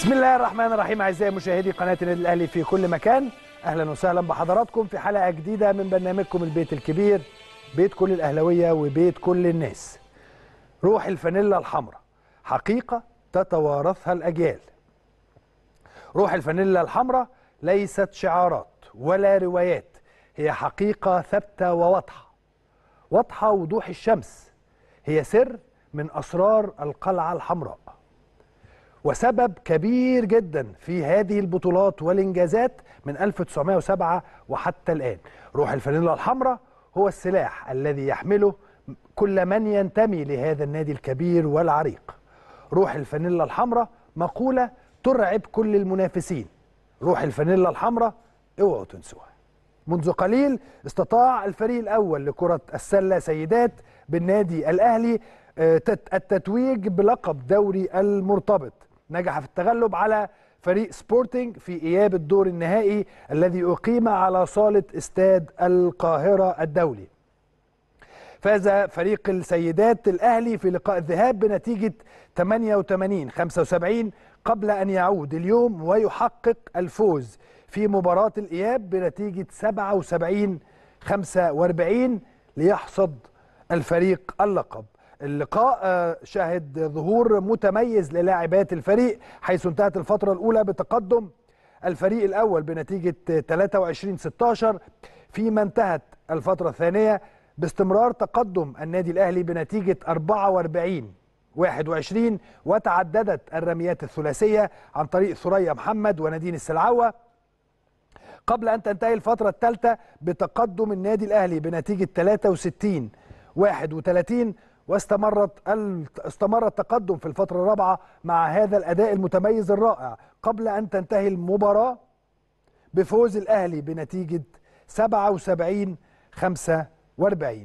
بسم الله الرحمن الرحيم اعزائي مشاهدي قناه النادي الاهلي في كل مكان اهلا وسهلا بحضراتكم في حلقه جديده من برنامجكم البيت الكبير بيت كل الاهلاويه وبيت كل الناس روح الفانيلا الحمراء حقيقه تتوارثها الاجيال روح الفانيلا الحمراء ليست شعارات ولا روايات هي حقيقه ثابته وواضحه واضحه وضوح الشمس هي سر من اسرار القلعه الحمراء وسبب كبير جدا في هذه البطولات والانجازات من 1907 وحتى الان روح الفانيلا الحمراء هو السلاح الذي يحمله كل من ينتمي لهذا النادي الكبير والعريق روح الفانيلا الحمراء مقوله ترعب كل المنافسين روح الفانيلا الحمراء اوعوا تنسوها منذ قليل استطاع الفريق الاول لكره السله سيدات بالنادي الاهلي التتويج بلقب دوري المرتبط نجح في التغلب على فريق سبورتنج في اياب الدور النهائي الذي اقيم على صاله استاد القاهره الدولي فاز فريق السيدات الاهلي في لقاء الذهاب بنتيجه 88 75 قبل ان يعود اليوم ويحقق الفوز في مباراه الاياب بنتيجه 77 45 ليحصد الفريق اللقب اللقاء شهد ظهور متميز للاعبات الفريق حيث انتهت الفترة الأولى بتقدم الفريق الأول بنتيجة 23 16 فيما انتهت الفترة الثانية باستمرار تقدم النادي الأهلي بنتيجة 44 21 وتعددت الرميات الثلاثية عن طريق ثريا محمد ونادين السلعوة قبل أن تنتهي الفترة الثالثة بتقدم النادي الأهلي بنتيجة 63 31 واستمرت استمر التقدم في الفترة الرابعة مع هذا الأداء المتميز الرائع قبل أن تنتهي المباراة بفوز الأهلي بنتيجة 77 45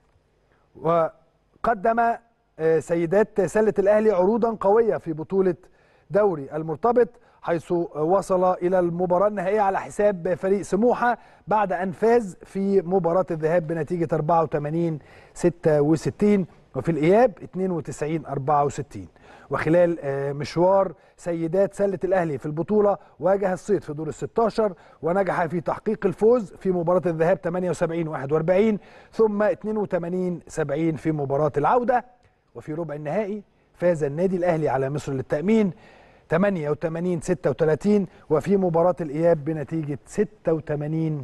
وقدم سيدات سلة الأهلي عروضا قوية في بطولة دوري المرتبط حيث وصل إلى المباراة النهائية على حساب فريق سموحة بعد أن فاز في مباراة الذهاب بنتيجة 84 66 وفي الإياب 92 64 وخلال مشوار سيدات سلة الأهلي في البطولة واجه الصيد في دور ال 16 ونجح في تحقيق الفوز في مباراة الذهاب 78 41 ثم 82 70 في مباراة العودة وفي ربع النهائي فاز النادي الأهلي على مصر للتأمين 88 36 وفي مباراة الإياب بنتيجة 86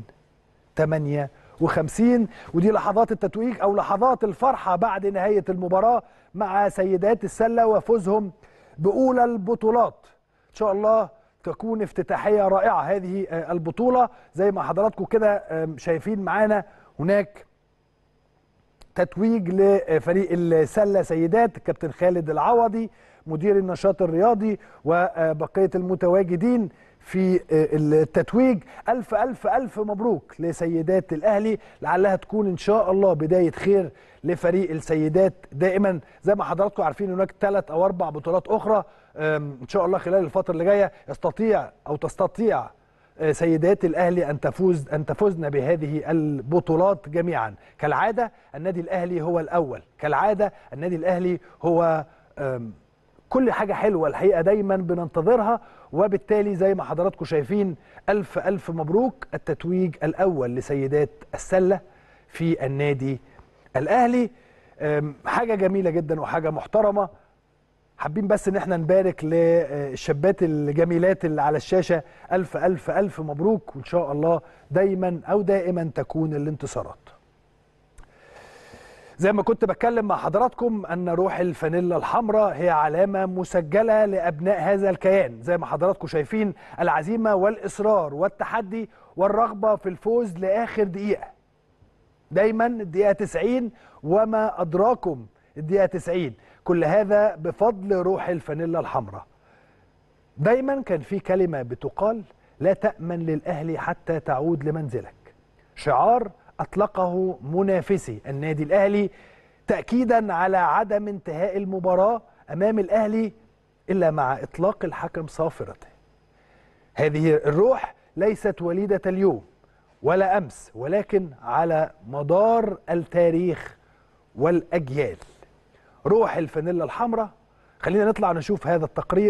58 ودي لحظات التتويج أو لحظات الفرحة بعد نهاية المباراة مع سيدات السلة وفوزهم بأولى البطولات إن شاء الله تكون افتتاحية رائعة هذه البطولة زي ما حضراتكم كده شايفين معانا هناك تتويج لفريق السلة سيدات الكابتن خالد العوضي مدير النشاط الرياضي وبقية المتواجدين في التتويج ألف ألف ألف مبروك لسيدات الأهلي لعلها تكون إن شاء الله بداية خير لفريق السيدات دائما زي ما حضراتكم عارفين هناك ثلاث أو أربع بطولات أخرى إن شاء الله خلال الفترة اللي جاية يستطيع أو تستطيع سيدات الاهلي ان تفوز ان تفوزن بهذه البطولات جميعا كالعاده النادي الاهلي هو الاول كالعاده النادي الاهلي هو كل حاجه حلوه الحقيقه دايما بننتظرها وبالتالي زي ما حضراتكم شايفين الف الف مبروك التتويج الاول لسيدات السله في النادي الاهلي حاجه جميله جدا وحاجه محترمه حابين بس ان احنا نبارك للشابات الجميلات اللي على الشاشه الف الف الف مبروك وان شاء الله دايما او دائما تكون الانتصارات. زي ما كنت بتكلم مع حضراتكم ان روح الفانيلا الحمراء هي علامه مسجله لابناء هذا الكيان زي ما حضراتكم شايفين العزيمه والاصرار والتحدي والرغبه في الفوز لاخر دقيقه. دايما الدقيقه 90 وما ادراكم الدقيقه 90 كل هذا بفضل روح الفانيلا الحمراء دايما كان في كلمة بتقال لا تأمن للأهلي حتى تعود لمنزلك شعار أطلقه منافسي النادي الأهلي تأكيدا على عدم انتهاء المباراة أمام الأهلي إلا مع إطلاق الحكم صافرته هذه الروح ليست وليدة اليوم ولا أمس ولكن على مدار التاريخ والأجيال روح الفانيلا الحمراء خلينا نطلع نشوف هذا التقرير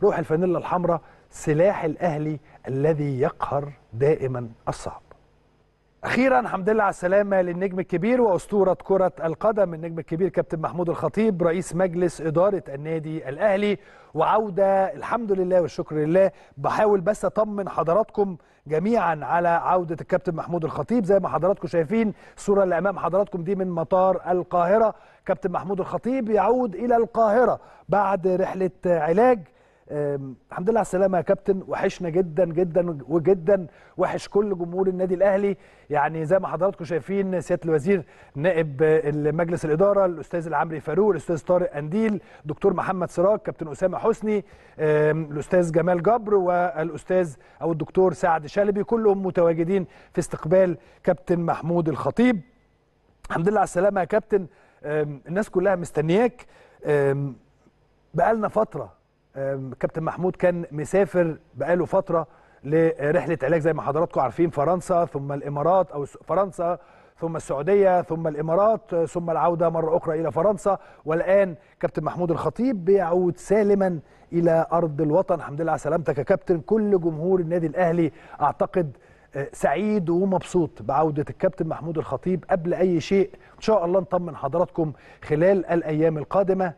روح الفانيلا الحمراء سلاح الاهلي الذي يقهر دائما الصعب اخيرا الحمد لله على السلامه للنجم الكبير واسطوره كره القدم النجم الكبير كابتن محمود الخطيب رئيس مجلس اداره النادي الاهلي وعوده الحمد لله والشكر لله بحاول بس اطمن حضراتكم جميعا على عوده الكابتن محمود الخطيب زي ما حضراتكم شايفين الصوره اللي امام حضراتكم دي من مطار القاهره كابتن محمود الخطيب يعود الى القاهره بعد رحله علاج الحمد لله على السلامه يا كابتن وحشنا جدا جدا وجدا وحش كل جمهور النادي الاهلي يعني زي ما حضراتكم شايفين سياده الوزير نائب مجلس الاداره الاستاذ العمري فاروق الاستاذ طارق انديل دكتور محمد سراج كابتن اسامه حسني الاستاذ جمال جبر والاستاذ او الدكتور سعد شلبي كلهم متواجدين في استقبال كابتن محمود الخطيب الحمد لله على السلامه يا كابتن الناس كلها مستنياك بقالنا فتره كابتن محمود كان مسافر بقاله فتره لرحله علاج زي ما حضراتكم عارفين فرنسا ثم الامارات او فرنسا ثم السعوديه ثم الامارات ثم العوده مره اخرى الى فرنسا والان كابتن محمود الخطيب بيعود سالما الى ارض الوطن الحمد لله على سلامتك يا كابتن كل جمهور النادي الاهلي اعتقد سعيد ومبسوط بعوده الكابتن محمود الخطيب قبل اي شيء ان شاء الله نطمن حضراتكم خلال الايام القادمه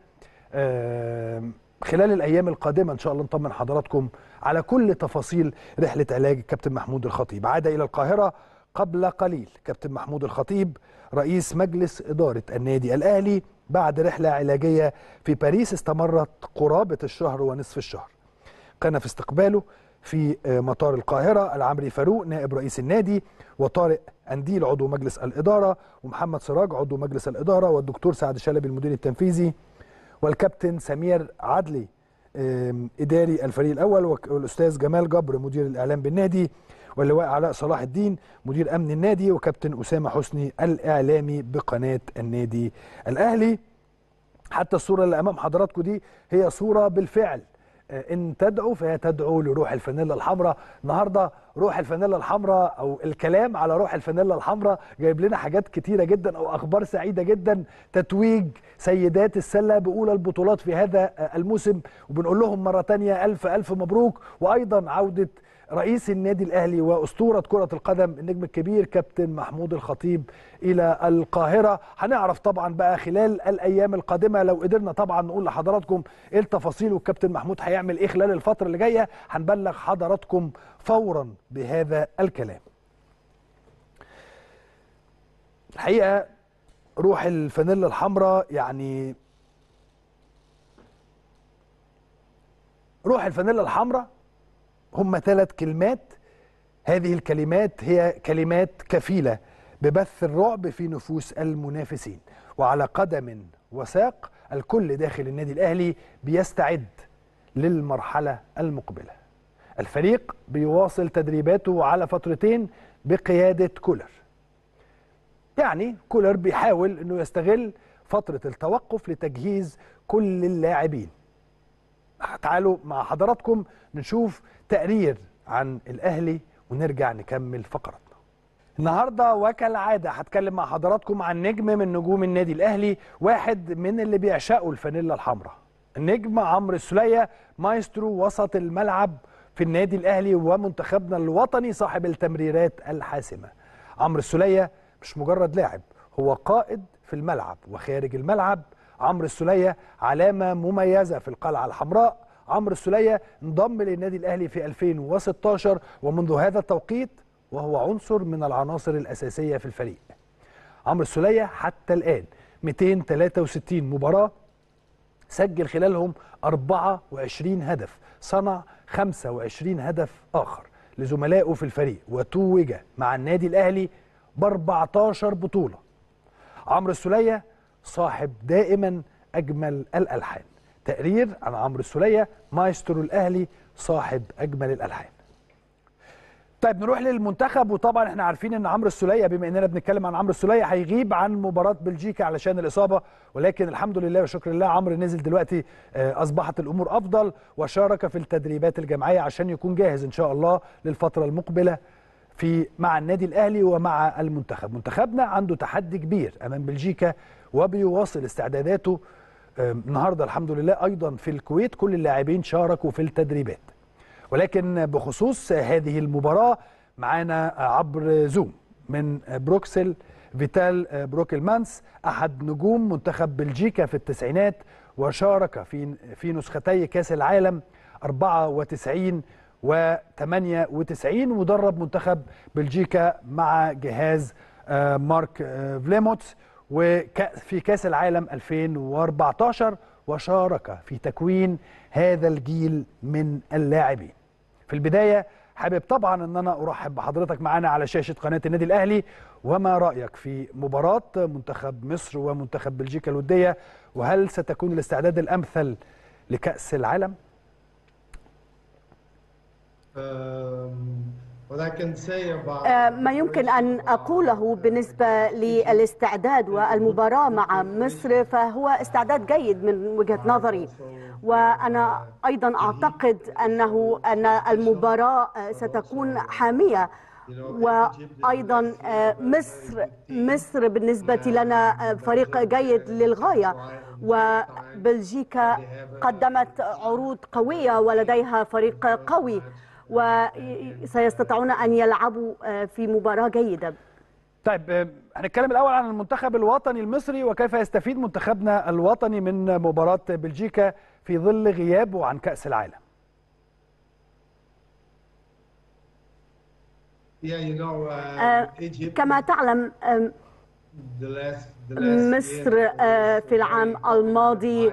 خلال الايام القادمه ان شاء الله نطمن حضراتكم على كل تفاصيل رحله علاج الكابتن محمود الخطيب عاد الى القاهره قبل قليل كابتن محمود الخطيب رئيس مجلس اداره النادي الاهلي بعد رحله علاجيه في باريس استمرت قرابه الشهر ونصف الشهر كان في استقباله في مطار القاهرة العمري فاروق نائب رئيس النادي وطارق أنديل عضو مجلس الإدارة ومحمد سراج عضو مجلس الإدارة والدكتور سعد شلبي المدير التنفيذي والكابتن سمير عدلي اداري الفريق الاول والاستاذ جمال جبر مدير الاعلام بالنادي واللواء علاء صلاح الدين مدير امن النادي وكابتن اسامه حسني الاعلامي بقناه النادي الاهلي حتى الصوره اللي امام حضراتكم دي هي صوره بالفعل ان تدعو فهي تدعو لروح الفانيلا الحمراء النهارده روح الفانيلا الحمراء او الكلام على روح الفانيلا الحمراء جايب لنا حاجات كتيره جدا او اخبار سعيده جدا تتويج سيدات السله باولى البطولات في هذا الموسم وبنقول لهم مره ثانيه الف الف مبروك وايضا عوده رئيس النادي الاهلي واسطوره كره القدم النجم الكبير كابتن محمود الخطيب الى القاهره هنعرف طبعا بقى خلال الايام القادمه لو قدرنا طبعا نقول لحضراتكم ايه التفاصيل والكابتن محمود هيعمل ايه خلال الفتره اللي جايه هنبلغ حضراتكم فورا بهذا الكلام الحقيقه روح الفانيلا الحمراء يعني روح الفانيلا الحمراء هم ثلاث كلمات هذه الكلمات هي كلمات كفيلة ببث الرعب في نفوس المنافسين وعلى قدم وساق الكل داخل النادي الأهلي بيستعد للمرحلة المقبلة الفريق بيواصل تدريباته على فترتين بقيادة كولر يعني كولر بيحاول أنه يستغل فترة التوقف لتجهيز كل اللاعبين تعالوا مع حضراتكم نشوف تقرير عن الاهلي ونرجع نكمل فقرتنا النهارده وكالعاده هتكلم مع حضراتكم عن نجم من نجوم النادي الاهلي واحد من اللي بيعشقوا الفانيلا الحمراء النجم عمرو السوليه مايسترو وسط الملعب في النادي الاهلي ومنتخبنا الوطني صاحب التمريرات الحاسمه عمرو السوليه مش مجرد لاعب هو قائد في الملعب وخارج الملعب عمرو السوليه علامه مميزه في القلعه الحمراء عمرو السوليه انضم للنادي الاهلي في 2016 ومنذ هذا التوقيت وهو عنصر من العناصر الاساسيه في الفريق عمرو السوليه حتى الان 263 مباراه سجل خلالهم 24 هدف صنع 25 هدف اخر لزملائه في الفريق وتوج مع النادي الاهلي ب 14 بطوله عمرو السوليه صاحب دائما اجمل الالحان تقرير عن عمرو السوليه مايسترو الاهلي صاحب اجمل الالحان طيب نروح للمنتخب وطبعا احنا عارفين ان عمرو السوليه بما اننا بنتكلم عن عمرو السوليه هيغيب عن مباراه بلجيكا علشان الاصابه ولكن الحمد لله وشكر لله عمرو نزل دلوقتي اصبحت الامور افضل وشارك في التدريبات الجماعيه عشان يكون جاهز ان شاء الله للفتره المقبله في مع النادي الاهلي ومع المنتخب منتخبنا عنده تحدي كبير امام بلجيكا وبيواصل استعداداته النهارده الحمد لله ايضا في الكويت كل اللاعبين شاركوا في التدريبات ولكن بخصوص هذه المباراه معانا عبر زوم من بروكسل فيتال بروكلمانس احد نجوم منتخب بلجيكا في التسعينات وشارك في في نسختي كاس العالم 94 و 98 ودرب منتخب بلجيكا مع جهاز مارك فليموتس وفي كاس العالم 2014 وشارك في تكوين هذا الجيل من اللاعبين في البدايه حابب طبعا ان انا ارحب بحضرتك معانا على شاشه قناه النادي الاهلي وما رايك في مباراه منتخب مصر ومنتخب بلجيكا الوديه وهل ستكون الاستعداد الامثل لكاس العالم ما يمكن أن أقوله بالنسبة للاستعداد والمباراة مع مصر فهو استعداد جيد من وجهة نظري وأنا أيضا أعتقد أنه أن المباراة ستكون حامية وايضا مصر مصر بالنسبه لنا فريق جيد للغايه وبلجيكا قدمت عروض قويه ولديها فريق قوي وسيستطيعون ان يلعبوا في مباراه جيده طيب هنتكلم الاول عن المنتخب الوطني المصري وكيف يستفيد منتخبنا الوطني من مباراه بلجيكا في ظل غيابه عن كاس العالم كما تعلم مصر في العام الماضي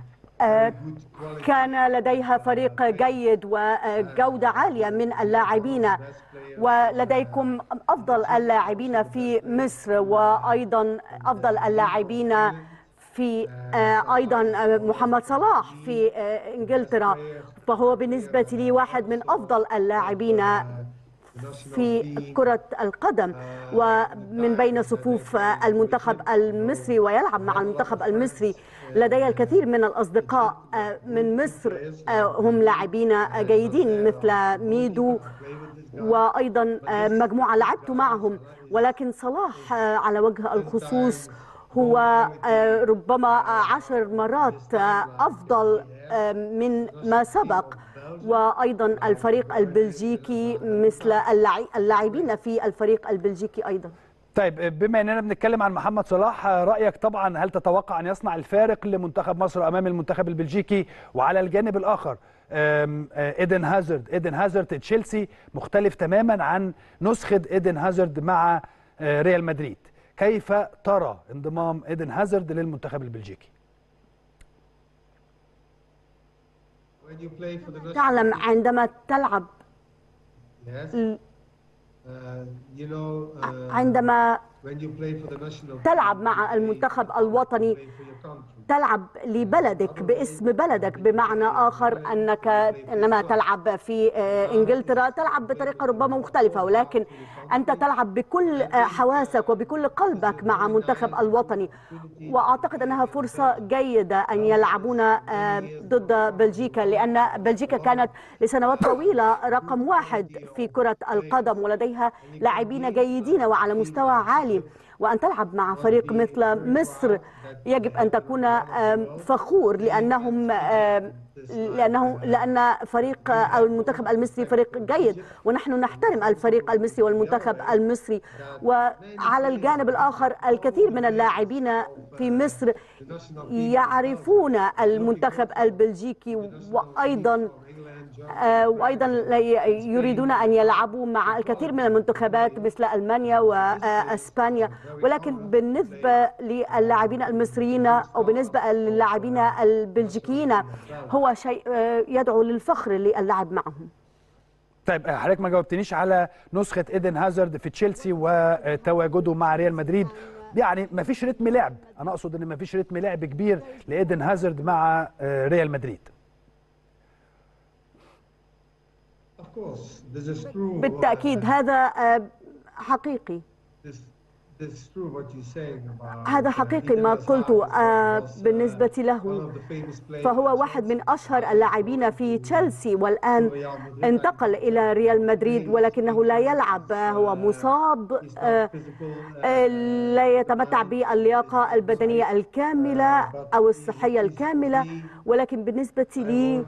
كان لديها فريق جيد وجودة عالية من اللاعبين ولديكم أفضل اللاعبين في مصر وأيضا أفضل اللاعبين في أيضا محمد صلاح في إنجلترا فهو بالنسبة لي واحد من أفضل اللاعبين في كرة القدم ومن بين صفوف المنتخب المصري ويلعب مع المنتخب المصري لدي الكثير من الأصدقاء من مصر هم لاعبين جيدين مثل ميدو وأيضا مجموعة لعبت معهم ولكن صلاح على وجه الخصوص هو ربما عشر مرات أفضل من ما سبق وايضا الفريق البلجيكي مثل اللاعبين في الفريق البلجيكي ايضا طيب بما اننا بنتكلم عن محمد صلاح رايك طبعا هل تتوقع ان يصنع الفارق لمنتخب مصر امام المنتخب البلجيكي وعلى الجانب الاخر ايدن هازارد ايدن هازارد تشيلسي مختلف تماما عن نسخه ايدن هازارد مع ريال مدريد كيف ترى انضمام ايدن هازارد للمنتخب البلجيكي تعلم عندما تلعب عندما تلعب مع المنتخب الوطني تلعب لبلدك باسم بلدك بمعنى آخر أنك إنما تلعب في إنجلترا تلعب بطريقة ربما مختلفة ولكن أنت تلعب بكل حواسك وبكل قلبك مع منتخب الوطني وأعتقد أنها فرصة جيدة أن يلعبون ضد بلجيكا لأن بلجيكا كانت لسنوات طويلة رقم واحد في كرة القدم ولديها لاعبين جيدين وعلى مستوى عالي وأن تلعب مع فريق مثل مصر يجب أن تكون فخور لأنهم لأنه لأن فريق أو المنتخب المصري فريق جيد ونحن نحترم الفريق المصري والمنتخب المصري وعلى الجانب الآخر الكثير من اللاعبين في مصر يعرفون المنتخب البلجيكي وأيضا وايضا يريدون ان يلعبوا مع الكثير من المنتخبات مثل المانيا واسبانيا ولكن بالنسبه للاعبين المصريين او بالنسبه للاعبين البلجيكيين هو شيء يدعو للفخر للعب معهم طيب حضرتك ما جاوبتنيش على نسخه ايدن هازارد في تشيلسي وتواجده مع ريال مدريد يعني ما فيش رتم لعب انا اقصد ان ما فيش رتم لعب كبير لايدن هازارد مع ريال مدريد بالتأكيد هذا حقيقي هذا حقيقي ما قلته بالنسبة له فهو واحد من أشهر اللاعبين في تشيلسي والآن انتقل إلى ريال مدريد ولكنه لا يلعب هو مصاب لا يتمتع باللياقة البدنية الكاملة أو الصحية الكاملة ولكن بالنسبة لي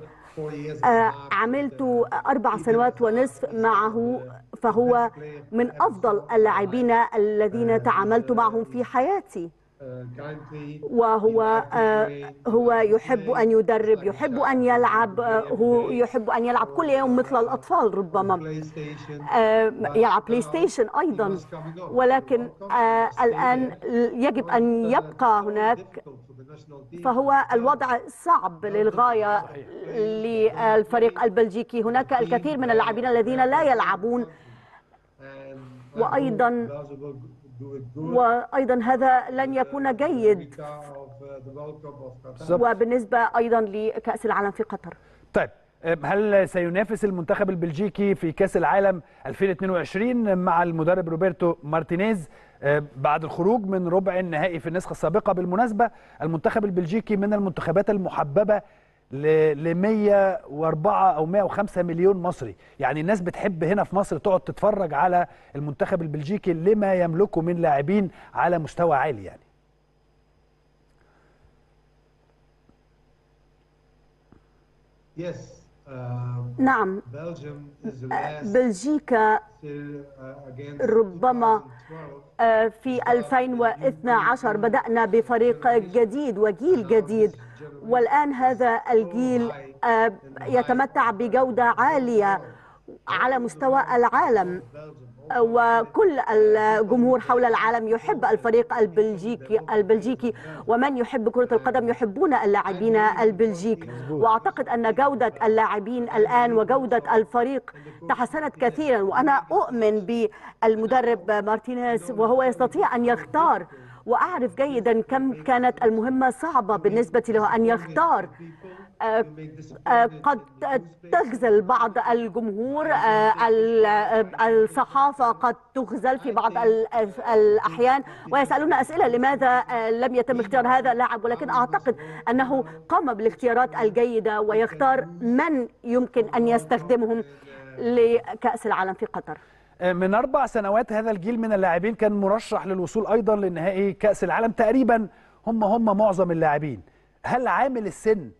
عملت أربع سنوات ونصف معه فهو من أفضل اللاعبين الذين تعاملت معهم في حياتي وهو هو يحب أن يدرب يحب أن يلعب هو يحب أن يلعب كل يوم مثل الأطفال ربما يلعب بلاي ستيشن أيضا ولكن الآن يجب أن يبقى هناك فهو الوضع صعب للغاية للفريق البلجيكي هناك الكثير من اللاعبين الذين لا يلعبون وأيضا وأيضا هذا لن يكون جيد وبالنسبة أيضا لكأس العالم في قطر طيب هل سينافس المنتخب البلجيكي في كأس العالم 2022 مع المدرب روبرتو مارتينيز بعد الخروج من ربع النهائي في النسخة السابقة بالمناسبة المنتخب البلجيكي من المنتخبات المحببة ل 104 او 105 مليون مصري يعني الناس بتحب هنا في مصر تقعد تتفرج على المنتخب البلجيكي لما يملكه من لاعبين على مستوى عالي يعني نعم بلجيكا ربما في 2012 بدأنا بفريق جديد وجيل جديد والآن هذا الجيل يتمتع بجودة عالية على مستوى العالم وكل الجمهور حول العالم يحب الفريق البلجيكي البلجيكي ومن يحب كرة القدم يحبون اللاعبين البلجيك واعتقد ان جودة اللاعبين الان وجودة الفريق تحسنت كثيرا وانا اؤمن بالمدرب مارتينيز وهو يستطيع ان يختار واعرف جيدا كم كانت المهمة صعبة بالنسبة له ان يختار قد تخزل بعض الجمهور الصحافة قد تخزل في بعض الأحيان ويسألون أسئلة لماذا لم يتم اختيار هذا اللاعب ولكن أعتقد أنه قام بالاختيارات الجيدة ويختار من يمكن أن يستخدمهم لكأس العالم في قطر من أربع سنوات هذا الجيل من اللاعبين كان مرشح للوصول أيضا لنهائي كأس العالم تقريبا هم هم معظم اللاعبين هل عامل السن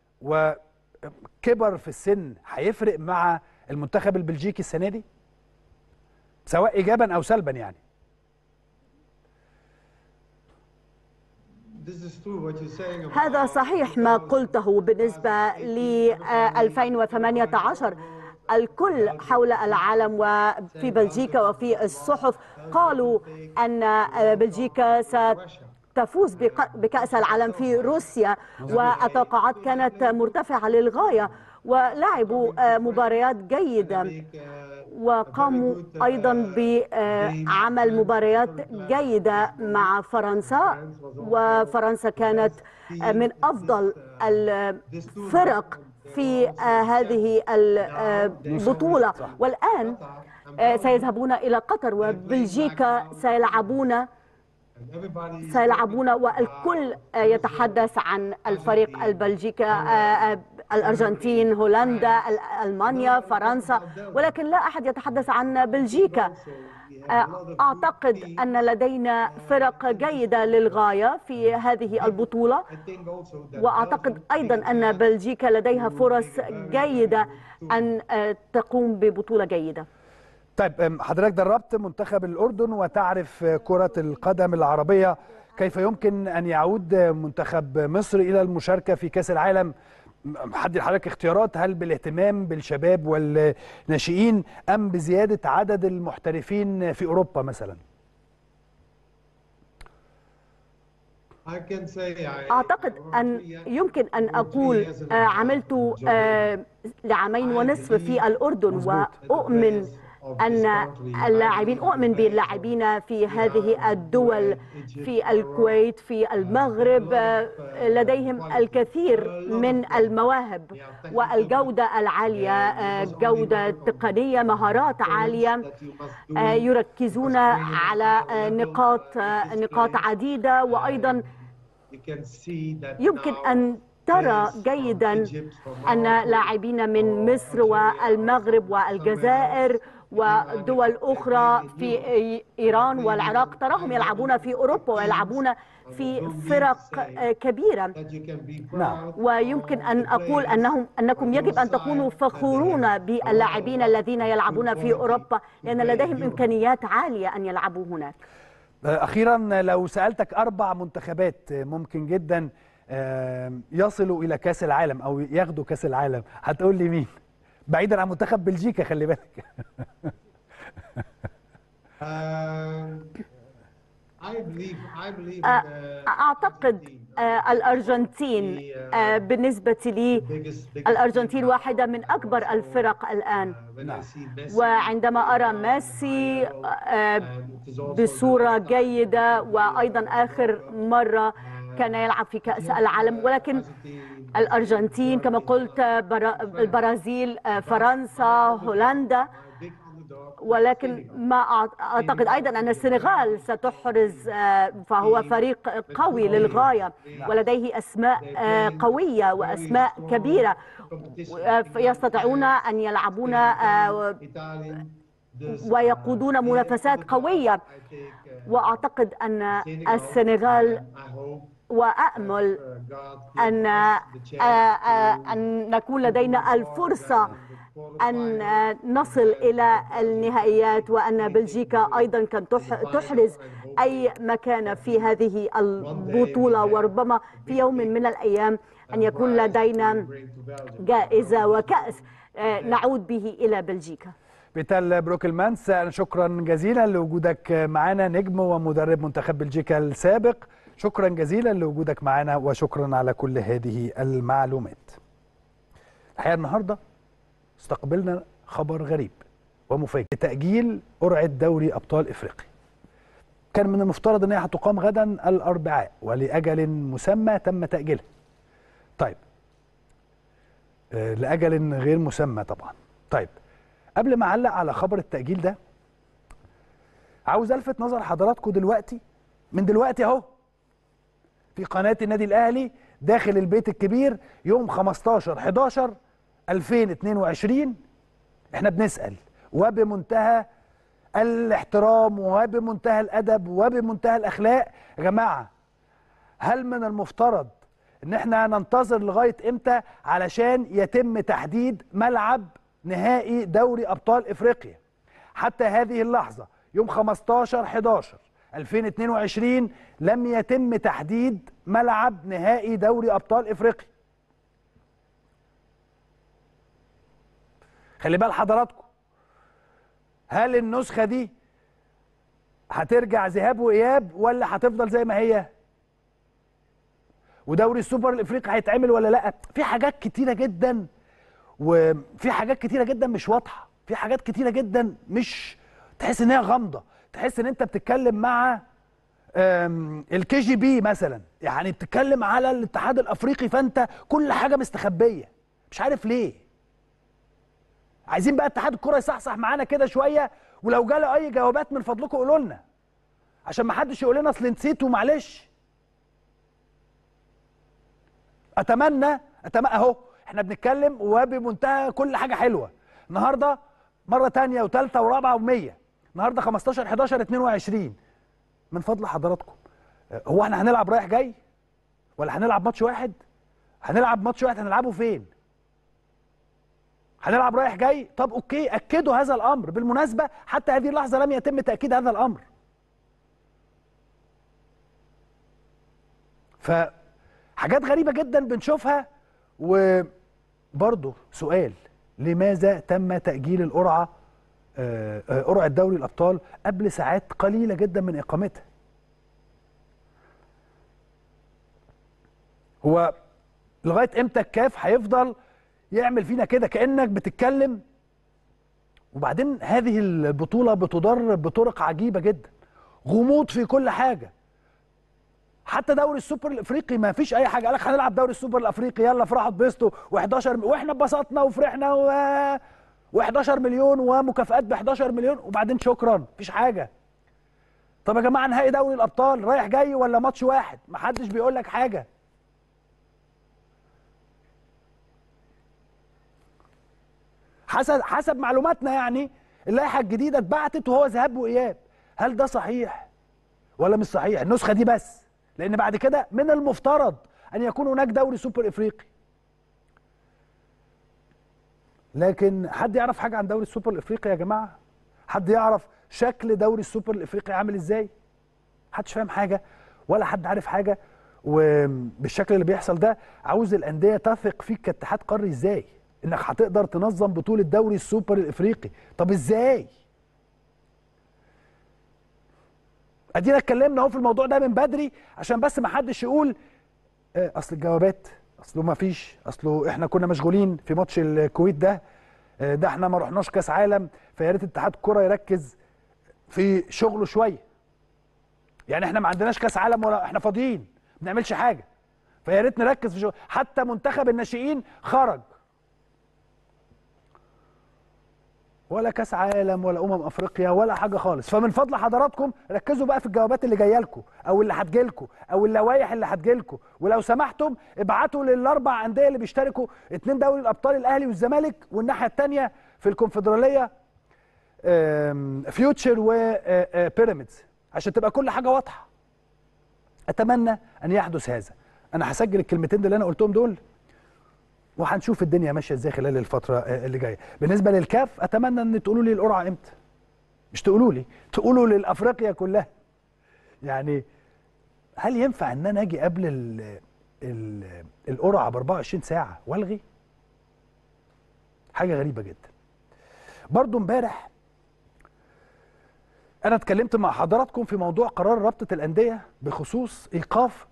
وكبر في السن هيفرق مع المنتخب البلجيكي السنه دي سواء ايجابا او سلبا يعني هذا صحيح ما قلته بالنسبه ل 2018 الكل حول العالم وفي بلجيكا وفي الصحف قالوا ان بلجيكا ست تفوز بكأس العالم في روسيا والتوقعات كانت مرتفعة للغاية ولعبوا مباريات جيدة وقاموا أيضا بعمل مباريات جيدة مع فرنسا وفرنسا كانت من أفضل الفرق في هذه البطولة والآن سيذهبون إلى قطر وبلجيكا سيلعبون سيلعبون والكل يتحدث عن الفريق البلجيكا الأرجنتين هولندا ألمانيا فرنسا ولكن لا أحد يتحدث عن بلجيكا أعتقد أن لدينا فرق جيدة للغاية في هذه البطولة وأعتقد أيضا أن بلجيكا لديها فرص جيدة أن تقوم ببطولة جيدة طيب حضرتك دربت منتخب الأردن وتعرف كرة القدم العربية كيف يمكن أن يعود منتخب مصر إلى المشاركة في كأس العالم حد لحضرتك اختيارات هل بالاهتمام بالشباب والناشئين أم بزيادة عدد المحترفين في أوروبا مثلا أعتقد أن يمكن أن أقول عملت لعامين ونصف في الأردن وأؤمن أن اللاعبين أؤمن باللاعبين في هذه الدول في الكويت في المغرب لديهم الكثير من المواهب والجودة العالية جودة تقنية مهارات عالية يركزون على نقاط نقاط عديدة وأيضا يمكن أن ترى جيدا أن لاعبين من مصر والمغرب والجزائر ودول أخرى في إيران والعراق تراهم يلعبون في أوروبا ويلعبون في فرق كبيرة نعم ويمكن أن أقول أنهم أنكم يجب أن تكونوا فخورون باللاعبين الذين يلعبون في أوروبا لأن لديهم إمكانيات عالية أن يلعبوا هناك اخيرا لو سالتك اربع منتخبات ممكن جدا آم، يصلوا الى كاس العالم او ياخدوا كاس العالم هتقول لي مين بعيدا عن منتخب بلجيكا خلي بالك أعتقد آه، الأرجنتين آه، بالنسبة لي الأرجنتين واحدة من أكبر الفرق الآن وعندما أرى ميسي آه، بصورة جيدة وأيضا آخر مرة كان يلعب في كأس العالم ولكن الأرجنتين كما قلت برا- البرازيل آه، فرنسا هولندا ولكن ما أعت- اعتقد ايضا ان السنغال ستحرز آه، فهو فريق قوي للغايه ولديه اسماء آه، قويه واسماء كبيره آه، يستطيعون ان يلعبون آه، ويقودون منافسات قويه واعتقد ان السنغال وامل ان آه، آه، ان نكون لدينا الفرصه أن نصل إلى النهائيات وأن بلجيكا أيضا كان تح- تحرز أي مكان في هذه البطولة وربما في يوم من الأيام أن يكون لدينا جائزة وكأس آه، نعود به إلى بلجيكا بيتال بروكلمانس أنا شكرا جزيلا لوجودك معنا نجم ومدرب منتخب بلجيكا السابق شكرا جزيلا لوجودك معنا وشكرا على كل هذه المعلومات الحقيقه النهارده استقبلنا خبر غريب ومفاجئ تأجيل قرعة دوري أبطال إفريقيا كان من المفترض أن هي هتقام غدا الأربعاء ولأجل مسمى تم تأجيلها طيب آه، لأجل غير مسمى طبعا طيب قبل ما أعلق على خبر التأجيل ده عاوز ألفت نظر حضراتكم دلوقتي من دلوقتي أهو في قناة النادي الأهلي داخل البيت الكبير يوم 15 11 2022 احنا بنسأل وبمنتهى الاحترام وبمنتهى الأدب وبمنتهى الأخلاق يا جماعة هل من المفترض ان احنا ننتظر لغاية امتى علشان يتم تحديد ملعب نهائي دوري أبطال إفريقيا حتى هذه اللحظة يوم 15 11 2022 لم يتم تحديد ملعب نهائي دوري أبطال إفريقيا خلي بال حضراتكم هل النسخة دي هترجع ذهاب وإياب ولا هتفضل زي ما هي ودوري السوبر الإفريقي هيتعمل ولا لا في حاجات كتيرة جدا وفي حاجات كتيرة جدا مش واضحة في حاجات كتيرة جدا مش تحس ان هي غامضة تحس ان انت بتتكلم مع الكي جي بي مثلا يعني بتتكلم على الاتحاد الافريقي فانت كل حاجة مستخبية مش عارف ليه عايزين بقى اتحاد الكره يصحصح معانا كده شويه ولو جاله اي جوابات من فضلكم قولوا لنا عشان ما حدش يقول لنا اصل نسيت ومعلش اتمنى اتمنى اهو احنا بنتكلم وبمنتهى كل حاجه حلوه النهارده مره تانية وثالثه ورابعه ومية النهارده 15 11 22 من فضل حضراتكم هو احنا هنلعب رايح جاي ولا هنلعب ماتش واحد هنلعب ماتش واحد هنلعبه فين هنلعب رايح جاي طب اوكي اكدوا هذا الامر بالمناسبه حتى هذه اللحظه لم يتم تاكيد هذا الامر فحاجات غريبه جدا بنشوفها وبرضه سؤال لماذا تم تاجيل القرعه آه، آه، قرعه دوري الابطال قبل ساعات قليله جدا من اقامتها هو لغايه امتى الكاف هيفضل يعمل فينا كده كانك بتتكلم وبعدين هذه البطوله بتدر بطرق عجيبه جدا غموض في كل حاجه حتى دوري السوبر الافريقي ما فيش اي حاجه قال لك هنلعب دوري السوبر الافريقي يلا فرحوا اتبسطوا و11 واحنا اتبسطنا وفرحنا و... و11 مليون ومكافآت ب 11 مليون وبعدين شكرا مفيش حاجه طب يا جماعه نهائي دوري الابطال رايح جاي ولا ماتش واحد محدش بيقول لك حاجه حسب حسب معلوماتنا يعني اللائحه الجديده اتبعتت وهو ذهاب واياب هل ده صحيح ولا مش صحيح النسخه دي بس لان بعد كده من المفترض ان يكون هناك دوري سوبر افريقي لكن حد يعرف حاجه عن دوري السوبر الافريقي يا جماعه حد يعرف شكل دوري السوبر الافريقي عامل ازاي محدش فاهم حاجه ولا حد عارف حاجه وبالشكل اللي بيحصل ده عاوز الانديه تثق فيك كاتحاد قاري ازاي انك هتقدر تنظم بطوله دوري السوبر الافريقي طب ازاي ادينا اتكلمنا اهو في الموضوع ده من بدري عشان بس ما حدش يقول آه، اصل الجوابات اصله ما فيش اصله احنا كنا مشغولين في ماتش الكويت ده آه، ده احنا ما رحناش كاس عالم فيا ريت اتحاد الكره يركز في شغله شويه يعني احنا ما عندناش كاس عالم ولا احنا فاضيين ما بنعملش حاجه فيا ريت نركز في شغل حتى منتخب الناشئين خرج ولا كاس عالم ولا امم افريقيا ولا حاجه خالص فمن فضل حضراتكم ركزوا بقى في الجوابات اللي جايه لكم او اللي هتجي لكم او اللوائح اللي هتجي لكم ولو سمحتم ابعتوا للاربع انديه اللي بيشتركوا اتنين دوري الابطال الاهلي والزمالك والناحيه الثانيه في الكونفدراليه آم، فيوتشر وبيراميدز عشان تبقى كل حاجه واضحه اتمنى ان يحدث هذا انا هسجل الكلمتين دول اللي انا قلتهم دول وهنشوف الدنيا ماشيه ازاي خلال الفتره آه، اللي جايه بالنسبه للكاف اتمنى ان تقولوا لي القرعه امتى مش تقولوا لي تقولوا للافريقيا كلها يعني هل ينفع ان انا اجي قبل ال ال القرعه ب 24 ساعه والغي حاجه غريبه جدا برضو امبارح انا اتكلمت مع حضراتكم في موضوع قرار رابطه الانديه بخصوص ايقاف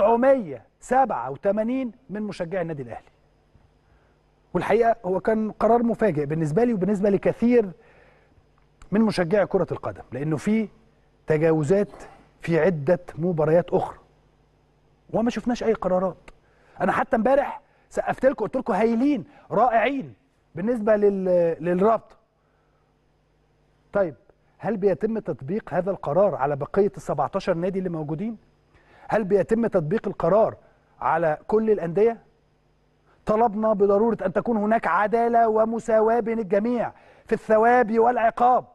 987 من مشجعي النادي الاهلي والحقيقه هو كان قرار مفاجئ بالنسبه لي وبالنسبه لكثير من مشجعي كره القدم لانه في تجاوزات في عده مباريات اخرى وما شفناش اي قرارات انا حتى امبارح سقفت لكم قلت لكم هايلين رائعين بالنسبه لل... للرابطه طيب هل بيتم تطبيق هذا القرار على بقيه ال 17 نادي اللي موجودين هل بيتم تطبيق القرار على كل الانديه طلبنا بضروره ان تكون هناك عداله ومساواه بين الجميع في الثواب والعقاب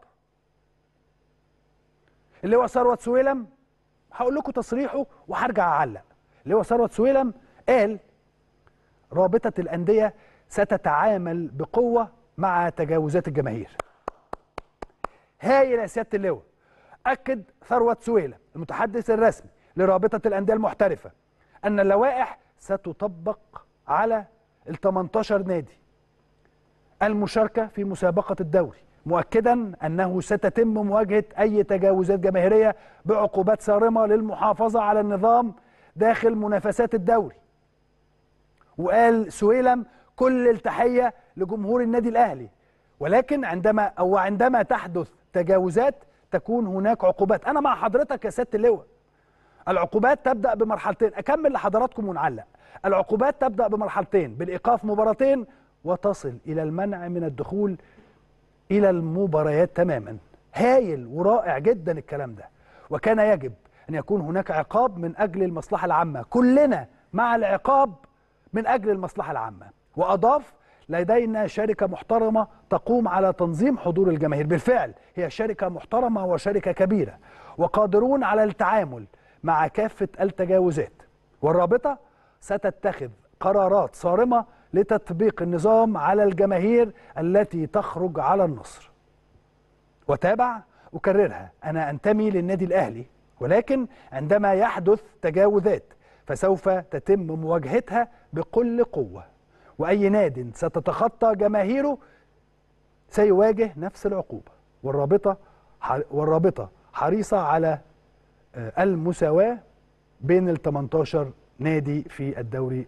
اللي هو ثروت سويلم هقول لكم تصريحه وهرجع اعلق اللي هو ثروت سويلم قال رابطه الانديه ستتعامل بقوه مع تجاوزات الجماهير هايل يا سياده اللواء اكد ثروت سويلم المتحدث الرسمي لرابطه الانديه المحترفه ان اللوائح ستطبق على ال 18 نادي المشاركه في مسابقه الدوري مؤكدا انه ستتم مواجهه اي تجاوزات جماهيريه بعقوبات صارمه للمحافظه على النظام داخل منافسات الدوري وقال سويلم كل التحيه لجمهور النادي الاهلي ولكن عندما او عندما تحدث تجاوزات تكون هناك عقوبات انا مع حضرتك يا سياده اللواء العقوبات تبدا بمرحلتين اكمل لحضراتكم ونعلق العقوبات تبدا بمرحلتين بالايقاف مباراتين وتصل الى المنع من الدخول الى المباريات تماما هايل ورائع جدا الكلام ده وكان يجب ان يكون هناك عقاب من اجل المصلحه العامه كلنا مع العقاب من اجل المصلحه العامه واضاف لدينا شركه محترمه تقوم على تنظيم حضور الجماهير بالفعل هي شركه محترمه وشركه كبيره وقادرون على التعامل مع كافه التجاوزات والرابطه ستتخذ قرارات صارمه لتطبيق النظام على الجماهير التي تخرج على النصر وتابع أكررها أنا أنتمي للنادي الأهلي ولكن عندما يحدث تجاوزات فسوف تتم مواجهتها بكل قوة وأي ناد ستتخطى جماهيره سيواجه نفس العقوبة والرابطة والرابطة حريصة على آه، المساواة بين ال 18 نادي في الدوري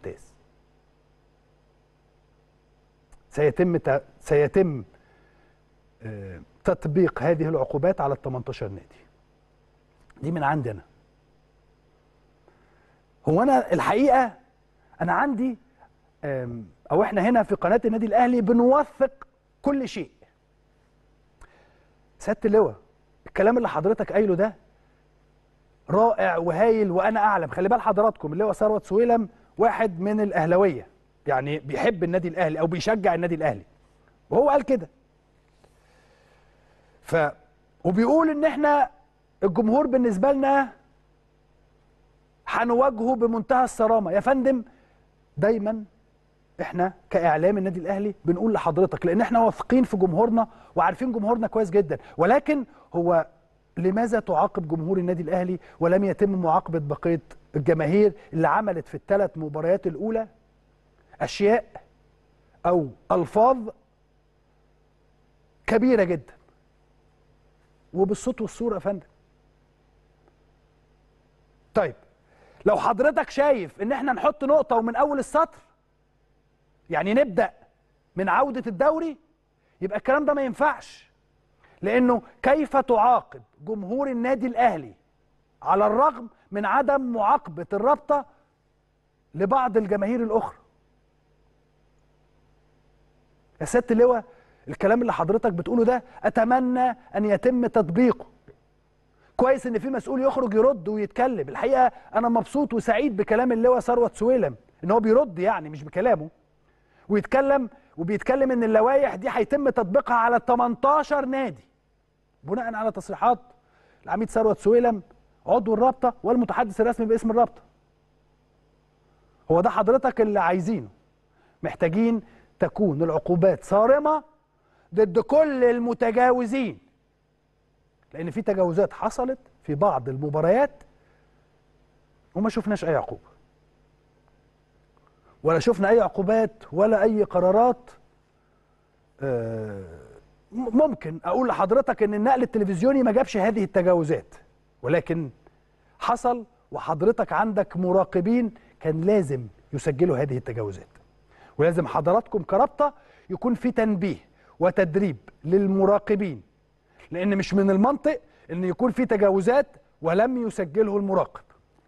الممتاز سيتم ت- سيتم آه، تطبيق هذه العقوبات على ال 18 نادي دي من عندي انا هو انا الحقيقه انا عندي آم، او احنا هنا في قناه النادي الاهلي بنوثق كل شيء سياده اللواء الكلام اللي حضرتك قايله ده رائع وهايل وانا اعلم خلي بال حضراتكم اللواء ثروت سويلم واحد من الاهلاويه يعني بيحب النادي الاهلي او بيشجع النادي الاهلي وهو قال كده ف وبيقول ان احنا الجمهور بالنسبه لنا هنواجهه بمنتهى الصرامه يا فندم دايما احنا كاعلام النادي الاهلي بنقول لحضرتك لان احنا واثقين في جمهورنا وعارفين جمهورنا كويس جدا ولكن هو لماذا تعاقب جمهور النادي الاهلي ولم يتم معاقبه بقيه الجماهير اللي عملت في الثلاث مباريات الاولى اشياء او الفاظ كبيره جدا وبالصوت والصوره يا فندم طيب لو حضرتك شايف ان احنا نحط نقطه ومن اول السطر يعني نبدا من عوده الدوري يبقى الكلام ده ما ينفعش لانه كيف تعاقب جمهور النادي الاهلي على الرغم من عدم معاقبه الرابطه لبعض الجماهير الاخرى يا سياده اللواء الكلام اللي حضرتك بتقوله ده اتمنى ان يتم تطبيقه كويس ان في مسؤول يخرج يرد ويتكلم الحقيقه انا مبسوط وسعيد بكلام اللواء ثروت سويلم ان هو بيرد يعني مش بكلامه ويتكلم وبيتكلم ان اللوائح دي هيتم تطبيقها على 18 نادي بناء على تصريحات العميد ثروت سويلم عضو الرابطه والمتحدث الرسمي باسم الرابطه هو ده حضرتك اللي عايزينه محتاجين تكون العقوبات صارمه ضد كل المتجاوزين لان في تجاوزات حصلت في بعض المباريات وما شفناش اي عقوبه ولا شفنا اي عقوبات ولا اي قرارات آه، م- ممكن اقول لحضرتك ان النقل التلفزيوني ما جابش هذه التجاوزات ولكن حصل وحضرتك عندك مراقبين كان لازم يسجلوا هذه التجاوزات ولازم حضراتكم كرابطه يكون في تنبيه وتدريب للمراقبين لان مش من المنطق ان يكون في تجاوزات ولم يسجله المراقب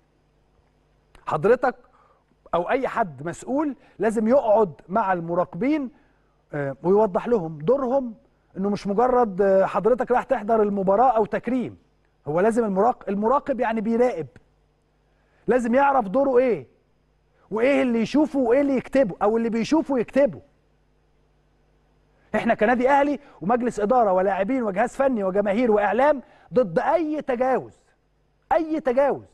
حضرتك او اي حد مسؤول لازم يقعد مع المراقبين آه، ويوضح لهم دورهم انه مش مجرد آه، حضرتك راح تحضر المباراه او تكريم هو لازم المراقب المراقب يعني بيراقب لازم يعرف دوره ايه وايه اللي يشوفه وايه اللي يكتبه او اللي بيشوفه يكتبه احنا كنادي اهلي ومجلس اداره ولاعبين وجهاز فني وجماهير واعلام ضد اي تجاوز اي تجاوز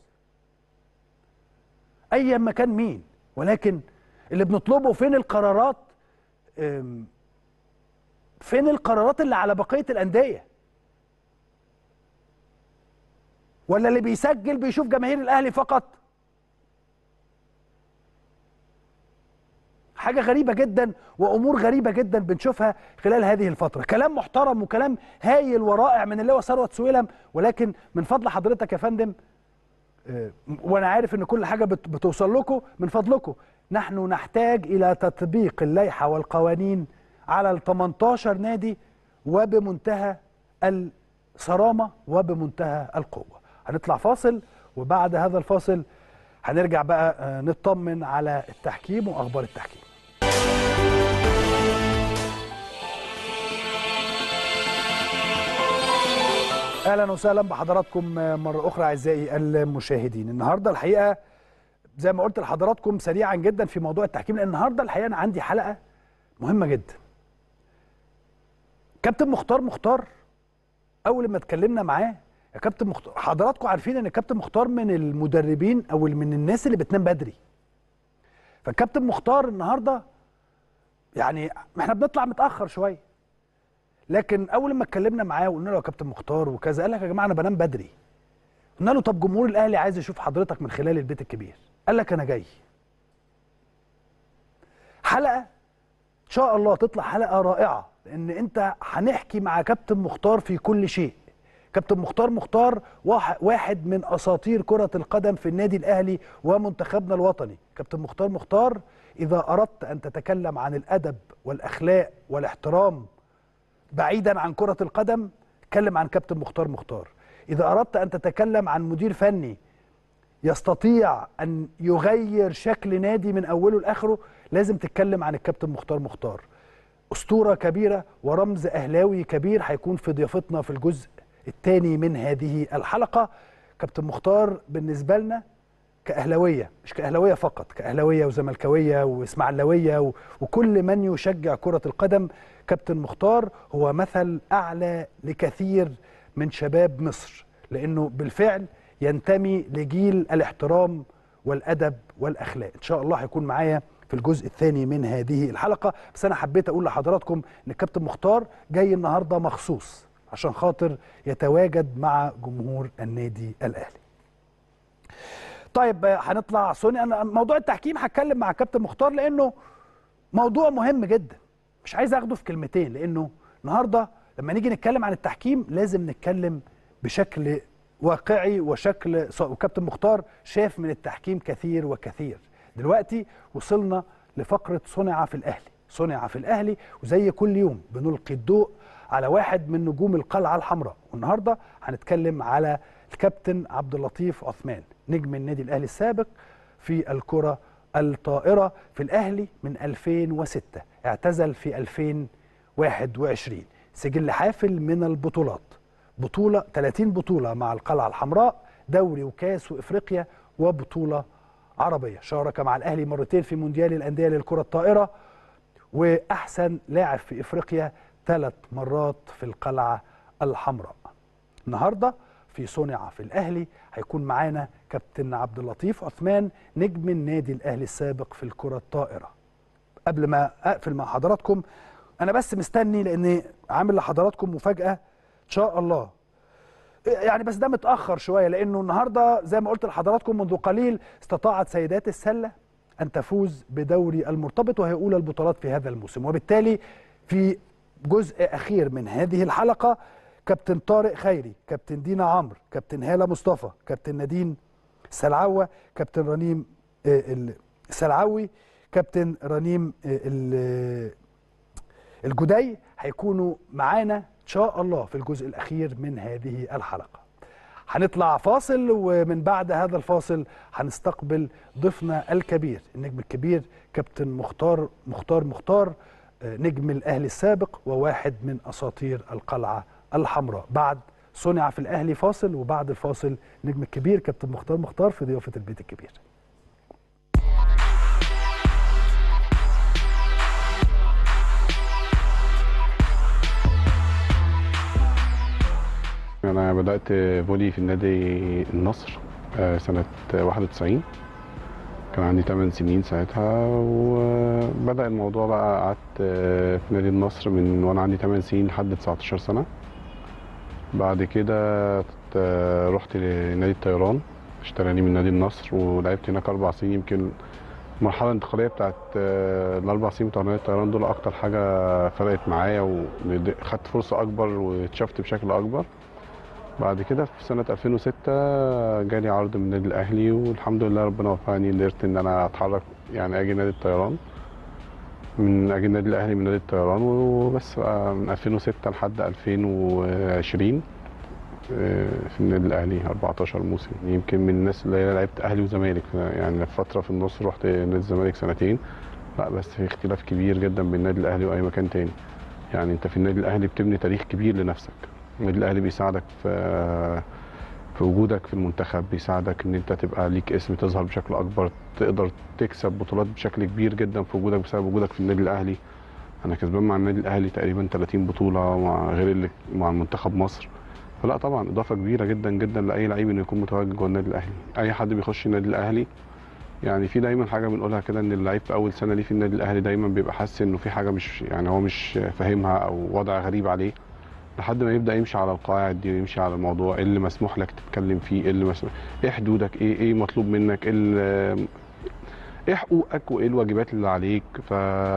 ايا ما كان مين ولكن اللي بنطلبه فين القرارات أم، فين القرارات اللي على بقيه الانديه ولا اللي بيسجل بيشوف جماهير الاهلي فقط حاجة غريبة جدا وأمور غريبة جدا بنشوفها خلال هذه الفترة كلام محترم وكلام هايل ورائع من اللواء ثروت سويلم ولكن من فضل حضرتك يا فندم آه، وانا عارف ان كل حاجه بت- بتوصل لكم من فضلكم نحن نحتاج الى تطبيق اللائحه والقوانين على ال 18 نادي وبمنتهى الصرامه وبمنتهى القوه هنطلع فاصل وبعد هذا الفاصل هنرجع بقى آه، نطمن على التحكيم واخبار التحكيم اهلا وسهلا بحضراتكم مره اخرى اعزائي المشاهدين النهارده الحقيقه زي ما قلت لحضراتكم سريعا جدا في موضوع التحكيم لان النهارده الحقيقه انا عندي حلقه مهمه جدا كابتن مختار مختار اول ما اتكلمنا معاه يا كابتن مختار حضراتكم عارفين ان كابتن مختار من المدربين او من الناس اللي بتنام بدري فالكابتن مختار النهارده يعني احنا بنطلع متاخر شويه لكن اول ما اتكلمنا معاه وقلنا له يا كابتن مختار وكذا قال لك يا جماعه انا بنام بدري قلنا له طب جمهور الاهلي عايز يشوف حضرتك من خلال البيت الكبير قال لك انا جاي حلقه ان شاء الله تطلع حلقه رائعه لان انت هنحكي مع كابتن مختار في كل شيء كابتن مختار مختار واح- واحد من اساطير كره القدم في النادي الاهلي ومنتخبنا الوطني كابتن مختار مختار اذا اردت ان تتكلم عن الادب والاخلاق والاحترام بعيدا عن كره القدم اتكلم عن كابتن مختار مختار اذا اردت ان تتكلم عن مدير فني يستطيع ان يغير شكل نادي من اوله لاخره لازم تتكلم عن الكابتن مختار مختار اسطوره كبيره ورمز اهلاوي كبير هيكون في ضيافتنا في الجزء الثاني من هذه الحلقه كابتن مختار بالنسبه لنا كاهلاويه مش كاهلاويه فقط كاهلاويه وزملكاويه واسماعيلاويه و- وكل من يشجع كره القدم كابتن مختار هو مثل اعلى لكثير من شباب مصر لانه بالفعل ينتمي لجيل الاحترام والادب والاخلاق ان شاء الله هيكون معايا في الجزء الثاني من هذه الحلقه بس انا حبيت اقول لحضراتكم ان الكابتن مختار جاي النهارده مخصوص عشان خاطر يتواجد مع جمهور النادي الاهلي طيب آه، هنطلع سوني انا موضوع التحكيم هتكلم مع كابتن مختار لانه موضوع مهم جدا مش عايز اخده في كلمتين لانه النهارده لما نيجي نتكلم عن التحكيم لازم نتكلم بشكل واقعي وشكل ص- وكابتن مختار شاف من التحكيم كثير وكثير دلوقتي وصلنا لفقره صنع في الاهلي صنع في الاهلي وزي كل يوم بنلقي الضوء على واحد من نجوم القلعه الحمراء والنهارده هنتكلم على الكابتن عبد اللطيف عثمان نجم النادي الاهلي السابق في الكره الطائره في الاهلي من 2006 اعتزل في 2021 سجل حافل من البطولات بطوله 30 بطوله مع القلعه الحمراء دوري وكاس وافريقيا وبطوله عربيه شارك مع الاهلي مرتين في مونديال الانديه للكره الطائره واحسن لاعب في افريقيا ثلاث مرات في القلعه الحمراء النهارده في صنع في الاهلي هيكون معانا كابتن عبد اللطيف عثمان نجم النادي الاهلي السابق في الكره الطائره قبل ما اقفل مع حضراتكم انا بس مستني لان عامل لحضراتكم مفاجاه ان شاء الله يعني بس ده متاخر شويه لانه النهارده زي ما قلت لحضراتكم منذ قليل استطاعت سيدات السله ان تفوز بدوري المرتبط وهي اولى البطولات في هذا الموسم وبالتالي في جزء اخير من هذه الحلقه كابتن طارق خيري كابتن دينا عمرو كابتن هاله مصطفى كابتن نادين سلعوه كابتن رنيم آه، ال- السلعوي كابتن رنيم آه، ال- الجدي هيكونوا معانا ان شاء الله في الجزء الاخير من هذه الحلقه هنطلع فاصل ومن بعد هذا الفاصل هنستقبل ضيفنا الكبير النجم الكبير كابتن مختار مختار مختار آه، نجم الاهلي السابق وواحد من اساطير القلعه الحمراء بعد صنع في الاهلي فاصل وبعد الفاصل نجم الكبير كابتن مختار مختار في ضيافه البيت الكبير أنا بدأت فولي في نادي النصر آه، سنة 91 كان عندي 8 سنين ساعتها وبدأ الموضوع بقى قعدت آه، في نادي النصر من وأنا عندي 8 سنين لحد 19 سنة بعد كده آه، رحت لنادي الطيران اشتراني من نادي النصر ولعبت هناك أربع سنين يمكن المرحلة الانتقالية بتاعت آه، الأربع سنين بتوع نادي الطيران دول أكتر حاجة فرقت معايا وخدت فرصة أكبر واتشفت بشكل أكبر بعد كده في سنة 2006 جالي عرض من النادي الأهلي والحمد لله ربنا وفقني قدرت إن أنا أتحرك يعني أجي نادي الطيران من أجي النادي الأهلي من نادي الطيران وبس بقى من 2006 لحد 2020 آه، في النادي الأهلي 14 موسم يمكن من الناس اللي هي لعبت أهلي وزمالك يعني فترة في النص رحت نادي الزمالك سنتين لا بس في اختلاف كبير جدا بين النادي الأهلي وأي مكان تاني يعني أنت في النادي الأهلي بتبني تاريخ كبير لنفسك النادي الاهلي بيساعدك في في وجودك في المنتخب بيساعدك ان انت تبقى ليك اسم تظهر بشكل اكبر تقدر تكسب بطولات بشكل كبير جدا في وجودك بسبب وجودك في النادي الاهلي انا كسبان مع النادي الاهلي تقريبا 30 بطوله مع غير اللي مع منتخب مصر فلا طبعا اضافه كبيره جدا جدا لاي لعيب انه يكون متواجد جوه النادي الاهلي اي حد بيخش النادي الاهلي يعني في دايما حاجه بنقولها كده ان اللعيب في اول سنه ليه في النادي الاهلي دايما بيبقى حاسس انه في حاجه مش يعني هو مش فاهمها او وضع غريب عليه لحد ما يبدا يمشي على القواعد دي ويمشي على الموضوع ايه اللي مسموح لك تتكلم فيه ايه اللي مسموح ايه حدودك ايه ايه مطلوب منك ايه ال- ايه حقوقك وايه الواجبات اللي عليك ف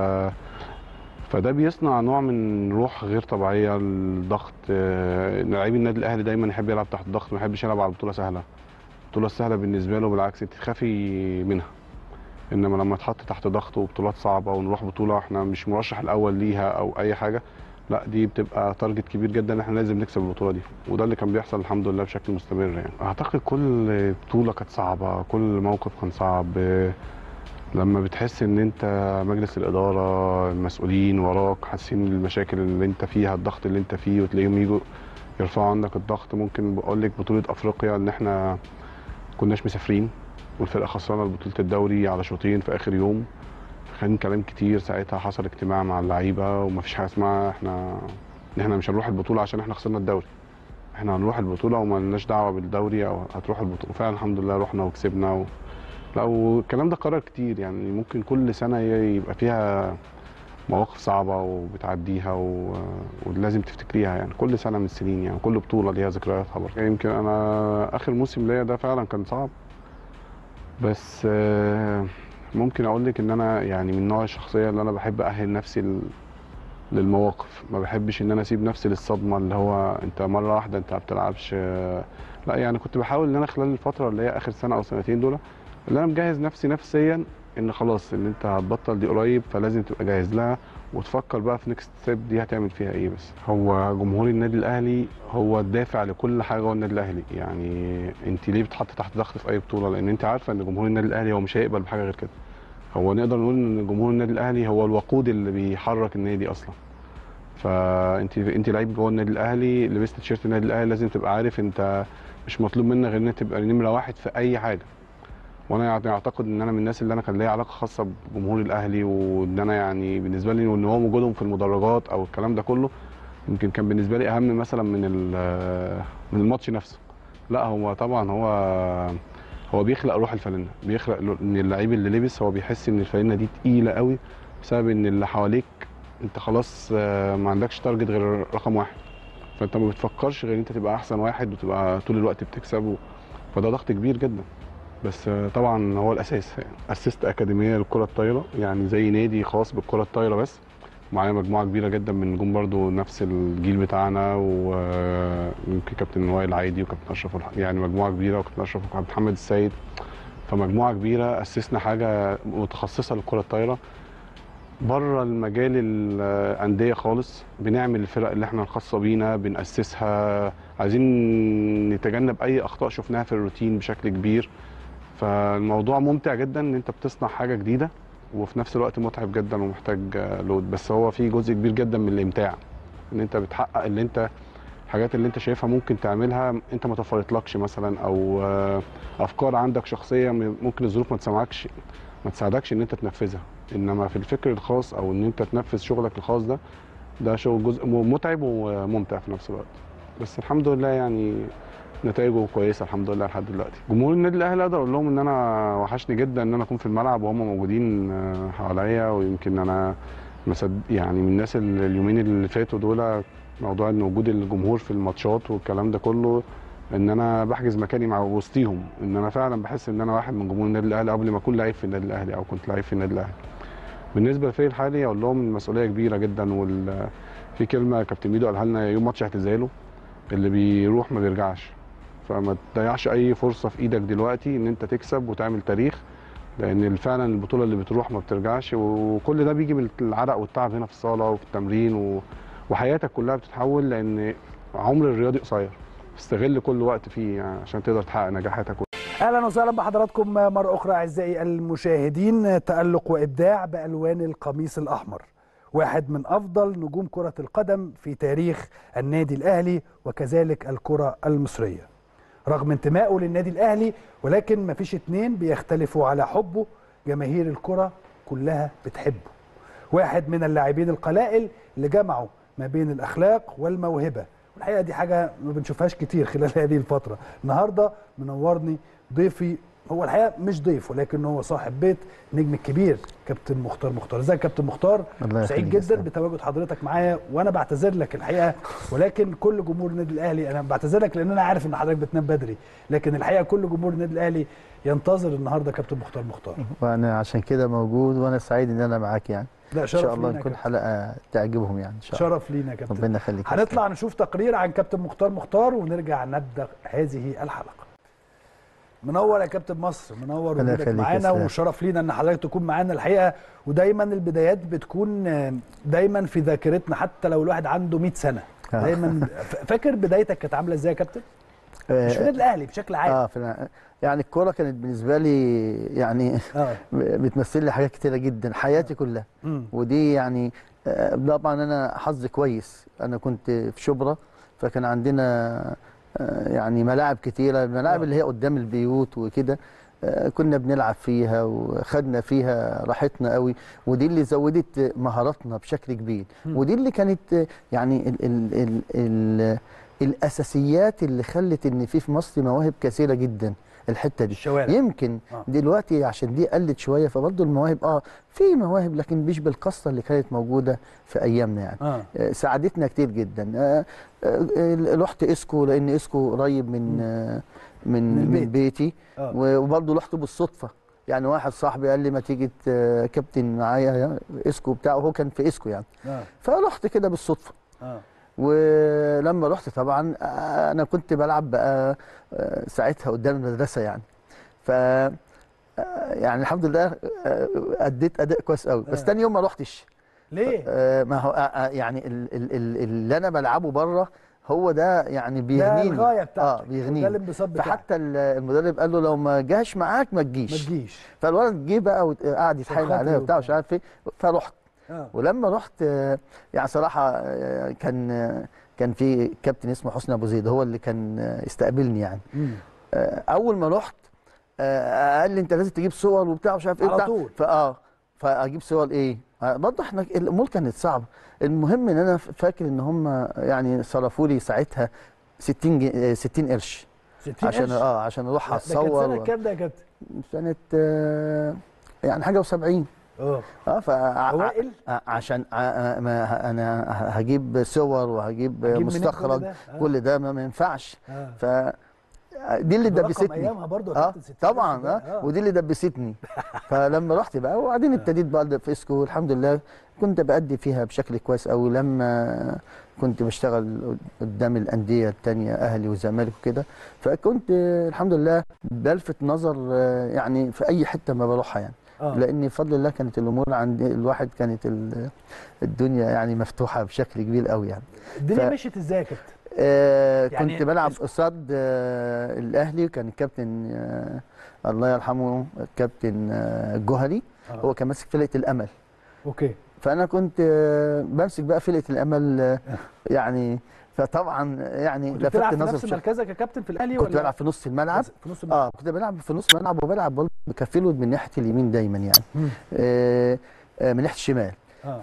فده بيصنع نوع من روح غير طبيعيه الضغط آه، ان لعيب النادي الاهلي دايما يحب يلعب تحت الضغط ما يحبش يلعب على بطوله سهله البطوله السهله بالنسبه له بالعكس انت تخافي منها انما لما تحط تحت ضغط وبطولات صعبه ونروح بطوله احنا مش مرشح الاول ليها او اي حاجه لا دي بتبقى تارجت كبير جدا ان احنا لازم نكسب البطوله دي وده اللي كان بيحصل الحمد لله بشكل مستمر يعني اعتقد كل بطوله كانت صعبه كل موقف كان صعب لما بتحس ان انت مجلس الاداره المسؤولين وراك حاسين بالمشاكل اللي انت فيها الضغط اللي انت فيه وتلاقيهم يجوا يرفعوا عندك الضغط ممكن بقول لك بطوله افريقيا ان احنا كناش مسافرين والفرقه خسرانه بطوله الدوري على شوطين في اخر يوم كان كلام كتير ساعتها حصل اجتماع مع اللعيبه ومفيش حاجه اسمها احنا ان احنا مش هنروح البطوله عشان احنا خسرنا الدوري احنا هنروح البطوله وما لناش دعوه بالدوري او هتروح البطوله وفعلا الحمد لله رحنا وكسبنا و... لا والكلام ده قرار كتير يعني ممكن كل سنه يبقى فيها مواقف صعبه وبتعديها و... ولازم تفتكريها يعني كل سنه من السنين يعني كل بطوله ليها ذكرياتها برضه يعني يمكن انا اخر موسم ليا ده فعلا كان صعب بس آه، ممكن اقول لك ان انا يعني من نوع الشخصيه اللي انا بحب اهل نفسي ل- للمواقف ما بحبش ان انا اسيب نفسي للصدمه اللي هو انت مره واحده انت ما بتلعبش آه، لا يعني كنت بحاول ان انا خلال الفتره اللي هي اخر سنه او سنتين دول اللي انا مجهز نفسي نفسيا ان خلاص ان انت هتبطل دي قريب فلازم تبقى جاهز لها وتفكر بقى في نيكست ستيب دي هتعمل فيها ايه بس هو جمهور النادي الاهلي هو الدافع لكل حاجه جوه النادي الاهلي يعني انت ليه بتحط تحت ضغط في اي بطوله لان انت عارفه ان جمهور النادي الاهلي هو مش هيقبل بحاجه غير كده هو نقدر نقول ان جمهور النادي الاهلي هو الوقود اللي بيحرك النادي اصلا فانت انت لعيب جوه النادي الاهلي لبست تيشيرت النادي الاهلي لازم تبقى عارف انت مش مطلوب منك غير ان انت تبقى نمره واحد في اي حاجه وانا يعني اعتقد ان انا من الناس اللي انا كان ليا علاقه خاصه بجمهور الاهلي وان انا يعني بالنسبه لي وان هو وجودهم في المدرجات او الكلام ده كله يمكن كان بالنسبه لي اهم مثلا من ال- من الماتش نفسه لا هو طبعا هو هو بيخلق روح الفانلة بيخلق لو- ان اللعيب اللي لبس هو بيحس ان الفانلة دي تقيله قوي بسبب ان اللي حواليك انت خلاص آه، ما عندكش تارجت غير رقم واحد فانت ما بتفكرش غير ان انت تبقى احسن واحد وتبقى طول الوقت بتكسب و- فده ضغط كبير جدا بس آه، طبعا هو الاساس يعني اسست اكاديميه للكره الطايره يعني زي نادي خاص بالكره الطايره بس معايا مجموعه كبيره جدا من نجوم برضو نفس الجيل بتاعنا ويمكن كابتن وائل عايدي وكابتن اشرف الح- يعني مجموعه كبيره وكابتن اشرف وكابتن محمد السيد فمجموعه كبيره اسسنا حاجه متخصصه للكره الطايره بره المجال الانديه خالص بنعمل الفرق اللي احنا الخاصه بينا بناسسها عايزين نتجنب اي اخطاء شفناها في الروتين بشكل كبير فالموضوع ممتع جدا ان انت بتصنع حاجه جديده وفي نفس الوقت متعب جدا ومحتاج آه، لود بس هو في جزء كبير جدا من الامتاع ان انت بتحقق اللي انت الحاجات اللي انت شايفها ممكن تعملها انت ما توفرتلكش مثلا او آه، افكار عندك شخصيه م- ممكن الظروف ما تساعدكش ما تساعدكش ان انت تنفذها انما في الفكر الخاص او ان انت تنفذ شغلك الخاص ده ده شغل جزء م- متعب وممتع في نفس الوقت بس الحمد لله يعني نتائجه كويسه الحمد لله لحد دلوقتي جمهور النادي الاهلي اقدر اقول لهم ان انا وحشني جدا ان انا اكون في الملعب وهم موجودين آه، حواليا ويمكن انا مسد يعني من الناس اللي اليومين اللي فاتوا دول موضوع ان وجود الجمهور في الماتشات والكلام ده كله ان انا بحجز مكاني مع وسطيهم ان انا فعلا بحس ان انا واحد من جمهور النادي الاهلي قبل ما اكون لعيب في النادي الاهلي او كنت لعيب في النادي الاهلي بالنسبه للفريق الحالي اقول لهم المسؤوليه كبيره جدا وال في كلمه كابتن ميدو قالها لنا يوم ماتش اعتزاله اللي بيروح ما بيرجعش فما تضيعش اي فرصه في ايدك دلوقتي ان انت تكسب وتعمل تاريخ لان فعلا البطوله اللي بتروح ما بترجعش وكل ده بيجي من العرق والتعب هنا في الصاله وفي التمرين و... وحياتك كلها بتتحول لان عمر الرياضي قصير استغل كل وقت فيه يعني عشان تقدر تحقق نجاحاتك اهلا وسهلا بحضراتكم مره اخرى اعزائي المشاهدين تالق وابداع بالوان القميص الاحمر واحد من افضل نجوم كره القدم في تاريخ النادي الاهلي وكذلك الكره المصريه رغم انتمائه للنادي الاهلي ولكن ما فيش اتنين بيختلفوا على حبه جماهير الكره كلها بتحبه واحد من اللاعبين القلائل اللي جمعوا ما بين الاخلاق والموهبه والحقيقه دي حاجه ما بنشوفهاش كتير خلال هذه الفتره النهارده منورني ضيفي هو الحقيقه مش ضيف ولكن هو صاحب بيت نجم الكبير كابتن مختار مختار ازيك يا كابتن مختار الله سعيد يخليك يا جدا أستاذ. بتواجد حضرتك معايا وانا بعتذر لك الحقيقه ولكن كل جمهور النادي الاهلي انا بعتذر لك لان انا عارف ان حضرتك بتنام بدري لكن الحقيقه كل جمهور النادي الاهلي ينتظر النهارده كابتن مختار مختار وانا عشان كده موجود وانا سعيد ان انا معاك يعني لا ان شرف شاء الله لينا يا نكون كابتن. حلقه تعجبهم يعني ان شاء الله شرف لينا يا كابتن ربنا يخليك يا هنطلع نشوف تقرير عن كابتن مختار مختار ونرجع نبدا هذه الحلقه منور يا كابتن مصر منور ربنا وجودك يخليك يا معانا سلام. وشرف لينا ان حضرتك تكون معانا الحقيقه ودايما البدايات بتكون آه، دايما في ذاكرتنا حتى لو الواحد عنده 100 سنه آه. دايما ف- فاكر بدايتك كانت عامله ازاي يا كابتن؟ آه، مش في النادي الاهلي بشكل عام اه في يعني الكوره كانت بالنسبه لي يعني اه بتمثل لي حاجات كتيره جدا حياتي كلها مم. ودي يعني آه، طبعا انا حظي كويس انا كنت في شبرا فكان عندنا آه، يعني ملاعب كتيره الملاعب آه. اللي هي قدام البيوت وكده آه، كنا بنلعب فيها وخدنا فيها راحتنا قوي ودي اللي زودت مهاراتنا بشكل كبير مم. ودي اللي كانت آه، يعني ال ال ال ال الاساسيات اللي خلت ان في في مصر مواهب كثيره جدا الحته دي الشوارع يمكن آه. دلوقتي عشان دي قلت شويه فبرضه المواهب اه في مواهب لكن مش بالقصه اللي كانت موجوده في ايامنا يعني اه آه، ساعدتنا كتير جدا آه، آه، آه، رحت اسكو لان اسكو قريب من آه، من من البيت. من بيتي اه و- وبرضه رحت بالصدفه يعني واحد صاحبي قال لي ما تيجي ت- كابتن معايا اسكو بتاعه هو كان في اسكو يعني اه فرحت كده بالصدفه اه ولما رحت طبعا آه، انا كنت بلعب بقى آه، ساعتها قدام المدرسه يعني ف آه، يعني الحمد لله آه، اديت اداء كويس قوي بس آه. تاني يوم ما رحتش ليه؟ آه، ما هو آه، آه، يعني ال- ال- ال- اللي انا بلعبه بره هو ده يعني ده بيغنيني الغايه اه بتاعتك ده بيغنيني الانبساط بتاعك فحتى ال- المدرب قال له لو ما جاش معاك ما ما تجيش تجيش فالولد جه بقى وقعد يتحايل خاطري عليا وبتاع وبتاع. مش عارف ايه فرحت اه ولما رحت آه، يعني صراحه آه، كان آه، كان في كابتن اسمه حسني ابو زيد هو اللي كان آه، استقبلني يعني مم. آه، اول ما رحت آه، قال لي انت لازم تجيب صور وبتاع مش عارف ايه على بتاع طول. فاه فاجيب صور ايه آه، برضه احنا الامور كانت صعبه المهم ان انا فاكر ان هم يعني صرفوا لي ساعتها 60 جي- آه، 60 قرش 60 عشان قرش؟ اه عشان اروح ده كانت اتصور سنه و- كام ده يا كابتن؟ سنه آه، يعني حاجه و70 اه اه ف اوائل ع- عشان ع- ع- ما ه- انا ه- هجيب صور وهجيب هتجيب منين مستخرج كل ده؟ آه. كل ده ما, ما ينفعش آه. ف دي اللي ده رقم دبستني ايامها برضه يا اه كابتن 60 قرش طبعا ده. اه ودي اللي دبستني فلما رحت بقى وبعدين ابتديت بقى في اسكو الحمد لله كنت بأدي فيها بشكل كويس قوي لما كنت بشتغل قدام الأندية التانية أهلي وزمالك وكده فكنت آه، الحمد لله بلفت نظر آه، يعني في أي حتة ما بروحها يعني اه لان بفضل الله كانت الامور عند الواحد كانت ال- الدنيا يعني مفتوحه بشكل كبير قوي يعني الدنيا ف- مشيت ازاي يا كابتن؟ آه يعني كنت بلعب اسم- قصاد آه الاهلي كان الكابتن آه الله يرحمه الكابتن آه الجوهري آه. هو كان ماسك فرقه الامل اوكي فانا كنت آه بمسك بقى فرقه الامل آه يعني فطبعا يعني كنت لفت بتلعب في نظر نفس بشكل- مركزك يا كابتن في الاهلي كنت ولا بلعب في نص الملعب في نص الملعب اه كنت بلعب في نص الملعب وبلعب برضه بكفيلود من ناحيه اليمين دايما يعني مم. آه آه من ناحيه الشمال اه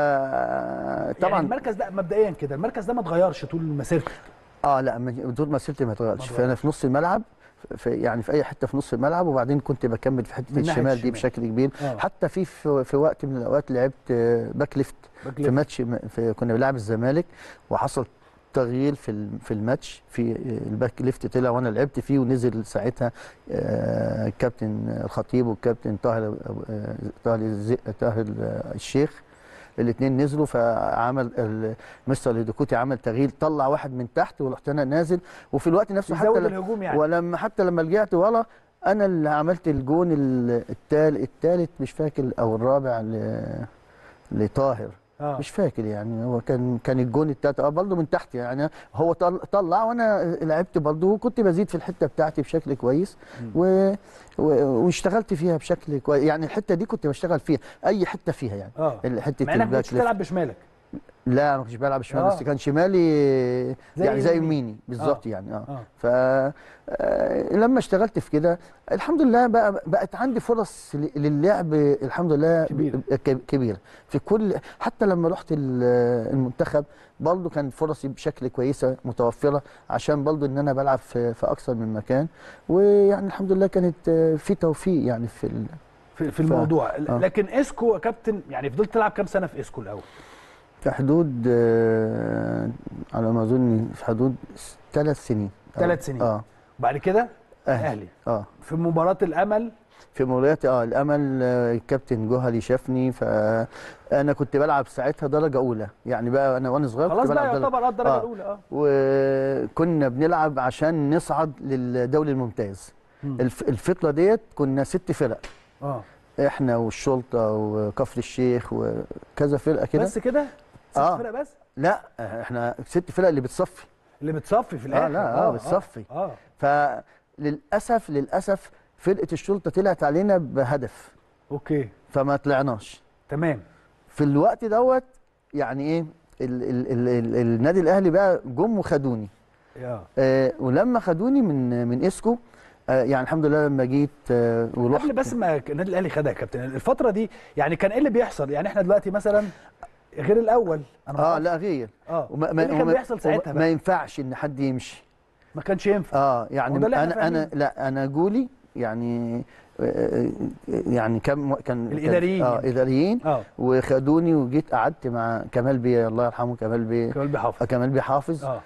فطبعا يعني المركز ده مبدئيا كده المركز ده ما اتغيرش طول مسيرتك اه لا من- طول مسيرتي ما اتغيرش ما فانا في نص الملعب في يعني في اي حته في نص الملعب وبعدين كنت بكمل في حته من ناحية الشمال دي الشمال. بشكل كبير آه. حتى في في في وقت من الاوقات لعبت آه، باك ليفت باك في ليفت. ماتش م- في كنا بنلعب الزمالك وحصل تغيير في الم- في الماتش في آه، الباك ليفت طلع وانا لعبت فيه ونزل ساعتها آه، الكابتن الخطيب والكابتن طاهر آه، طاهر الزي- طاهر آه، الشيخ الاثنين نزلوا فعمل ال- مستر الهدوكوتي عمل تغيير طلع واحد من تحت ورحت انا نازل وفي الوقت نفسه حتى يزود ل- الهجوم يعني ولما حتى لما رجعت ورا انا اللي عملت الجون الثالث الثالث مش فاكر او الرابع ل- لطاهر اه مش فاكر يعني هو كان كان الجون التالت اه برضه من تحت يعني هو طل- طلع وانا لعبت برضه وكنت بزيد في الحته بتاعتي بشكل كويس و... و... واشتغلت فيها بشكل كويس يعني الحته دي كنت بشتغل فيها اي حته فيها يعني اه حته مع انك الباك كنتش ليفت. بتلعب بشمالك لا ما كنتش بلعب شمال آه. بس كان شمالي زي يعني زي يميني. يميني بالظبط يعني اه اه ف آه، لما اشتغلت في كده الحمد لله بقى بقت عندي فرص ل- للعب الحمد لله كبيرة. ك- كبيره في كل حتى لما رحت ال- المنتخب برضه كانت فرصي بشكل كويسه متوفره عشان برضه ان انا بلعب في, في اكثر من مكان ويعني الحمد لله كانت آه، في توفيق يعني في ال... في, في الموضوع آه. لكن اسكو يا كابتن يعني فضلت تلعب كام سنه في اسكو الاول في حدود آه، على ما اظن في حدود ثلاث سنين ثلاث سنين. اه وبعد كده اهلي اهلي اه في مباراه الامل في مباريات اه الامل آه، الكابتن جوهري شافني فانا كنت بلعب ساعتها درجه اولى يعني بقى انا وانا صغير خلاص كنت بقى بلعب درجة يعتبر اه الدرجه آه. الاولى اه وكنا بنلعب عشان نصعد للدوري الممتاز الف الفكره ديت كنا ست فرق اه احنا والشرطه وكفر الشيخ وكذا فرقه كده بس كده ست آه. فرق بس لا احنا ست فرق اللي بتصفي اللي بتصفي في الاخر لا، آه، بتصفي. اه, فللاسف للاسف فرقه الشرطه طلعت علينا بهدف اوكي فما طلعناش تمام في الوقت دوت يعني ايه ال ال ال ال النادي الاهلي بقى جم وخدوني اه آه ولما خدوني من من اسكو آه يعني الحمد لله لما جيت آه ورحت قبل بس ما النادي الاهلي خدها يا كابتن الفتره دي يعني كان ايه اللي بيحصل يعني احنا دلوقتي مثلا غير الاول انا اه معرفش. لا غير اه وما ايه اللي كان بيحصل ساعتها ما بقى ينفعش ان حد يمشي ما كانش ينفع اه يعني وده اللي احنا انا انا فاهمينه. لا انا جولي يعني آه، يعني كم كان كان- الإداريين اه يعني. اداريين اه وخدوني وجيت قعدت مع كمال بيه الله يرحمه كمال بيه كمال بيحافظ كمال بيه حافظ اه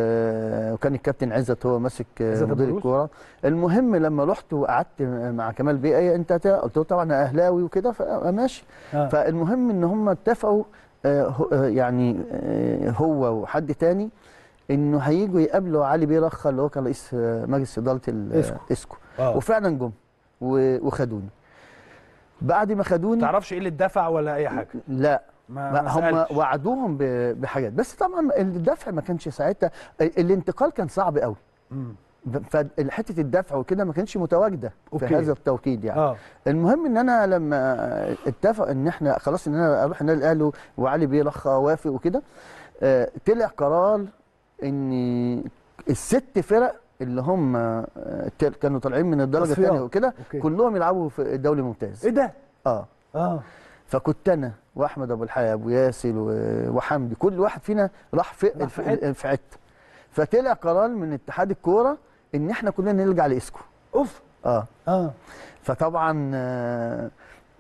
و- وكان الكابتن عزت هو ماسك عزت مدير البروس. الكوره المهم لما رحت وقعدت مع كمال بيه ايه انت هت- قلت له طبعا أنا اهلاوي وكده فماشي آه. فالمهم ان هم اتفقوا آه، هو- آه، يعني آه، هو وحد تاني انه هيجوا يقابلوا علي بيه رخا اللي هو كان رئيس آه، مجلس اداره ال- إسكو. اسكو اه وفعلا جم و- وخدوني بعد ما خدوني تعرفش ايه اللي اتدفع ولا اي حاجه لا ما, ما ما هم سألتش. وعدوهم ب- بحاجات بس طبعا الدفع ما كانش ساعتها الانتقال كان صعب قوي مم. فحته الدفع وكده ما كانتش متواجده في أوكي. هذا التوقيت يعني اه المهم ان انا لما اتفق ان احنا خلاص ان انا اروح النادي الاهلي وعلي بيه رخا وافق وكده آه، طلع قرار ان الست فرق اللي هم آه، تل- كانوا طالعين من الدرجه تصفيات. الثانيه وكده أوكي. كلهم يلعبوا في الدوري الممتاز ايه ده اه اه فكنت انا واحمد ابو الحياه وياسر و- وحمدي كل واحد فينا راح في راح في في, حتة. في حته فطلع قرار من اتحاد الكوره ان احنا كلنا نرجع لاسكو اوف اه اه فطبعا آه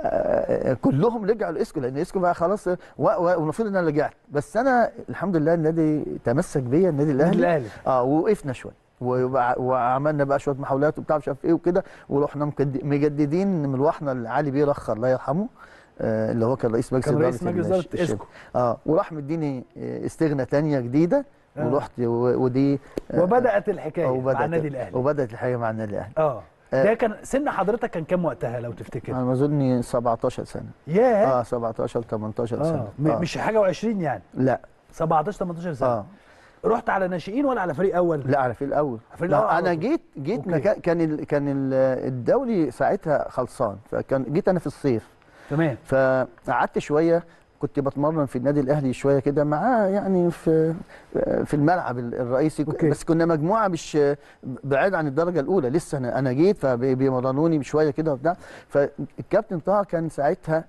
آه كلهم رجعوا لاسكو لان اسكو بقى خلاص و- و- والمفروض ان انا رجعت بس انا الحمد لله النادي تمسك بيا النادي النادي الاهلي الاهلي اه ووقفنا شويه وبع- وعملنا بقى شويه محاولات وبتاع مش عارف ايه وكده ورحنا مكد- مجددين مروحنا لعلي بيه رخ الله يرحمه آه اللي هو كان رئيس مجلس كان رئيس إدارة مجلس الش- اداره الشركة. اسكو اه وراح مديني آه، استغنى تانية جديده آه. ورحت و- ودي آه، وبدات الحكايه آه، مع النادي الاهلي وبدات الحقيقه مع النادي الاهلي اه آه. ده كان سن حضرتك كان كام وقتها لو تفتكر انا ما اظني 17 سنه ياه اه 17 18 اه سنه م- مش حاجه و20 يعني لا 17 18 سنه اه رحت على ناشئين ولا على فريق اول لا على في الاول في الأول لا على انا طول. جيت جيت أوكي. مكان كان ال كان ال الدوري ساعتها خلصان فكان جيت انا في الصيف تمام فقعدت شويه كنت بتمرن في النادي الاهلي شويه كده معاه يعني في في الملعب الرئيسي أوكي. بس كنا مجموعه مش بعيد عن الدرجه الاولى لسه انا انا جيت فبيمرنوني بشويه كده وبتاع فالكابتن طه كان ساعتها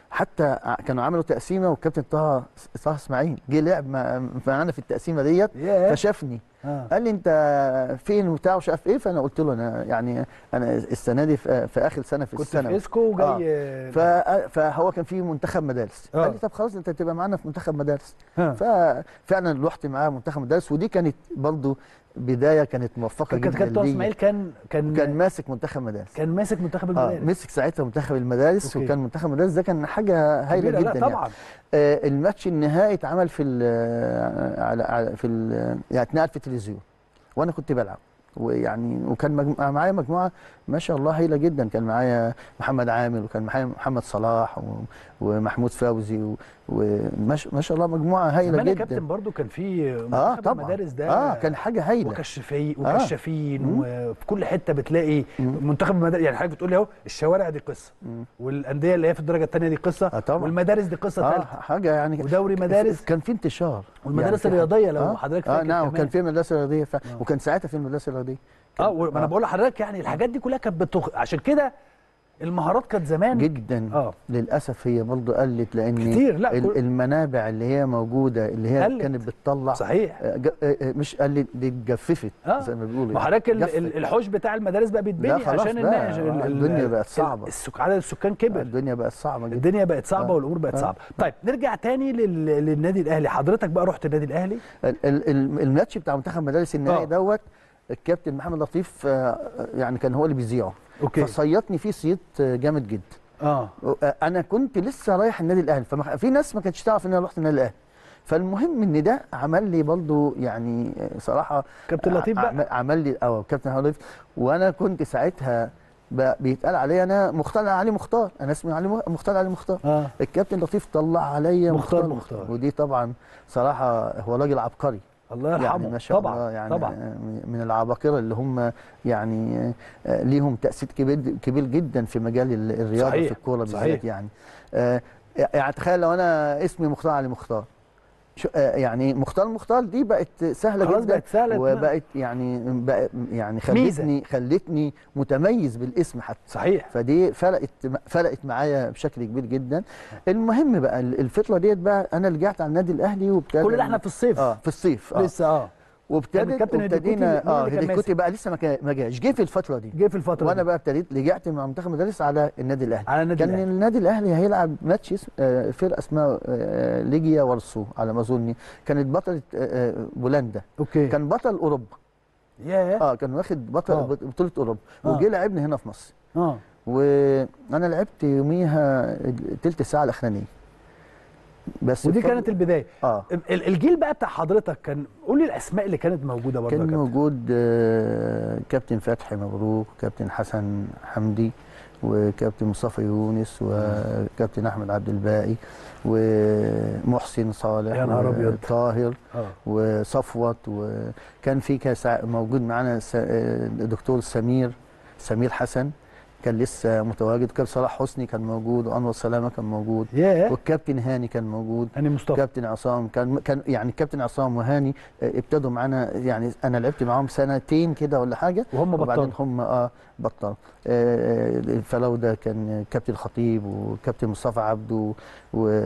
حتى ع- كانوا عملوا تقسيمه والكابتن طه طه اسماعيل جه لعب مع- معانا في التقسيمه ديت ياه فشافني آه. قال لي انت فين وبتاع ومش عارف ايه فانا قلت له انا يعني انا السنه دي في, في اخر سنه في كنت السنه في اسكو وجاي ف... فهو كان في منتخب مدارس آه. قال لي طب خلاص انت تبقى معانا في منتخب مدارس آه. ففعلا رحت معاه منتخب مدارس ودي كانت برضو بدايه كانت موفقه كان جدا كابتن طه ليا. اسماعيل كان كان كان ماسك منتخب مدارس كان ماسك منتخب اه المدارس مسك ساعتها منتخب المدارس أوكي. وكان منتخب المدارس ده كان حاجه هايله كبيرة، جدا لا يعني. طبعا آه الماتش النهائي اتعمل في ال- على على في ال- يعني اتنقل في التلفزيون وانا كنت بلعب ويعني وكان مجموعة معايا مجموعه ما شاء الله هايله جدا كان معايا محمد عامر وكان معايا محمد صلاح و- ومحمود فوزي و- وما ش- ما شاء الله مجموعه هايله زمان يا جدا كابتن برضو كان في اه منتخب طبعا المدارس ده اه كان حاجه هايله وكشافين آه. وكشافين مم. وفي كل حته بتلاقي مم. منتخب المدارس يعني حضرتك بتقول لي اهو الشوارع دي قصه مم. والانديه اللي هي في الدرجه الثانيه دي قصه آه طبعا. والمدارس دي قصه اه ثالثه حاجه يعني ودوري مدارس كان في انتشار والمدارس في حاجة- الرياضيه لو آه حضرتك اه فاكر نعم كمان. وكان في مدرسه رياضيه ف... آه. وكان ساعتها في المدرسه الرياضيه اه ما انا بقول لحضرتك يعني الحاجات دي كلها كانت بتخ... عشان كده المهارات كانت زمان جدا اه للاسف هي برضه قلت لان كتير، لا، ال- كل- المنابع اللي هي موجوده اللي هي قلت. كانت بتطلع صحيح آه، ج- آه، آه، مش قلت دي اتجففت آه. زي ما بيقولوا ما حضرتك ال- جفت. ال- الحوش بتاع المدارس بقى بيتبني لا خلاص عشان بقى، الناس آه، الدنيا بقت صعبة. السك... عدد السكان كبر الدنيا بقت صعبه جدا الدنيا بقت صعبه آه. والامور بقت آه. صعبه طيب نرجع تاني لل... للنادي الاهلي حضرتك بقى رحت النادي الاهلي ال- ال- ال- الماتش بتاع منتخب مدارس النهائي آه. دوت الكابتن محمد لطيف آه، يعني كان هو اللي بيذيعه اوكي فصيطني فيه صيت آه، جامد جدا اه آه، انا كنت لسه رايح النادي الاهلي ففي ناس ما كانتش تعرف ان انا رحت النادي الاهلي فالمهم ان ده عمل لي برضو يعني صراحه كابتن لطيف بقى. عمل- عمل لي اه كابتن لطيف وانا كنت ساعتها ب- بيتقال عليا انا مختار علي مختار انا اسمي علي م- مختار علي مختار اه الكابتن لطيف طلع عليا مختار مختار, مختار. ودي طبعا صراحه هو راجل عبقري الله يرحمه يعني ما شاء طبعا الله يعني طبعا من العباقرة اللي هم يعني آه، ليهم تأثير كبير كبير جدا في مجال ال- الرياضة صحيح، في الكورة صحيح. بالذات يعني آه، يعني تخيل لو أنا اسمي مختار علي مختار شو- آه، يعني مختار مختار دي بقت سهلة خلاص جدا بقت سهلة. وبقت يعني بقى يعني خلتني خلتني متميز بالاسم حتى صحيح فدي فرقت فرقت معايا بشكل كبير جدا المهم بقى الفتره ديت بقى انا رجعت على النادي الاهلي وابتدى كل ده احنا في الصيف اه في الصيف اه لسه اه كان وابتدت الكابتن وابتدينا هيديكوتي مين اه اللي كان هيديكوتي ماسك؟ بقى لسه ما كا- ما جاش جه في الفتره دي جه في الفتره وانا دي. بقى ابتديت رجعت من منتخب المدارس على النادي الاهلي على النادي كان الاهلي النادي الاهلي هيلعب ماتش اسم- آه، فرقه اسمها آه، ليجيا وارسو على ما اظني كانت بطله آه، آه، بولندا اوكي كان بطل اوروبا ياه اه كان واخد بطل آه. بطوله اوروبا آه. وجه لعبني هنا في مصر اه وانا لعبت يوميها تلت ساعه الاخرانيه بس ودي بفضل- كانت البدايه اه ال- الجيل بقى بتاع حضرتك كان قول لي الاسماء اللي كانت موجوده برضه يا كان كابتن. موجود آه، كابتن فتحي مبروك كابتن حسن حمدي وكابتن مصطفى يونس وكابتن احمد عبد الباقي ومحسن صالح يا نهار أبيض. طاهر اه وصفوت وكان في كاس ع- موجود معانا س- آه، دكتور سمير سمير حسن كان لسه متواجد كابتن صلاح حسني كان موجود وانور سلامه كان موجود ياه والكابتن هاني كان موجود هاني مصطفى كابتن عصام كان كان يعني كابتن عصام وهاني آه، ابتدوا معانا يعني انا لعبت معاهم سنتين كده ولا حاجه وهم وبعدين بطلوا هم اه بطلوا آه، الفلوده كان كابتن خطيب وكابتن مصطفى عبده و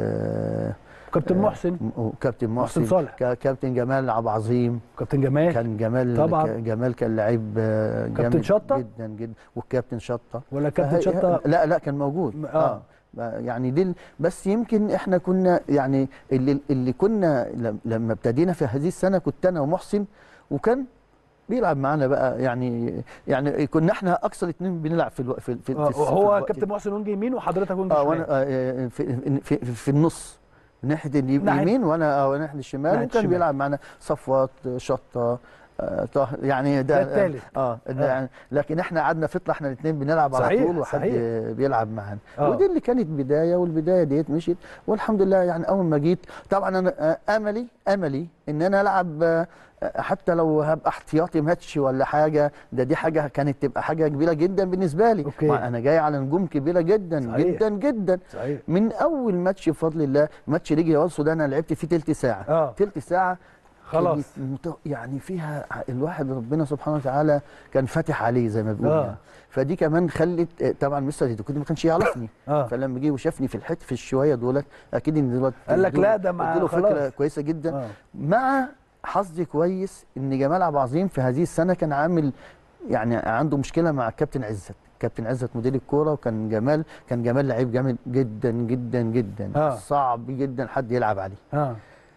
كابتن محسن وكابتن محسن محسن صالح. كا- كابتن جمال عبد العظيم كابتن جمال كان جمال طبعاً. ك- جمال كان لعيب آه، كابتن جامد شطة؟ جدا جدا والكابتن شطه ولا كابتن فهي- شطه لا لا كان موجود م- اه, آه. يعني دي ال- بس يمكن احنا كنا يعني اللي اللي كنا لم- لما ابتدينا في هذه السنه كنت انا ومحسن وكان بيلعب معانا بقى يعني يعني كنا احنا اكثر اتنين بنلعب في الو... في, في, آه، في هو الوقت كابتن محسن وينج يمين وحضرتك وينج اه شمال وانا آه في, في, في, في النص ناحيه ناحية- اليمين وانا اه ناحيه الشمال ناحية وكان الشمال. بيلعب معانا صفوت شطه آه طه يعني ده ده التالت. اه, ده يعني لكن احنا قعدنا فتره احنا الاثنين بنلعب على صحيح، طول وحد صحيح. بيلعب معانا آه. ودي اللي كانت بدايه والبدايه ديت مشيت والحمد لله يعني اول ما جيت طبعا انا آه، املي املي ان انا العب آه، حتى لو هبقى احتياطي ماتش ولا حاجه ده دي حاجه كانت تبقى حاجه كبيره جدا بالنسبه لي أوكي. مع انا جاي على نجوم كبيره جدا صحيح. جدا جدا صحيح من اول ماتش بفضل الله ماتش ليجي والسو ده انا لعبت فيه تلت ساعه اه تلت ساعه خلاص كانت مت- يعني فيها الواحد ربنا سبحانه وتعالى كان فاتح عليه زي ما بيقول آه. يعني. فدي كمان خلت آه، طبعا مستر هيدوكوتي ما كانش يعرفني اه فلما جه وشافني في الحته في الشويه دولت اكيد ان دولت قال لك دول- لا ده مع اديله فكره خلاص كويسه جدا اه مع حظي كويس ان جمال عبد العظيم في هذه السنه كان عامل يعني عنده مشكله مع الكابتن عزت كابتن عزت مدير الكوره وكان جمال كان جمال لعيب جامد جدا جدا جدا آه. صعب جدا حد يلعب عليه اه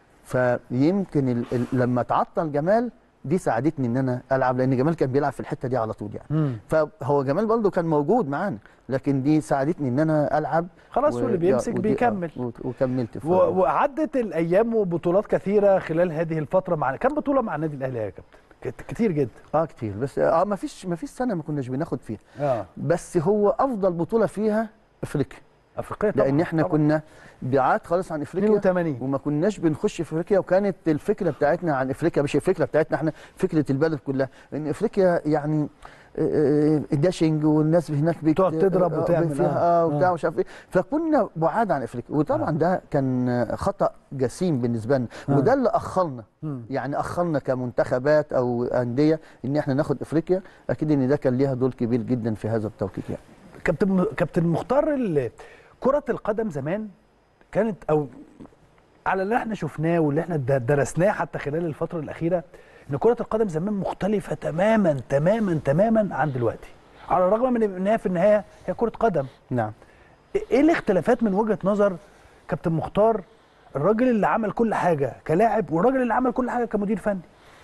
فيمكن ال ال لما تعطل جمال دي ساعدتني ان انا العب لان جمال كان بيلعب في الحته دي على طول يعني مم. فهو جمال برضه كان موجود معانا لكن دي ساعدتني ان انا العب خلاص واللي بيمسك ودي- بيكمل آه، و- وكملت ف- و- وعدت الايام وبطولات كثيره خلال هذه الفتره مع كم بطوله مع النادي الاهلي يا كابتن كت- كتير جدا اه كتير بس اه ما فيش ما فيش سنه ما كناش بناخد فيها اه بس هو افضل بطوله فيها افريقيا افريقيا طبعا لان احنا طبعاً. كنا بعاد خالص عن افريقيا 82 وما كناش بنخش افريقيا وكانت الفكره بتاعتنا عن افريقيا مش الفكره بتاعتنا احنا فكره البلد كلها ان افريقيا يعني آه، آه، داشنج والناس هناك بت- تقعد تضرب آه، وتعمل، فيها آه، اه وبتاع آه. مش عارف ايه فكنا بعاد عن افريقيا وطبعا ده كان خطا جسيم بالنسبه لنا آه. وده اللي اخرنا مم. يعني اخرنا كمنتخبات او انديه ان احنا ناخد افريقيا اكيد ان ده كان ليها دور كبير جدا في هذا التوقيت يعني كابتن كابتن مختار ال- كرة القدم زمان كانت او على اللي احنا شفناه واللي احنا د- درسناه حتى خلال الفترة الأخيرة ان كرة القدم زمان مختلفة تماما تماما تماما عن دلوقتي على الرغم من انها في النهاية هي كرة قدم نعم ايه الاختلافات من وجهة نظر كابتن مختار الراجل اللي عمل كل حاجة كلاعب والراجل اللي عمل كل حاجة كمدير فني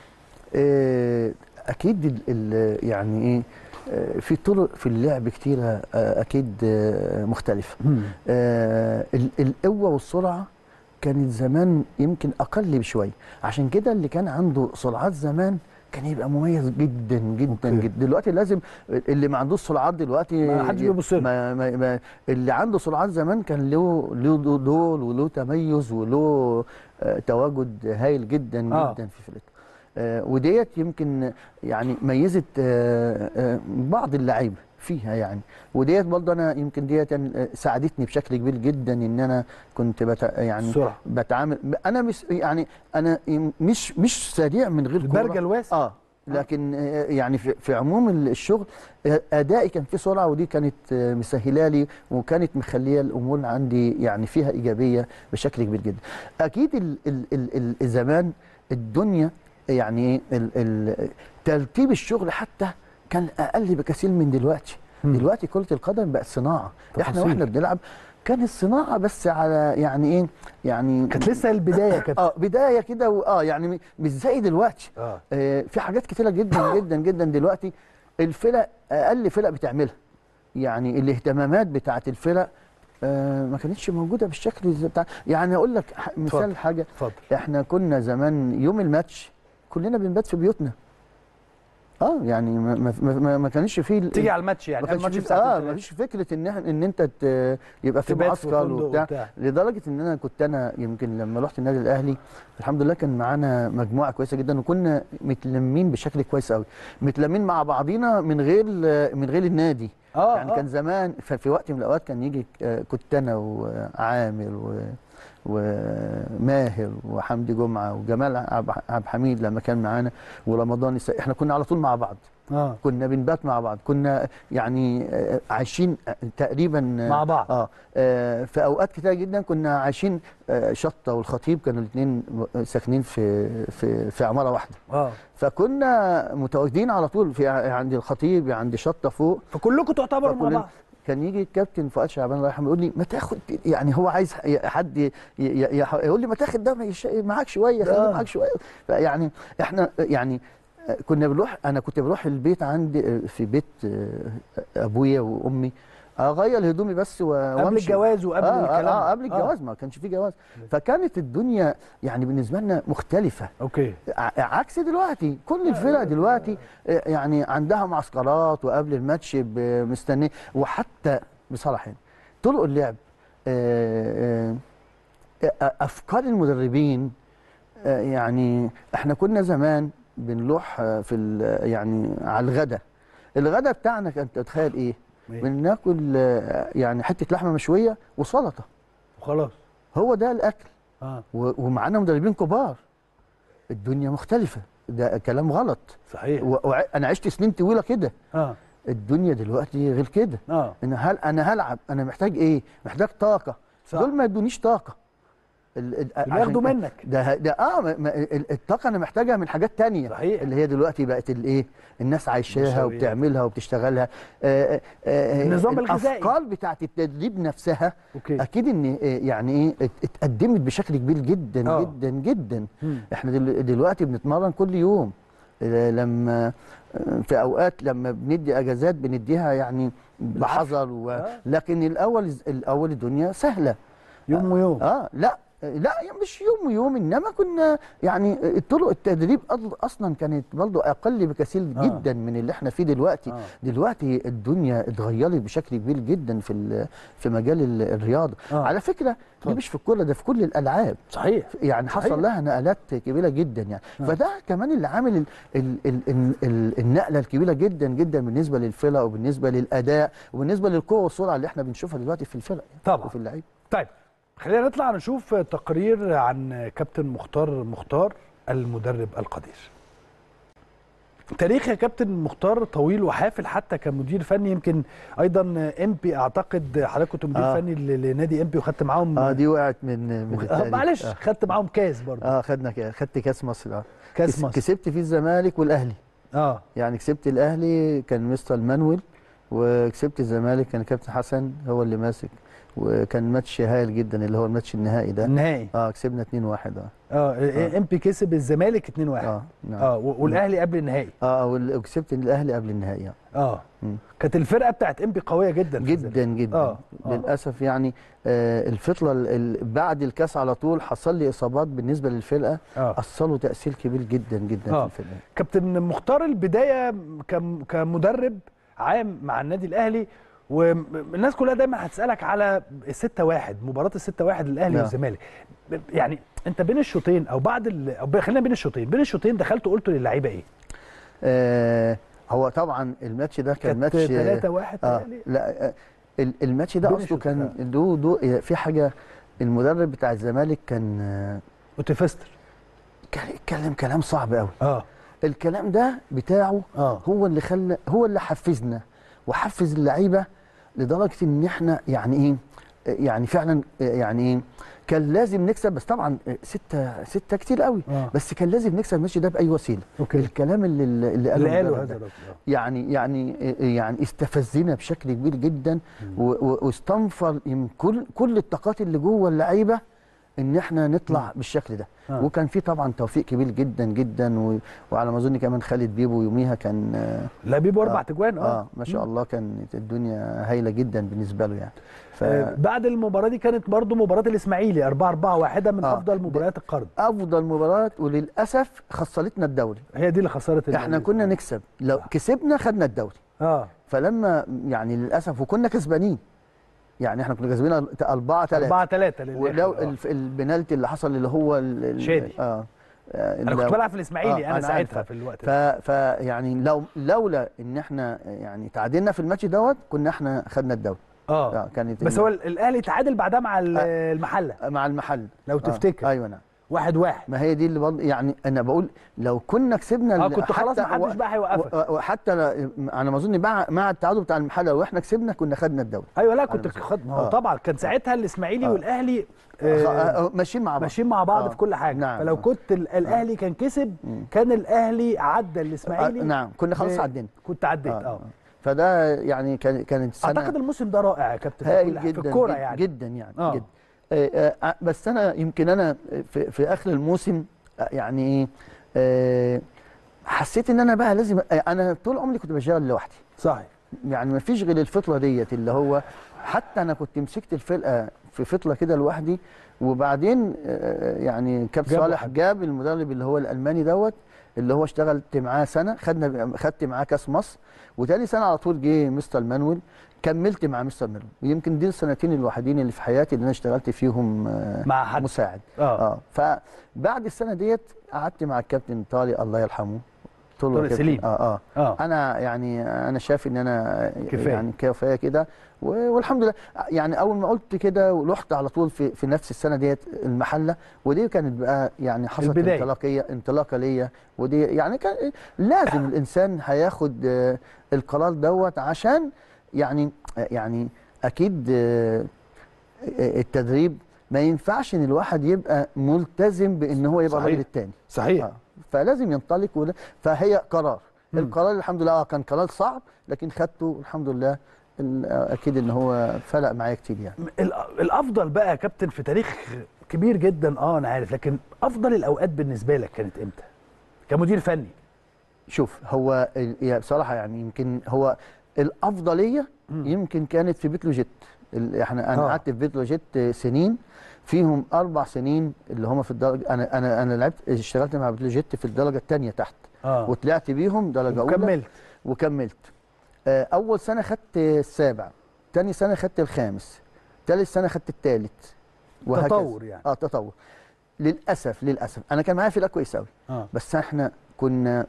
آه، اكيد ال- ال- يعني ايه آه، في طرق في اللعب كتيره آه، اكيد آه، مختلفه آه، ال- القوه والسرعه كانت زمان يمكن اقل بشويه عشان كده اللي كان عنده سرعات زمان كان يبقى مميز جدا جدا أوكي. جدا دلوقتي لازم اللي ما عندوش سرعات دلوقتي ما حدش بيبص له. ما ما ما اللي عنده سرعات زمان كان له له دول وله تميز وله آه، تواجد هايل جدا آه. جدا في فرقته آه، وديت يمكن يعني ميزت آه، آه، بعض اللعيبه فيها يعني وديت برضه انا يمكن ديت يعني، آه، ساعدتني بشكل كبير جدا ان انا كنت بت يعني السرعة. بتعامل انا مش يعني انا مش مش سريع من غير كورة. البرجل واسع. اه لكن آه، يعني في, في عموم الشغل آه، ادائي كان فيه سرعه ودي كانت آه، مسهله لي وكانت مخليه الامور عندي يعني فيها ايجابيه بشكل كبير جدا. اكيد ال ال ال ال زمان الدنيا يعني ال ال ترتيب الشغل حتى كان اقل بكثير من دلوقتي. مم. دلوقتي كره القدم بقت صناعه احنا تفاصيل. واحنا بنلعب كانت صناعه بس على يعني ايه يعني كانت لسه البدايه كانت اه بدايه كده و- اه يعني م- مش زي دلوقتي اه آه في حاجات كتيره جدا جدا جدا دلوقتي الفرق اقل فرق بتعملها يعني الاهتمامات بتاعت الفرق آه ما كانتش موجوده بالشكل زي بتاع يعني اقول لك ح- اتفضل. مثال حاجه اتفضل احنا كنا زمان يوم الماتش كلنا بنبات في بيوتنا اه يعني ما ما ما, ما, ما كانش فيه ال- تيجي على الماتش يعني ما كانش الماتش فيه بساعتين اه ثلاثة. ما فيش فكره ان إحنا- ان انت ت- يبقى في تبات في معسكر فندق وبتاع وبتاع. لدرجه ان انا كنت انا يمكن لما رحت النادي الاهلي الحمد لله كان معانا مجموعه كويسه جدا وكنا متلمين بشكل كويس قوي متلمين مع بعضينا من غير من غير النادي آه، يعني آه. كان زمان ف- في وقت من الاوقات كان يجي آه، كنت انا وعامر و وماهر وحمدي جمعه وجمال عبد عبد الحميد لما كان معانا ورمضان الس- احنا كنا على طول مع بعض اه كنا بنبات مع بعض كنا يعني آه، عايشين آه، تقريبا آه، مع بعض. اه آه، في اوقات كتير جدا كنا عايشين آه، شطه والخطيب كانوا الاثنين ساكنين في في في عماره واحده اه فكنا متواجدين على طول في ع- عند الخطيب عند شطه فوق فكلكم تعتبروا مع فكلنا- بعض كان يجي الكابتن فؤاد شعبان الله يرحمه يقول لي ما تاخد يعني هو عايز ح- حد ي- ي- ي- يقول لي ما تاخد ده ما يش- معاك شويه خليه آه. معاك شويه فيعني احنا يعني كنا بنروح انا كنت بروح البيت عندي في بيت ابويا وامي اغير هدومي بس و- قبل وامشي الجواز وقبل آه الكلام آه, ده. آه قبل الجواز ما كانش في جواز فكانت الدنيا يعني بالنسبه لنا مختلفه اوكي ع- عكس دلوقتي كل الفرق دلوقتي آه، يعني عندها معسكرات وقبل الماتش ب- مستنيه وحتى بصراحه يعني طرق اللعب آه، آه، آه، افكار المدربين آه، يعني احنا كنا زمان بنروح آه، في ال- يعني على الغدا الغدا بتاعنا كنت تتخيل ايه إيه؟ بناكل آه، يعني حته لحمه مشويه وسلطه وخلاص هو ده الاكل اه و- ومعانا مدربين كبار الدنيا مختلفة ده كلام غلط صحيح وانا عشت سنين طويلة كده اه الدنيا دلوقتي غير كده اه انا هل انا هلعب انا محتاج ايه محتاج طاقة صح. دول ما يدونيش طاقة ال- ال- عشان بياخدوا كده- منك. ده ده اه ما- ما- ال- الطاقة انا محتاجها من حاجات تانية صحيح. اللي هي دلوقتي بقت الايه الناس عايشاها مشاوير. وبتعملها وبتشتغلها آه، آه، آه، النظام الغذائي. الافكار بتاعت التدريب نفسها اوكي اكيد ان آه، يعني ايه ات- اتقدمت بشكل كبير جدا آه. جدا جدا مم. احنا دل- دلوقتي بنتمرن كل يوم آه، لما آه، في اوقات لما بندي اجازات بنديها يعني بحذر و... آه. لكن الاول الاول الدنيا سهله يوم ويوم اه لا لا يعني مش يوم ويوم انما كنا يعني طرق التدريب أض- اصلا كانت برضه اقل بكثير آه. جدا من اللي احنا فيه دلوقتي آه. دلوقتي الدنيا اتغيرت بشكل كبير جدا في ال- في مجال ال- الرياضه آه. على فكره دي اتفضل. مش في الكوره ده في كل الالعاب صحيح يعني حصل صحيح. لها نقلات كبيره جدا يعني آه. فده كمان اللي عامل ال ال ال ال ال النقله الكبيره جدا جدا بالنسبه للفرق وبالنسبه للاداء وبالنسبه للقوه والسرعه اللي احنا بنشوفها دلوقتي في الفرق يعني طبعا. وفي اللعيبه طيب خلينا نطلع نشوف تقرير عن كابتن مختار مختار المدرب القدير تاريخ يا كابتن مختار طويل وحافل حتى كمدير فني يمكن ايضا ام بي اعتقد حضرتك كنت مدير آه. فني ل- لنادي ام بي وخدت معاهم اه دي وقعت من من آه التاريخ. معلش آه. خدت معاهم كاس برضه اه خدنا كده خدت كاس مصر اه كاس كس- مصر. كسبت فيه الزمالك والاهلي اه يعني كسبت الاهلي كان مستر مانويل وكسبت الزمالك كان كابتن حسن هو اللي ماسك وكان ماتش هايل جدا اللي هو الماتش النهائي ده النهائي اه كسبنا 2-1 اه اه ام بي كسب الزمالك 2-1 اه نعم اه و- والاهلي قبل النهائي اه وال- وكسبت الاهلي قبل النهائي آه. اه مم. كانت الفرقه بتاعت ام بي قويه جدا في الزمالك. جدا جدا آه، آه. للاسف يعني آه الفتره ال- ال- بعد الكاس على طول حصل لي اصابات بالنسبه للفرقه اه اثروا تاثير كبير جدا جدا آه. في الفرقه كابتن مختار البدايه كم- كمدرب عام مع النادي الاهلي والناس كلها دايما هتسالك على الستة واحد مباراه الستة واحد للاهلي نعم. والزمالك يعني انت بين الشوطين او بعد ال... أو ب- خلينا بين الشوطين بين الشوطين دخلت وقلت للعيبه ايه آه هو طبعا الماتش ده كان كانت ماتش 3 1 اه لا آه ال- الماتش ده بين اصله الشوط- كان دو دو في حاجه المدرب بتاع الزمالك كان آه، وتفستر كان يتكلم كلام صعب قوي اه الكلام ده بتاعه اه هو اللي خلى هو اللي حفزنا وحفز اللعيبه لدرجه ان احنا يعني ايه يعني فعلا يعني ايه كان لازم نكسب بس طبعا ستة ستة كتير قوي اه بس كان لازم نكسب الماتش ده باي وسيله اوكي الكلام اللي اللي قاله اللي قاله المدرب هذا ده. الرجل آه. يعني يعني يعني استفزنا بشكل كبير جدا و- و- واستنفر من كل كل الطاقات اللي جوه اللعيبه ان احنا نطلع بالشكل ده آه. وكان في طبعا توفيق كبير جدا جدا و... وعلى ما اظن كمان خالد بيبو يوميها كان آه, لا بيبو اربع آه. تجوان اه, اه ما شاء الله كانت الدنيا هايله جدا بالنسبه له يعني ف... آه، بعد المباراه دي كانت برضو مباراه الاسماعيلي 4 4 واحده من آه. افضل ده- مباريات القرن افضل مباراه وللاسف خسرتنا الدوري هي دي اللي خسرت احنا الدوري. كنا نكسب لو كسبنا خدنا الدوري اه فلما يعني للاسف وكنا كسبانين يعني احنا كنا كسبانين 4 3 4 3 ولو الف- البنالتي اللي حصل اللي هو ال- ال- شادي. اه آه، انا لو- كنت بلعب في الاسماعيلي آه، انا أنا ساعتها عارف. في الوقت ف ده ف يعني لو لولا ان احنا يعني تعادلنا في الماتش دوت كنا احنا خدنا الدوري اه آه كانت بس ال- هو ال- الاهلي تعادل بعدها مع ال- آه. المحله مع المحل لو آه، تفتكر ايوه نعم واحد واحد ما هي دي اللي برضه يعني انا بقول لو كنا كسبنا اه ال- كنت خلاص حتى ما حدش و- بقى هيوقفك و- وحتى ل- انا ما اظن مع مع التعادل بتاع المحله واحنا كسبنا كنا خدنا الدوري ايوه لا كنت أنا بس- خد ما هو آه. طبعا كان ساعتها الاسماعيلي آه. والاهلي خ- آه آه، ماشيين مع بعض ماشيين مع بعض آه. في كل حاجه نعم. فلو آه. كنت ال- الاهلي كان كسب مم. كان الاهلي عدى آه، الاسماعيلي نعم كنا خلاص ب- عدينا كنت عديت آه، اه آه. فده يعني كان كانت سنه اعتقد الموسم ده رائع يا كابتن في كل هايل حاجة، جدا في الكوره جدا, يعني جدا يعني آه. جدا آه، آه، بس انا يمكن انا في, في اخر الموسم آه، يعني ايه آه، حسيت ان انا بقى لازم آه، انا طول عمري كنت بشتغل لوحدي صحيح يعني ما فيش غير الفتره ديت اللي هو حتى انا كنت مسكت الفرقه في فتره كده لوحدي وبعدين آه، يعني كابتن جابوا صالح حد. جاب المدرب اللي هو الالماني دوت اللي هو اشتغلت معاه سنه خدنا خدت معاه كاس مصر وتاني سنه على طول جه مستر مانويل كملت مع مستر مانويل ويمكن دي السنتين الوحيدين اللي في حياتي اللي انا اشتغلت فيهم آه، مع حد مساعد اه اه فبعد السنه ديت قعدت مع الكابتن طارق الله يرحمه قلت له يا طارق كابتن، سليم. اه اه اه انا يعني انا شايف ان انا كفاية. يعني كفايه كده و- والحمد لله يعني اول ما قلت كده ورحت على طول في في نفس السنه ديت المحله ودي كانت بقى يعني حصلت البداية. انطلاقيه انطلاقه ليا ودي يعني كان لازم الانسان هياخد آه، القرار دوت عشان يعني يعني اكيد آه، التدريب ما ينفعش ان الواحد يبقى ملتزم بان هو يبقى صحيح. الراجل التاني صحيح آه. فلازم ينطلق ولا فهي قرار مم. القرار الحمد لله آه كان قرار صعب لكن خدته الحمد لله ال- آه، اكيد ان هو فرق معايا كتير يعني ال- الافضل بقى يا كابتن في تاريخ كبير جدا اه انا عارف لكن افضل الاوقات بالنسبه لك كانت امتى كمدير فني شوف هو ال- يا بصراحه يعني يمكن هو الافضليه مم. يمكن كانت في بتروجيت ال- احنا انا آه. قعدت في بتروجيت سنين فيهم اربع سنين اللي هم في الدرجه انا انا انا لعبت اشتغلت مع بتروجيت في الدرجه الثانيه تحت اه وطلعت بيهم درجه اولى وكملت وكملت آه، اول سنه خدت السابع تاني سنه خدت الخامس تالت سنه خدت التالت وهكذا. تطور يعني. اه تطور للاسف للاسف انا كان معايا فرقه كويسه قوي اه بس احنا كنا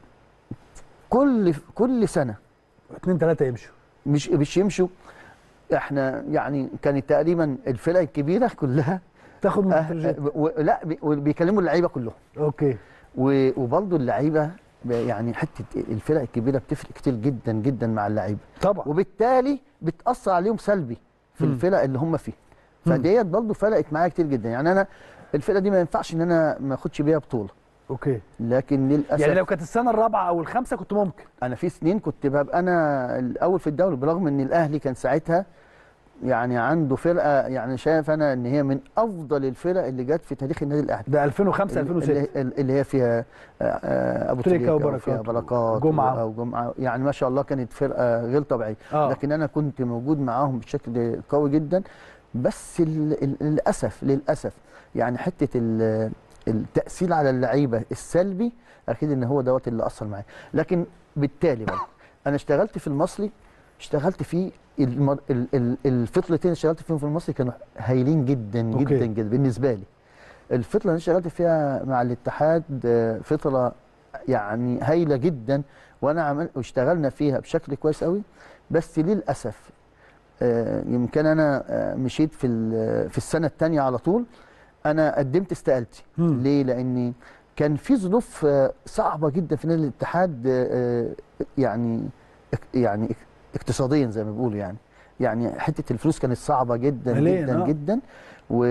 كل كل سنه اتنين تلاته يمشوا مش مش يمشوا احنا يعني كانت تقريبا الفرق الكبيره كلها تاخد من آه البروجيت. آه و- لا بي- وبيكلموا اللعيبه كلهم اوكي و- وبرضه اللعيبه ب- يعني حته الفرق الكبيره بتفرق كتير جدا جدا مع اللعيبه طبعا وبالتالي بتاثر عليهم سلبي في مم. الفرق اللي هم فيها مم. فديت برضه فرقت معايا كتير جدا يعني انا الفرقه دي ما ينفعش ان انا ما اخدش بيها بطوله اوكي لكن للاسف يعني لو كانت السنه الرابعه او الخامسه كنت ممكن انا في سنين كنت ببقى انا الاول في الدوري برغم ان الاهلي كان ساعتها يعني عنده فرقه يعني شايف انا ان هي من افضل الفرق اللي جت في تاريخ النادي الاهلي ده 2005 2006 اللي, اللي هي فيها آه، آه، ابو تريكة تريكة وبركات وفيها بركات وجمعة. او جمعه يعني ما شاء الله كانت فرقه غير طبيعيه آه. لكن انا كنت موجود معاهم بشكل قوي جدا بس ال- ال- للاسف للاسف يعني حته ال- التاثير على اللعيبه السلبي اكيد ان هو دوت اللي اثر معايا لكن بالتالي برضه انا اشتغلت في المصري اشتغلت فيه المر... ال- ال- الفترتين اللي اشتغلت فيهم في المصري كانوا هايلين جدا أوكي. جدا جدا بالنسبه لي الفتره اللي انا اشتغلت فيها مع الاتحاد آه، فتره يعني هايله جدا وانا عمل واشتغلنا فيها بشكل كويس قوي بس للاسف آه، يمكن انا آه، مشيت في ال- في السنه الثانيه على طول انا قدمت استقالتي مم. ليه لاني كان في ظروف آه، صعبه جدا في نادي الاتحاد آه، آه، يعني يعني اقتصاديا زي ما بيقولوا يعني يعني حته الفلوس كانت صعبه جدا مالياً، جدا آه. جدا و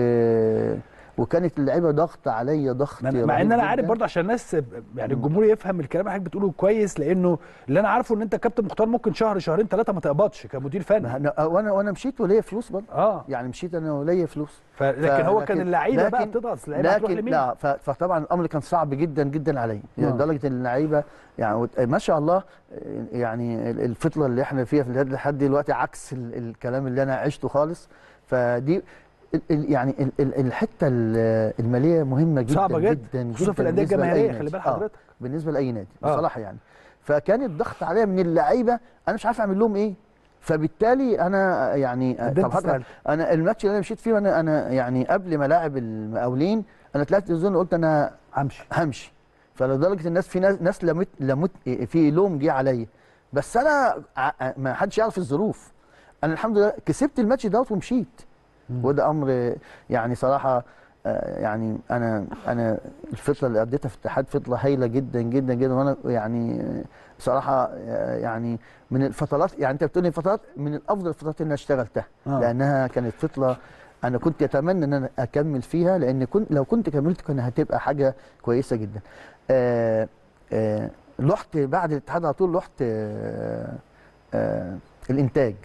وكانت اللعيبه ضغط عليا ضغط مع مع رهيب ان انا عارف جداً. برضه عشان الناس يعني الجمهور يفهم الكلام اللي حضرتك بتقوله كويس لانه اللي انا عارفه ان انت كابتن مختار ممكن شهر شهرين ثلاثه ما تقبضش كمدير ما فني أنا- وانا وانا مشيت وليا فلوس برضه اه يعني مشيت انا وليا فلوس ف... لكن هو كان لكن- اللعيبه بقى لكن- بتضغط اللعيبه هتروح لكن لمين؟ لا ف- فطبعا الامر كان صعب جدا جدا عليا يعني آه. لدرجه ان اللعيبه يعني وت- ما شاء الله يعني ال- الفتره اللي احنا فيها في النادي لحد دلوقتي عكس ال- الكلام اللي انا عشته خالص فدي ال- ال- يعني ال- ال- الحته ال- الماليه مهمه جدا صعبه جدا جدا خصوصا في جداً الانديه بالنسبة لأي الجماهيريه نادي. خلي بال آه. حضرتك بالنسبه لاي نادي آه. بصراحه يعني فكان الضغط عليا من اللعيبه انا مش عارف اعمل لهم ايه فبالتالي انا يعني قدمت طب حتى استقالتك. انا الماتش اللي انا مشيت فيه انا انا يعني قبل ما لاعب المقاولين انا طلعت التلفزيون قلت انا همشي همشي فلدرجه الناس في ناس ناس لمت لمت في لوم جه عليا بس انا ع- ما حدش يعرف الظروف انا الحمد لله كسبت الماتش دوت ومشيت وده امر يعني صراحه آه، يعني انا انا الفتره اللي قضيتها في الاتحاد فتره هايله جدا جدا جدا وانا يعني آه، صراحه آه، يعني من الفترات يعني انت بتقول لي فترات من الافضل الفترات اللي انا اشتغلتها آه. لانها كانت فتره انا كنت اتمنى ان انا اكمل فيها لان كنت لو كنت كملت كان هتبقى حاجه كويسه جدا آه آه رحت بعد الاتحاد على طول رحت آه آه الانتاج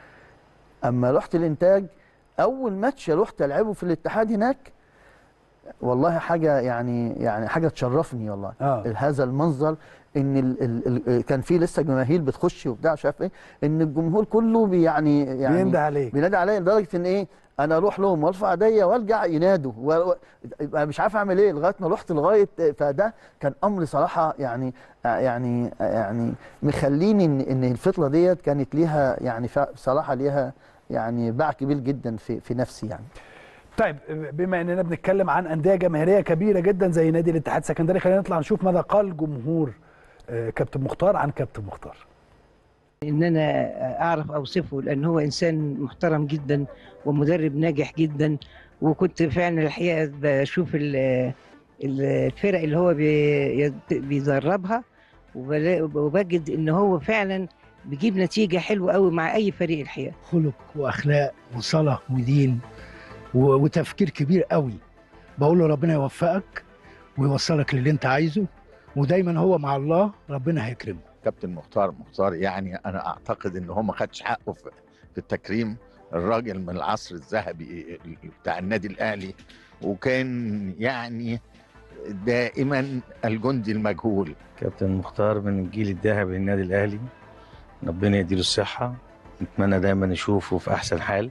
اما رحت الانتاج اول ماتش رحت العبه في الاتحاد هناك والله حاجه يعني يعني حاجه تشرفني والله آه. هذا المنظر ان ال ال ال كان في لسه جماهير بتخش وبتاع مش عارف ايه ان الجمهور كله بي يعني يعني بينده عليك بينادي عليا لدرجه ان ايه انا اروح لهم وارفع ايديا وارجع ينادوا و... و... يبقى مش عارف اعمل ايه لغايه ما رحت لغايه فده كان امر صراحه يعني يعني يعني مخليني ان ان الفتره ديت كانت ليها يعني ف- بصراحه ليها يعني باع كبير جدا في في نفسي يعني طيب بما اننا بنتكلم عن انديه جماهيريه كبيره جدا زي نادي الاتحاد السكندري خلينا نطلع نشوف ماذا قال جمهور آه، كابتن مختار عن كابتن مختار ان انا اعرف اوصفه لان هو انسان محترم جدا ومدرب ناجح جدا وكنت فعلا الحقيقه بشوف ال- ال- الفرق اللي هو بي- بيدربها وبلا- وبجد ان هو فعلا بيجيب نتيجه حلوه قوي مع اي فريق الحقيقه خلق واخلاق وصلاه ودين و- وتفكير كبير قوي بقول له ربنا يوفقك ويوصلك للي انت عايزه ودايما هو مع الله ربنا هيكرمه كابتن مختار مختار يعني انا اعتقد ان هو ما خدش حقه في في التكريم الراجل من العصر الذهبي بتاع النادي الاهلي وكان يعني دائما الجندي المجهول كابتن مختار من الجيل الذهبي للنادي الاهلي ربنا يديله الصحه نتمنى دايما نشوفه في احسن حال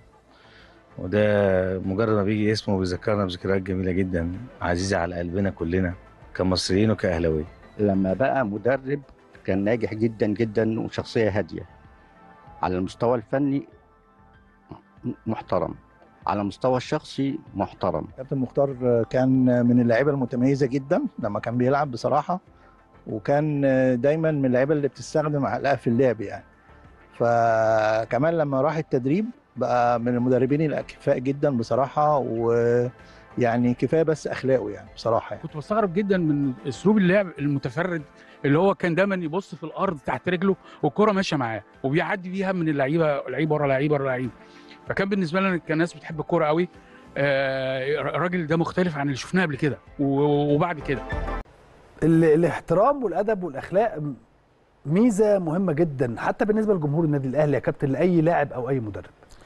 وده مجرد ما بيجي اسمه بيذكرنا بذكريات جميله جدا عزيزه على قلبنا كلنا كمصريين وكاهلاويه لما بقى مدرب كان ناجح جدا جدا وشخصية هادية على المستوى الفني محترم على المستوى الشخصي محترم كابتن مختار كان من اللعيبه المتميزه جدا لما كان بيلعب بصراحه وكان دايما من اللعيبه اللي بتستخدم عقلها في اللعب يعني فكمان لما راح التدريب بقى من المدربين الاكفاء جدا بصراحه ويعني كفايه بس اخلاقه يعني بصراحه يعني. كنت بستغرب جدا من اسلوب اللعب المتفرد اللي هو كان دايما يبص في الارض تحت رجله والكره ماشيه معاه وبيعدي بيها من اللعيبه لعيب ورا لعيب ورا لعيب فكان بالنسبه لنا كناس بتحب الكوره قوي آه، الراجل ده مختلف عن اللي شفناه قبل كده و- وبعد كده ال- الاحترام والادب والاخلاق م- ميزه مهمه جدا حتى بالنسبه لجمهور النادي الاهلي يا كابتن لاي لاعب او اي مدرب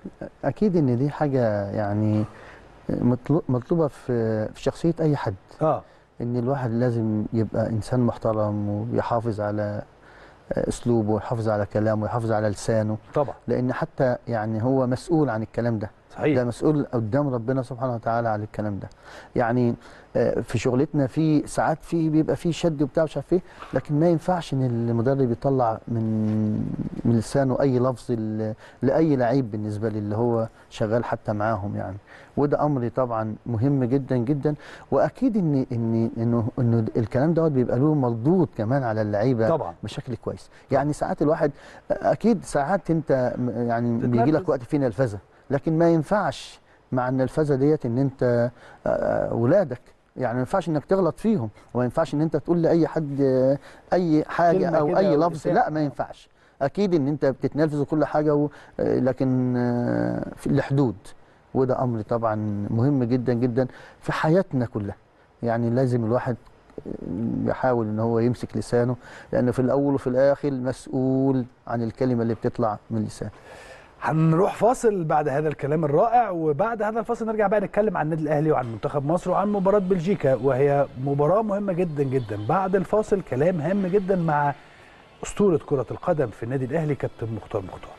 اكيد ان دي حاجه يعني مطلو- مطلوبه في في شخصيه اي حد اه ان الواحد لازم يبقى انسان محترم ويحافظ على اسلوبه ويحافظ على كلامه ويحافظ على لسانه طبعا لان حتى يعني هو مسؤول عن الكلام ده صحيح ده مسؤول قدام ربنا سبحانه وتعالى عن الكلام ده يعني آه، في شغلتنا في ساعات في بيبقى في شد وبتاع مش عارف ايه لكن ما ينفعش ان المدرب يطلع من من لسانه اي لفظ ل- لاي لعيب بالنسبه لي اللي هو شغال حتى معاهم يعني وده امر طبعا مهم جدا جدا واكيد ان ان انه انه الكلام دوت بيبقى له مردود كمان على اللعيبه طبعا بشكل كويس يعني ساعات الواحد اكيد ساعات انت م- يعني بيجي لك تتنرفز. وقت فيه نرفزه لكن ما ينفعش مع النرفزه ديت ان انت آه، ولادك يعني ما ينفعش انك تغلط فيهم وما ينفعش ان انت تقول لاي حد آه، اي حاجه كلمة او كده اي أو لفظ بتاع. لا ما ينفعش اكيد ان انت بتتنرفز وكل حاجه و... آه، لكن آه، في الحدود وده امر طبعا مهم جدا جدا في حياتنا كلها يعني لازم الواحد يحاول ان هو يمسك لسانه لانه في الاول وفي الاخر مسؤول عن الكلمه اللي بتطلع من لسانه هنروح فاصل بعد هذا الكلام الرائع وبعد هذا الفاصل نرجع بقى نتكلم عن النادي الاهلي وعن منتخب مصر وعن مباراه بلجيكا وهي مباراه مهمه جدا جدا بعد الفاصل كلام هام جدا مع اسطوره كره القدم في النادي الاهلي كابتن مختار مختار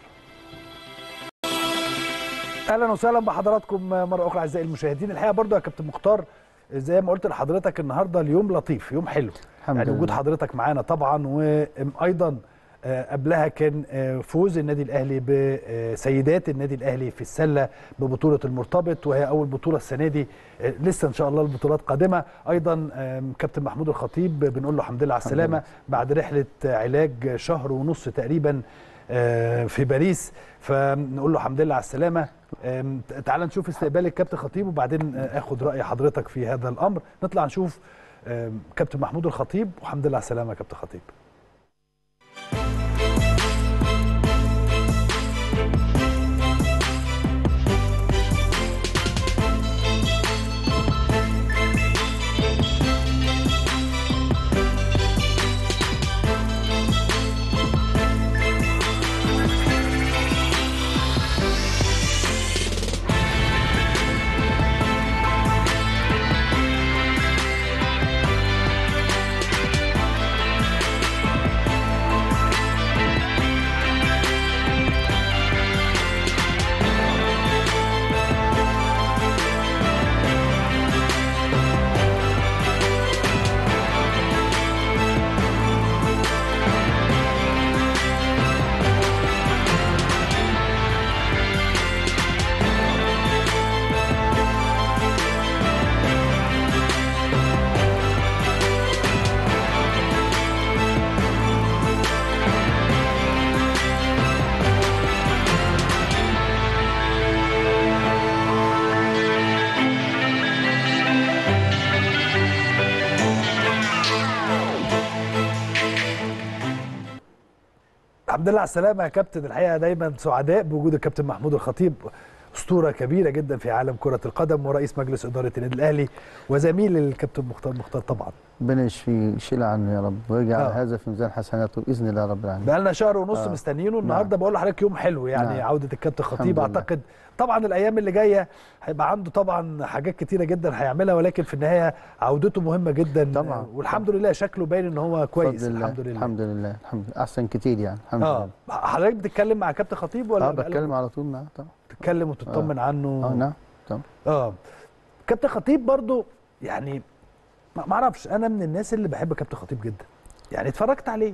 اهلا وسهلا بحضراتكم مره اخرى اعزائي المشاهدين الحقيقه برضو يا كابتن مختار زي ما قلت لحضرتك النهارده اليوم لطيف يوم حلو الحمد يعني وجود لله. حضرتك معانا طبعا وايضا آه، قبلها كان آه، فوز النادي الاهلي بسيدات النادي الاهلي في السله ببطوله المرتبط وهي اول بطوله السنه دي آه، لسه ان شاء الله البطولات قادمه ايضا آم، كابتن محمود الخطيب بنقول له الحمد لله على الحمد السلامه لله. بعد رحله علاج شهر ونص تقريبا آه، في باريس فنقول له الحمد لله على السلامه آم، تعال نشوف استقبال الكابتن خطيب وبعدين آه، اخد راي حضرتك في هذا الامر نطلع نشوف آم، كابتن محمود الخطيب والحمد لله على السلامه يا كابتن خطيب الحمد لله على السلامه يا كابتن الحقيقه دايما سعداء بوجود الكابتن محمود الخطيب اسطوره كبيره جدا في عالم كره القدم ورئيس مجلس اداره النادي الاهلي وزميل الكابتن مختار مختار طبعا ربنا يشفيه يشيل عنه يا رب ويجعل آه. هذا في ميزان حسناته باذن الله رب العالمين بقى لنا شهر ونص آه. مستنيينه النهارده بقول لحضرتك يوم حلو يعني نعم. عوده الكابتن خطيب الحمد لله. اعتقد طبعا الايام اللي جايه هيبقى عنده طبعا حاجات كتيره جدا هيعملها ولكن في النهايه عودته مهمه جدا طبعا. والحمد لله شكله باين ان هو كويس بفضل الله. الحمد لله الحمد لله الحمد لله احسن كتير يعني الحمد اه لله حضرتك بتتكلم مع كابتن خطيب ولا اه بقالك بتكلم على طول معاه طبعا بتتكلم وتطمن عنه اه نعم طبعا اه كابتن خطيب برضو يعني ما ما اعرفش انا من الناس اللي بحب كابتن خطيب جدا يعني اتفرجت عليه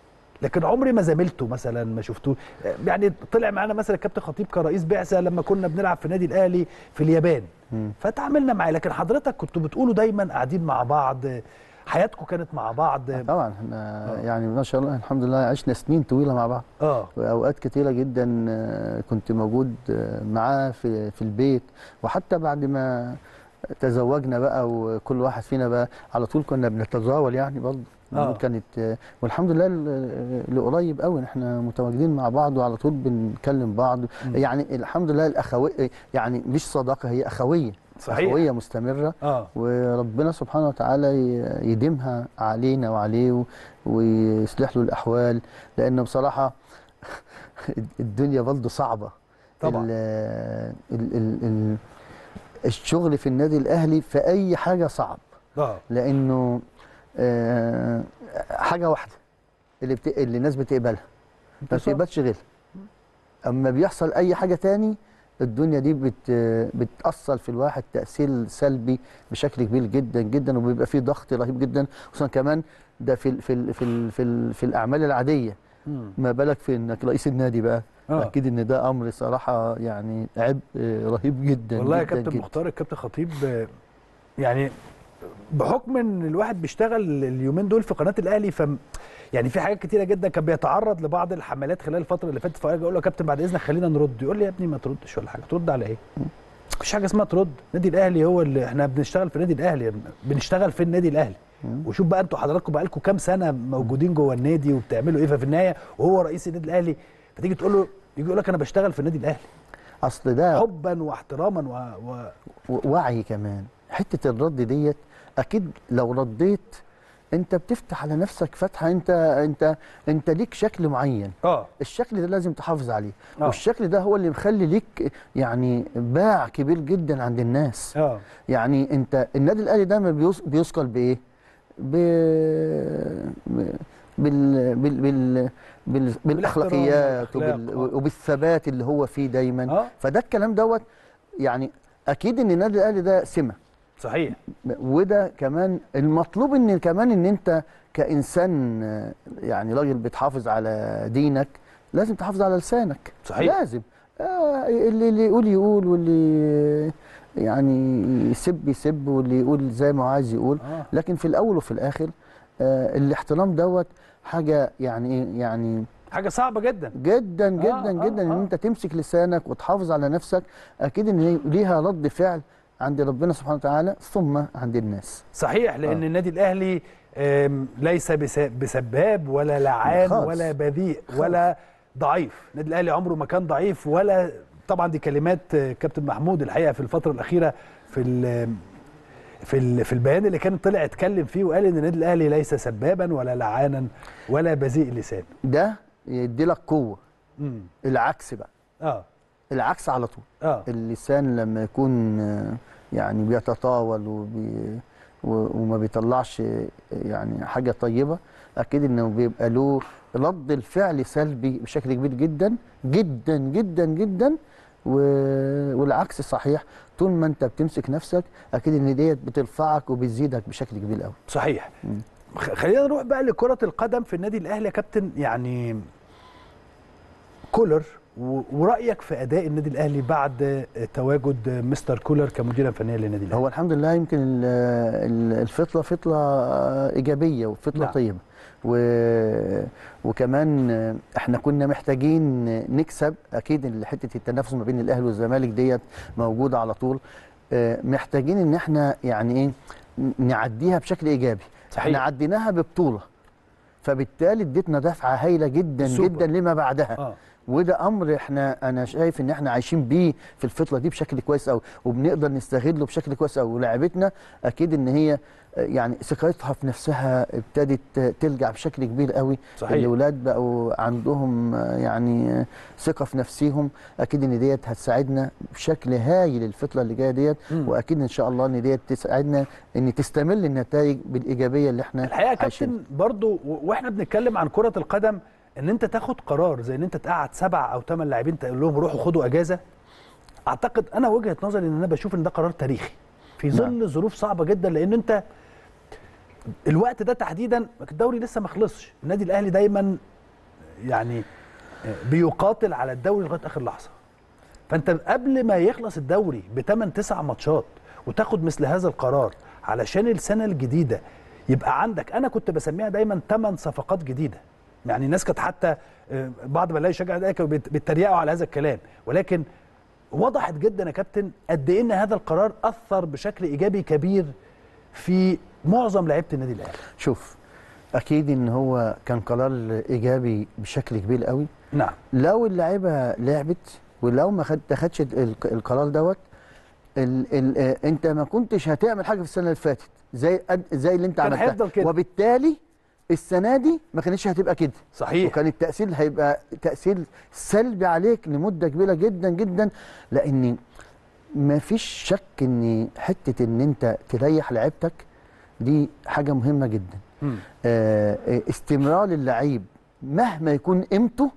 لكن عمري ما زميلته مثلا ما شفتوه يعني طلع معانا مثلا الكابتن خطيب كرئيس بعثه لما كنا بنلعب في النادي الاهلي في اليابان مم. فتعاملنا معاه لكن حضرتك كنتوا بتقولوا دايما قاعدين مع بعض حياتكم كانت مع بعض طبعا احنا يعني ما شاء الله الحمد لله عشنا سنين طويله مع بعض اه واوقات كتيره جدا آه، كنت موجود آه، معاه في في البيت وحتى بعد ما تزوجنا بقى وكل واحد فينا بقى على طول كنا بنتزاول يعني برضه آه. كانت آه، والحمد لله ل- لقريب قوي احنا متواجدين مع بعض وعلى طول بنكلم بعض يعني الحمد لله الاخويه يعني مش صداقه هي اخويه صحيح. اخويه مستمره اه وربنا سبحانه وتعالى ي- يديمها علينا وعليه و- ويصلح له الاحوال لان بصراحه الدنيا برضه صعبه طبعا. ال ال ال ال الشغل في النادي الاهلي في اي حاجه صعب اه لانه آه حاجه واحده اللي بت... اللي الناس بتقبلها ما انتصار. بتقبلش غيرها اما بيحصل اي حاجه تاني الدنيا دي بت... بتاثر في الواحد تاثير سلبي بشكل كبير جدا جدا وبيبقى فيه ضغط رهيب جدا خصوصا كمان ده في ال... في ال... في ال... في, ال... في الاعمال العاديه مم. ما بالك في انك رئيس النادي بقى آه. اكيد ان ده امر صراحه يعني عبء رهيب جدا والله يا جدا كابتن جدا. مختار الكابتن خطيب آه، يعني بحكم ان الواحد بيشتغل اليومين دول في قناه الاهلي ف يعني في حاجات كتيره جدا كان بيتعرض لبعض الحملات خلال الفتره اللي فاتت فاجي اقول له يا كابتن بعد اذنك خلينا نرد يقول لي يا ابني ما تردش ولا حاجه ترد على ايه؟ مفيش حاجه اسمها ترد النادي الاهلي هو اللي احنا بنشتغل في النادي الاهلي بنشتغل في النادي الاهلي وشوف بقى انتوا حضراتكم بقى لكم كام سنه موجودين جوه النادي وبتعملوا ايه ففي النهايه وهو رئيس النادي الاهلي فتيجي تقول له يجي يقول لك انا بشتغل في النادي الاهلي اصل ده حبا واحتراما و... و... و- وعي كمان حته الرد ديت اكيد لو رديت انت بتفتح على نفسك فتحه انت انت انت ليك شكل معين اه الشكل ده لازم تحافظ عليه آه. والشكل ده هو اللي مخلي ليك يعني باع كبير جدا عند الناس اه يعني انت النادي الاهلي دايما بيوص- بيثقل بايه ب... ب- بال... بال... بال... بال... بالاخلاقيات والأخلاق، وبال... آه. وبالثبات اللي هو فيه دايما اه فده الكلام دوت يعني اكيد ان النادي الاهلي ده سمه صحيح وده كمان المطلوب ان كمان ان انت كانسان آه، يعني راجل بتحافظ على دينك لازم تحافظ على لسانك صحيح. لازم آه اللي اللي يقول يقول واللي يعني يسب يسب واللي يقول زي ما هو عايز يقول اه لكن في الاول وفي الاخر آه الاحترام دوت حاجه يعني إيه؟ يعني حاجه صعبه جدا جدا جدا آه، جدا ان آه. انت تمسك لسانك وتحافظ على نفسك اكيد ان هي ليها رد فعل عند ربنا سبحانه وتعالى ثم عند الناس صحيح لان آه. النادي الاهلي آم، ليس بس- بسباب ولا لعان خالص. ولا بذيء ولا ضعيف النادي الاهلي عمره ما كان ضعيف ولا طبعا دي كلمات آه، كابتن محمود الحقيقه في الفتره الاخيره في ال في ال في البيان اللي كان طلع اتكلم فيه وقال ان النادي الاهلي ليس سبابا ولا لعانا ولا بذيء لسان ده يدي لك قوه امم العكس بقى اه العكس على طول اه اللسان لما يكون آه، يعني بيتطاول وبي و- وما بيطلعش آه، يعني حاجه طيبه اكيد انه بيبقى له رد الفعل سلبي بشكل كبير جدا جدا جدا جدا و- والعكس صحيح طول ما انت بتمسك نفسك اكيد ان ديت بترفعك وبتزيدك بشكل كبير قوي صحيح مم. خ- خلينا نروح بقى لكرة القدم في النادي الأهلي يا كابتن يعني كولر و- ورأيك في أداء النادي الأهلي بعد تواجد مستر كولر كمديرا فنيا للنادي الأهلي هو الحمد لله يمكن ال- ال- الفطره فطره ايجابيه وفطره نعم. نعم. طيبه و... وكمان احنا كنا محتاجين نكسب اكيد ال- حته التنافس ما بين الاهلي والزمالك ديت موجوده على طول اه، محتاجين ان احنا يعني ايه نعديها بشكل ايجابي صحيح. احنا عديناها ببطوله فبالتالي اديتنا دفعه هايله جدا سوبر. جدا لما بعدها آه. وده امر احنا انا شايف ان احنا عايشين بيه في الفتره دي بشكل كويس قوي وبنقدر نستغله بشكل كويس قوي ولاعيبتنا اكيد ان هي آه، يعني ثقتها في نفسها ابتدت آه، ترجع بشكل كبير قوي صحيح. الاولاد بقوا عندهم آه، يعني آه، ثقه في نفسهم اكيد ان ديت هتساعدنا بشكل هايل الفتره اللي جايه ديت مم. واكيد ان شاء الله ان ديت تساعدنا ان تستمر النتائج بالايجابيه اللي احنا الحقيقة يا عايشين كابتن برضو و- واحنا بنتكلم عن كرة القدم ان انت تاخد قرار زي ان انت تقعد سبع او ثمان لاعبين تقول لهم روحوا خدوا اجازة اعتقد انا وجهة نظري ان انا بشوف ان ده قرار تاريخي في ظل نعم. ظروف صعبة جدا لان انت الوقت ده تحديدا الدوري لسه ما خلصش النادي الاهلي دايما يعني بيقاتل على الدوري لغايه اخر لحظه فانت قبل ما يخلص الدوري بثمان تسع ماتشات وتاخد مثل هذا القرار علشان السنه الجديده يبقى عندك انا كنت بسميها دايما ثمان صفقات جديده يعني الناس كانت حتى آه، بعض ما لا يشجع ده كانوا بيت- بيتريقوا على هذا الكلام ولكن وضحت جدا يا كابتن قد ايه ان هذا القرار اثر بشكل ايجابي كبير في معظم لعيبه النادي الاهلي شوف اكيد ان هو كان قرار ايجابي بشكل كبير قوي نعم لو اللعيبه لعبت ولو ما خد تاخدش ال- القرار دوت ال ال آه، انت ما كنتش هتعمل حاجه في السنه اللي فاتت زي قد- زي اللي انت كان عملتها هيفضل كده. وبالتالي السنه دي ما كانتش هتبقى كده صحيح وكان التاثير هيبقى تاثير سلبي عليك لمده كبيره جدا جدا لان ما فيش شك ان حته ان انت تريح لعيبتك دي حاجه مهمه جدا مم. آه، آه، استمرار اللعيب مهما يكون قيمته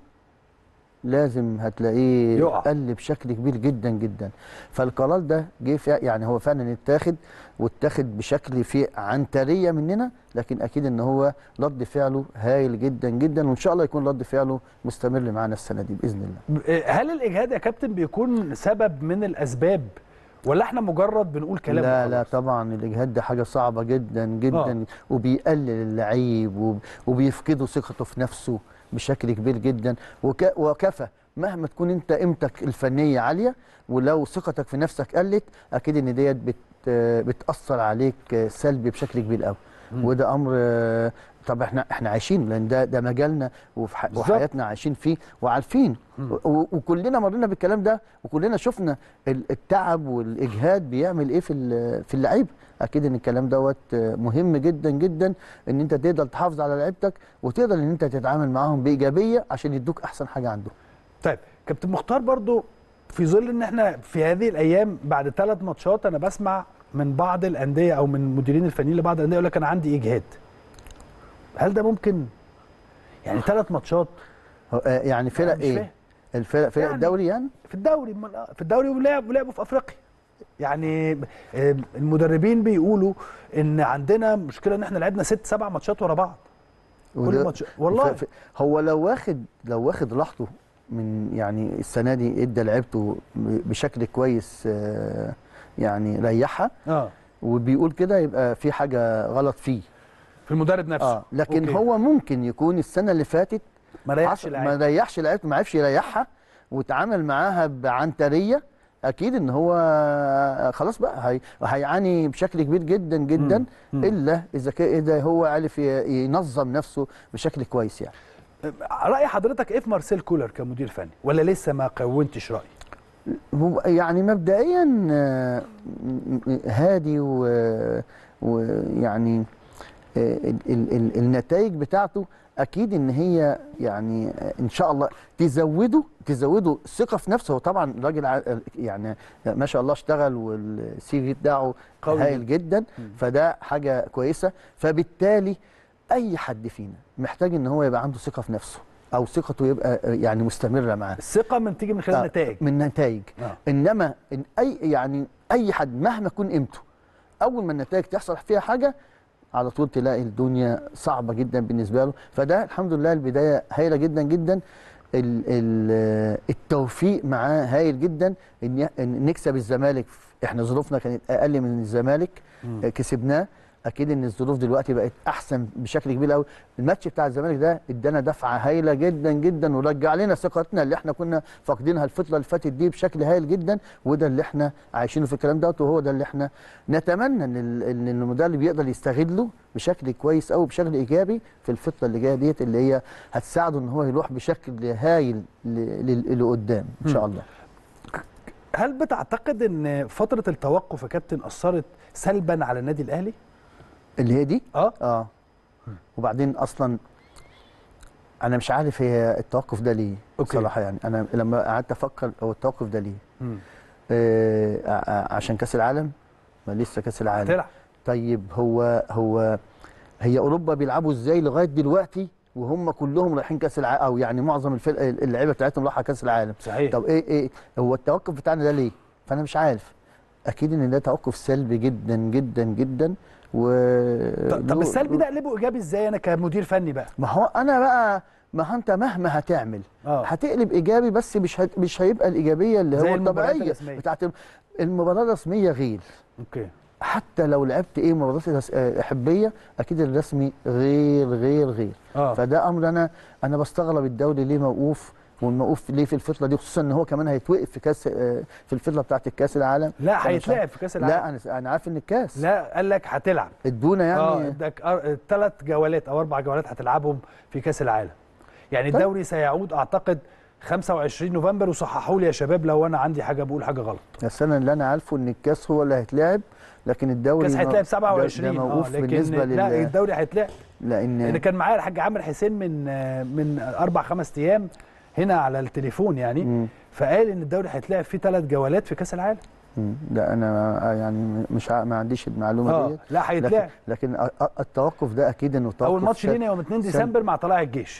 لازم هتلاقيه يقع. قل بشكل كبير جدا جدا فالقرار ده جه فع- يعني هو فعلا اتاخد واتاخد بشكل فيه عنتريه مننا لكن اكيد ان هو رد فعله هايل جدا جدا وان شاء الله يكون رد فعله مستمر معانا السنه دي باذن الله هل الاجهاد يا كابتن بيكون سبب من الاسباب ولا احنا مجرد بنقول كلام لا وخلاص؟ لا طبعا الاجهاد ده حاجه صعبه جدا جدا آه. آه. وبيقلل اللعيب وب- وبيفقده ثقته في نفسه بشكل كبير جدا وك وكفى مهما تكون انت قيمتك الفنيه عاليه ولو ثقتك في نفسك قلت اكيد ان ديت بت بتاثر عليك سلبي بشكل كبير قوي مم. وده امر آه، طب احنا احنا عايشين لان ده ده مجالنا وفي ح- بالظبط. وحياتنا عايشين فيه وعارفين مم. و- وكلنا مرينا بالكلام ده وكلنا شفنا ال- التعب والاجهاد بيعمل ايه في ال- في اللعيبه اكيد ان الكلام دوت مهم جدا جدا ان انت تقدر تحافظ على لعيبتك وتقدر ان انت تتعامل معاهم بايجابيه عشان يدوك احسن حاجه عندهم طيب كابتن مختار برضو في ظل ان احنا في هذه الايام بعد ثلاث ماتشات انا بسمع من بعض الانديه او من مديرين الفنيين لبعض الانديه يقول لك انا عندي اجهاد هل ده ممكن يعني ثلاث ماتشات هو- آه، يعني فرق مش ايه فاهم. الفرق فرق يعني- الدوري يعني في الدوري أمال آه، في الدوري ولعب ولعبوا في افريقيا يعني آه، المدربين بيقولوا ان عندنا مشكله ان احنا لعبنا ست سبع ماتشات ورا بعض كل وده- ماتش والله ف- ف- هو لو واخد لو واخد راحته من يعني السنه دي ادى لعيبته ب- بشكل كويس آه، يعني ريحها اه وبيقول كده يبقى في حاجه غلط فيه في المدرب نفسه اه لكن أوكي. هو ممكن يكون السنه اللي فاتت ما ريحش عص- لعيبه ما ريحش لعيبته ما عرفش يريحها واتعامل معاها بعنتريه اكيد ان هو خلاص بقى هي هيعاني بشكل كبير جدا جدا مم. مم. الا اذا كان اذا هو عرف ي- ينظم نفسه بشكل كويس يعني راي حضرتك ايه في مارسيل كولر كمدير فني ولا لسه ما كونتش راي هو يعني مبدئيا آه، م- م- هادي و- ويعني آه، ال- ال- ال- النتائج بتاعته اكيد ان هي يعني آه، ان شاء الله تزوده تزوده ثقه في نفسه هو طبعا راجل ع- يعني ما شاء الله اشتغل والسي في بتاعه قوي هايل جدا فده حاجه كويسه فبالتالي اي حد فينا محتاج ان هو يبقى عنده ثقه في نفسه او ثقته يبقى آه، يعني مستمره معاه الثقه من تيجي من خلال آه، النتائج من نتائج آه. انما إن اي يعني اي حد مهما يكون قيمته اول ما النتائج تحصل فيها حاجه على طول تلاقي الدنيا صعبه جدا بالنسبه له فده الحمد لله البدايه هايله جدا جدا ال- ال- التوفيق معاه هايل جدا ان إن نكسب الزمالك احنا ظروفنا كانت اقل من الزمالك مم. كسبناه اكيد ان الظروف دلوقتي بقت احسن بشكل كبير قوي الماتش بتاع الزمالك ده ادانا دفعه هايله جدا جدا ورجع لنا ثقتنا اللي احنا كنا فاقدينها الفتره اللي فاتت دي بشكل هايل جدا وده اللي احنا عايشينه في الكلام دوت وهو ده اللي احنا نتمنى ان ال- ان المدرب يقدر يستغله بشكل كويس قوي بشكل ايجابي في الفتره اللي جايه ديت اللي هي هتساعده ان هو يروح بشكل هايل ل- ل- لقدام ان شاء الله هل بتعتقد ان فتره التوقف يا كابتن اثرت سلبا على النادي الاهلي اللي هي دي اه اه وبعدين اصلا انا مش عارف هي التوقف ده ليه أوكي. بصراحه يعني انا لما قعدت افكر هو التوقف ده ليه مم. آه ع- ع- عشان كاس العالم ما لسه كاس العالم هتلعب طيب هو هو هي اوروبا بيلعبوا ازاي لغايه دلوقتي وهم كلهم رايحين كاس العالم او يعني معظم الفرق اللعيبه بتاعتهم رايحه كاس العالم صحيح طب ايه ايه هو التوقف بتاعنا ده ليه فانا مش عارف اكيد ان ده توقف سلبي جدا جدا جدا و طب طب السلبي ده اقلبه ايجابي ازاي انا كمدير فني بقى ما هو انا بقى ما هو انت مهما هتعمل اه هتقلب ايجابي بس مش هت... مش هيبقى الايجابيه اللي زي هو المباريات الطبيعيه الرسمية. بتاعت الم- المباراه الرسميه غير اوكي حتى لو لعبت ايه مباريات الرس- آه، حبيه اكيد الرسمي غير غير غير اه فده امر انا انا بستغرب الدوري ليه موقوف والموقوف ليه في الفتره دي خصوصا ان هو كمان هيتوقف في كاس آه، في الفتره بتاعه الكاس العالم لا فأنا مش هيتلعب في كاس العالم لا انا انا عارف ان الكاس لا قال لك هتلعب ادونا اه يعني ادك ثلاث جولات او اربع جولات هتلعبهم في كاس العالم يعني طيب. الدوري سيعود اعتقد 25 نوفمبر وصححوا لي يا شباب لو انا عندي حاجه بقول حاجه غلط بس انا اللي انا عارفه ان الكاس هو اللي هيتلعب لكن الدوري الكاس ما- هيتلعب ده- 27 ده اه موقوف لكن بالنسبه لا لل الدوري هيتلعب لان لان كان معايا الحاج عامر حسين من آه، من اربع خمس ايام هنا على التليفون يعني مم. فقال ان الدوري هيتلعب فيه ثلاث جولات في كاس العالم مم. لا انا يعني مش ع- ما عنديش المعلومه اه دي لا لكن, هيتلعب لكن أ- أ- التوقف ده اكيد انه توقف اول ماتش سل- لينا يوم 2 سل- ديسمبر مع طلائع الجيش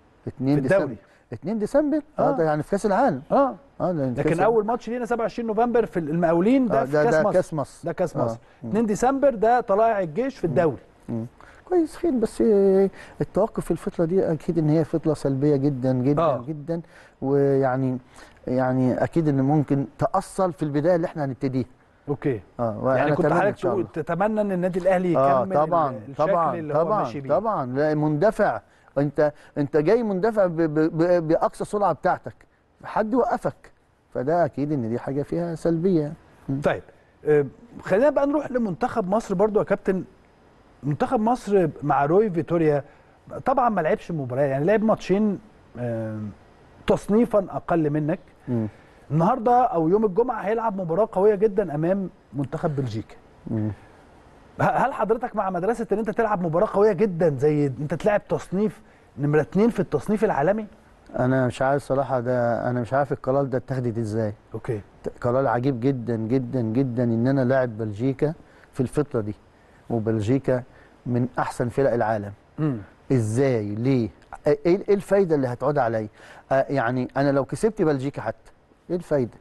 2 في ديسمبر الدوري 2 ديسمبر اه آه. ده يعني في كاس العالم اه اه ده في لكن كأس- اول ماتش لينا 27 نوفمبر في المقاولين ده آه، في ده كاس ده مصر كاس مصر ده كاس آه. مصر مم. 2 ديسمبر ده طلائع الجيش في الدوري مم. كويس خير بس آه، التوقف في الفتره دي اكيد ان هي فتره سلبيه جدا جدا آه. آه. جدا ويعني يعني اكيد ان ممكن تاثر في البدايه اللي احنا هنبتديها اوكي اه وأنا يعني كنت أتمنى إن حضرتك شاء تقول الله. تتمنى ان النادي الاهلي يكمل اه ال- طبعا الشكل طبعا اللي هو طبعا ماشي بيه طبعا لا مندفع انت انت جاي مندفع ب ب ب باقصى سرعه بتاعتك حد وقفك فده اكيد ان دي حاجه فيها سلبيه طيب آه، خلينا بقى نروح لمنتخب مصر برضو يا كابتن منتخب مصر مع روي فيتوريا طبعا ما لعبش مباراه يعني لعب ماتشين آه، تصنيفا اقل منك مم. النهارده او يوم الجمعه هيلعب مباراه قويه جدا امام منتخب بلجيكا مم. ه- هل حضرتك مع مدرسه ان انت تلعب مباراه قويه جدا زي انت تلعب تصنيف نمره اتنين في التصنيف العالمي انا مش عارف صراحه ده انا مش عارف القرار ده اتخذت ازاي اوكي قرار عجيب جدا جدا جدا ان انا لاعب بلجيكا في الفتره دي وبلجيكا من احسن فرق العالم امم ازاي ليه ايه إيه الفايده اللي هتعود عليا آه يعني انا لو كسبت بلجيكا حتى ايه الفايده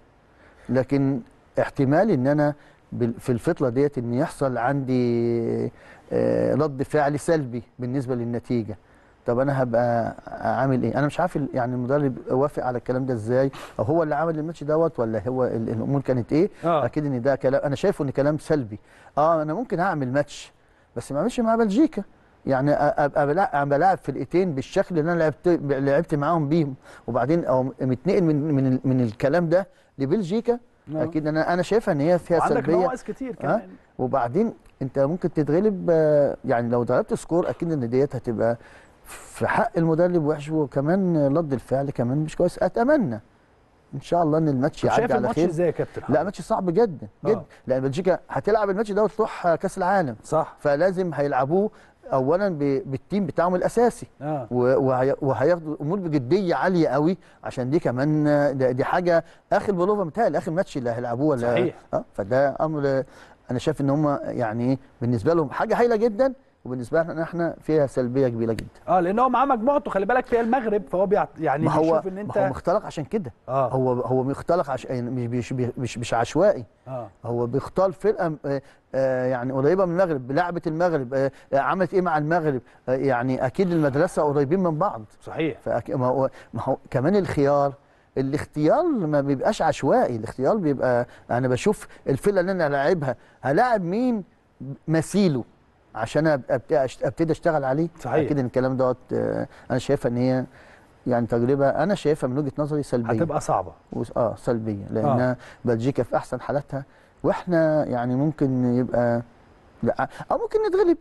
لكن احتمال ان انا بال- في الفتره ديت ان يحصل عندي آه رد فعل سلبي بالنسبه للنتيجه طب انا هبقى عامل ايه انا مش عارف ال- يعني المدرب وافق على الكلام ده ازاي او هو اللي عمل الماتش دوت ولا هو ال- الامور كانت ايه اه اكيد ان ده كلام انا شايفه ان كلام سلبي اه انا ممكن اعمل ماتش بس ما اعملش مع بلجيكا يعني أ- ابقى بلا- أبقى بلاعب فرقتين بالشكل اللي انا لعبت لعبت معاهم بيهم وبعدين او متنقل من من ال- من الكلام ده لبلجيكا آه. اكيد انا انا شايفها ان هي فيها وعندك سلبيه نواقص كتير كمان وبعدين انت ممكن تتغلب آه، يعني لو ضربت سكور اكيد ان ديت هتبقى في حق المدرب وحش وكمان رد الفعل كمان مش كويس اتمنى ان شاء الله ان الماتش طب يعدي شايف على الماتش خير ازاي يا كابتن لا حضرتك؟ ماتش صعب جدا آه. جدا لان بلجيكا هتلعب الماتش ده وتروح آه، كاس العالم صح فلازم هيلعبوه اولا ب- بالتيم بتاعهم الاساسي اه و- وهي- وهياخدوا الامور بجديه عاليه قوي عشان دي كمان آه، ده- دي حاجه اخر بلوفا متهيألي اخر ماتش اللي هيلعبوه ولا صحيح. اه فده امر آه، انا شايف ان هم يعني إيه، بالنسبه لهم حاجه هايله جدا وبالنسبه لنا احنا فيها سلبيه كبيره جدا اه لان هو معاه مجموعته خلي بالك فيها المغرب فهو بيعت... يعني ما هو بيشوف ان ما هو انت مختلق عشان كده اه هو هو مختلق عش... يعني مش مش مش, مش عشوائي اه هو بيختار فرقه آه، آه، يعني قريبه من المغرب لعبه المغرب آه، آه، عملت ايه مع المغرب آه، يعني اكيد المدرسه قريبين من بعض صحيح فأك... ما, هو... ما هو كمان الخيار الاختيار ما بيبقاش عشوائي الاختيار بيبقى انا بشوف الفرقه اللي انا هلاعبها هلاعب مين مثيله عشان أب- أبت- أشت- ابتدي اشتغل عليه صحيح. اكيد ان الكلام دوت آه، انا شايفها ان هي يعني تجربه انا شايفها من وجهه نظري سلبيه هتبقى صعبه وس- اه سلبيه لان آه. بلجيكا في احسن حالاتها واحنا يعني ممكن يبقى لا او ممكن نتغلب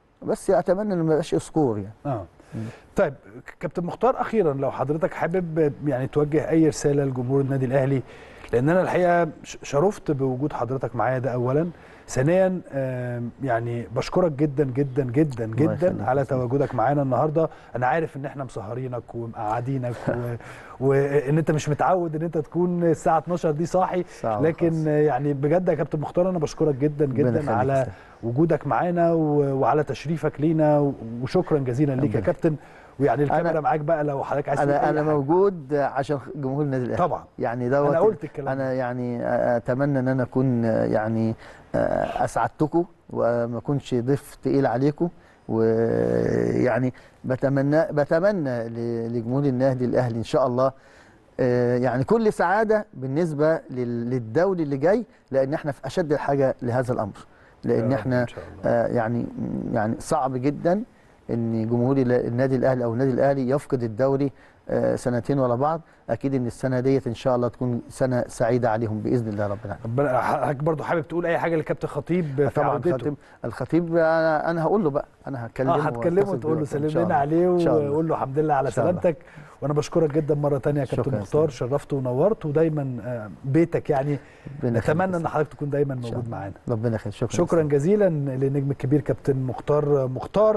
بس اتمنى ان ما يبقاش سكور يعني اه طيب كابتن مختار اخيرا لو حضرتك حابب يعني توجه اي رساله لجمهور النادي الاهلي لان انا الحقيقه ش- شرفت بوجود حضرتك معايا ده اولا ثانيا آم، يعني بشكرك جدا جدا جدا الله جدا يخليك على يا سيدي. تواجدك معانا النهارده انا عارف ان احنا مسهرينك ومقعدينك و... وان انت مش متعود ان انت تكون الساعه 12 دي صاحي صعب لكن خالص. يعني بجد يا كابتن مختار انا بشكرك جدا ربنا جدا يخليك يا على سيدي. وجودك معانا و- وعلى تشريفك لينا و- وشكرا جزيلا ليك يا ربنا كابتن ويعني الكاميرا أنا- معاك بقى لو حضرتك عايز تقول انا أي انا حاجة. موجود عشان جمهور النادي الاهلي طبعا يعني دوت انا قلت الكلام انا يعني اتمنى ان انا اكون يعني اسعدتكم وما اكونش ضيف تقيل عليكم ويعني بتمنى بتمنى ل- لجمهور النادي الاهلي ان شاء الله آه، يعني كل سعاده بالنسبه لل- للدوري اللي جاي لان احنا في اشد الحاجه لهذا الامر يا لان رب احنا إن شاء الله. آه، يعني يعني صعب جدا ان جمهور ال- النادي الاهلي او النادي الاهلي يفقد الدوري آه، سنتين ورا بعض اكيد ان السنه ديت ان شاء الله تكون سنه سعيده عليهم باذن الله رب العالمين ربنا حضرتك برضه حابب تقول اي حاجه للكابتن خطيب في طبعا عودته الخطيب الخطيب انا انا هقول له بقى انا هكلمه اه هتكلمه وأتصل وتقول له بيه سلم إن شاء لنا الله. عليه إن شاء الله. وقول له الحمد لله على إن شاء الله. سلامتك وانا بشكرك جدا مره تانية يا كابتن شكراً يا مختار سيدي. شرفت ونورت ودايما آه، بيتك يعني ربنا يخليك نتمنى يا ان سيدي. حضرتك تكون دايما شاء موجود الله. معانا ربنا يخليك شكرا شكرا جزيلا للنجم الكبير كابتن مختار مختار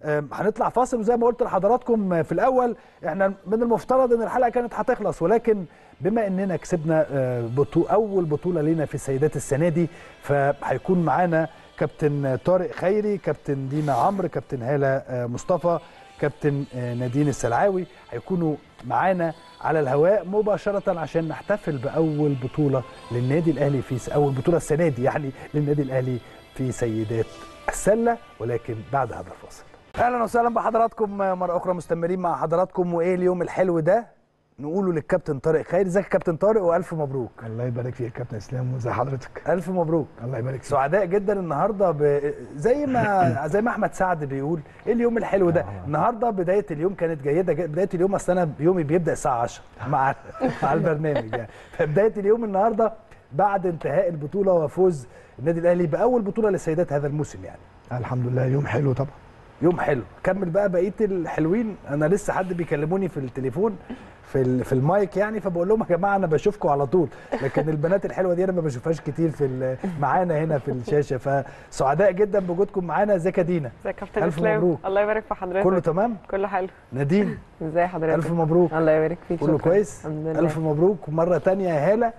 آم، هنطلع فاصل وزي ما قلت لحضراتكم آه، في الاول احنا من المفترض ان الحلقه كانت هتخلص ولكن بما اننا كسبنا آه، بطو اول بطوله لينا في السيدات السنه دي فهيكون معانا كابتن طارق خيري كابتن دينا عمرو كابتن هاله آه، مصطفى كابتن آه، نادين السلعاوي هيكونوا معانا على الهواء مباشره عشان نحتفل باول بطوله للنادي الاهلي في س- اول بطوله السنه دي يعني للنادي الاهلي في سيدات السله ولكن بعد هذا الفاصل اهلا وسهلا بحضراتكم مره اخرى مستمرين مع حضراتكم وايه اليوم الحلو ده نقوله للكابتن طارق خير ازيك يا كابتن طارق والف مبروك الله يبارك فيك يا كابتن اسلام وزي حضرتك الف مبروك الله يبارك فيك سعداء جدا النهارده ب... زي ما زي ما احمد سعد بيقول ايه اليوم الحلو ده النهارده بدايه اليوم كانت جيده جدا بدايه اليوم اصل انا يومي بيبدا الساعه 10 مع مع البرنامج يعني فبدايه اليوم النهارده بعد انتهاء البطوله وفوز النادي الاهلي باول بطوله للسيدات هذا الموسم يعني الحمد لله يوم حلو طبعا يوم حلو كمل بقى بقيه الحلوين انا لسه حد بيكلموني في التليفون في ال- في المايك يعني فبقول لهم يا جماعه انا بشوفكم على طول لكن البنات الحلوه دي انا ما بشوفهاش كتير في ال- معانا هنا في الشاشه فسعداء جدا بوجودكم معانا ازيك يا دينا ازيك يا كابتن الف اسلام مبروك الله يبارك في حضرتك كله تمام كله حلو نادين ازي حضرتك الف مبروك الله يبارك فيك كله شكراً. كويس الحمد لله الف مبروك مره تانية يا هاله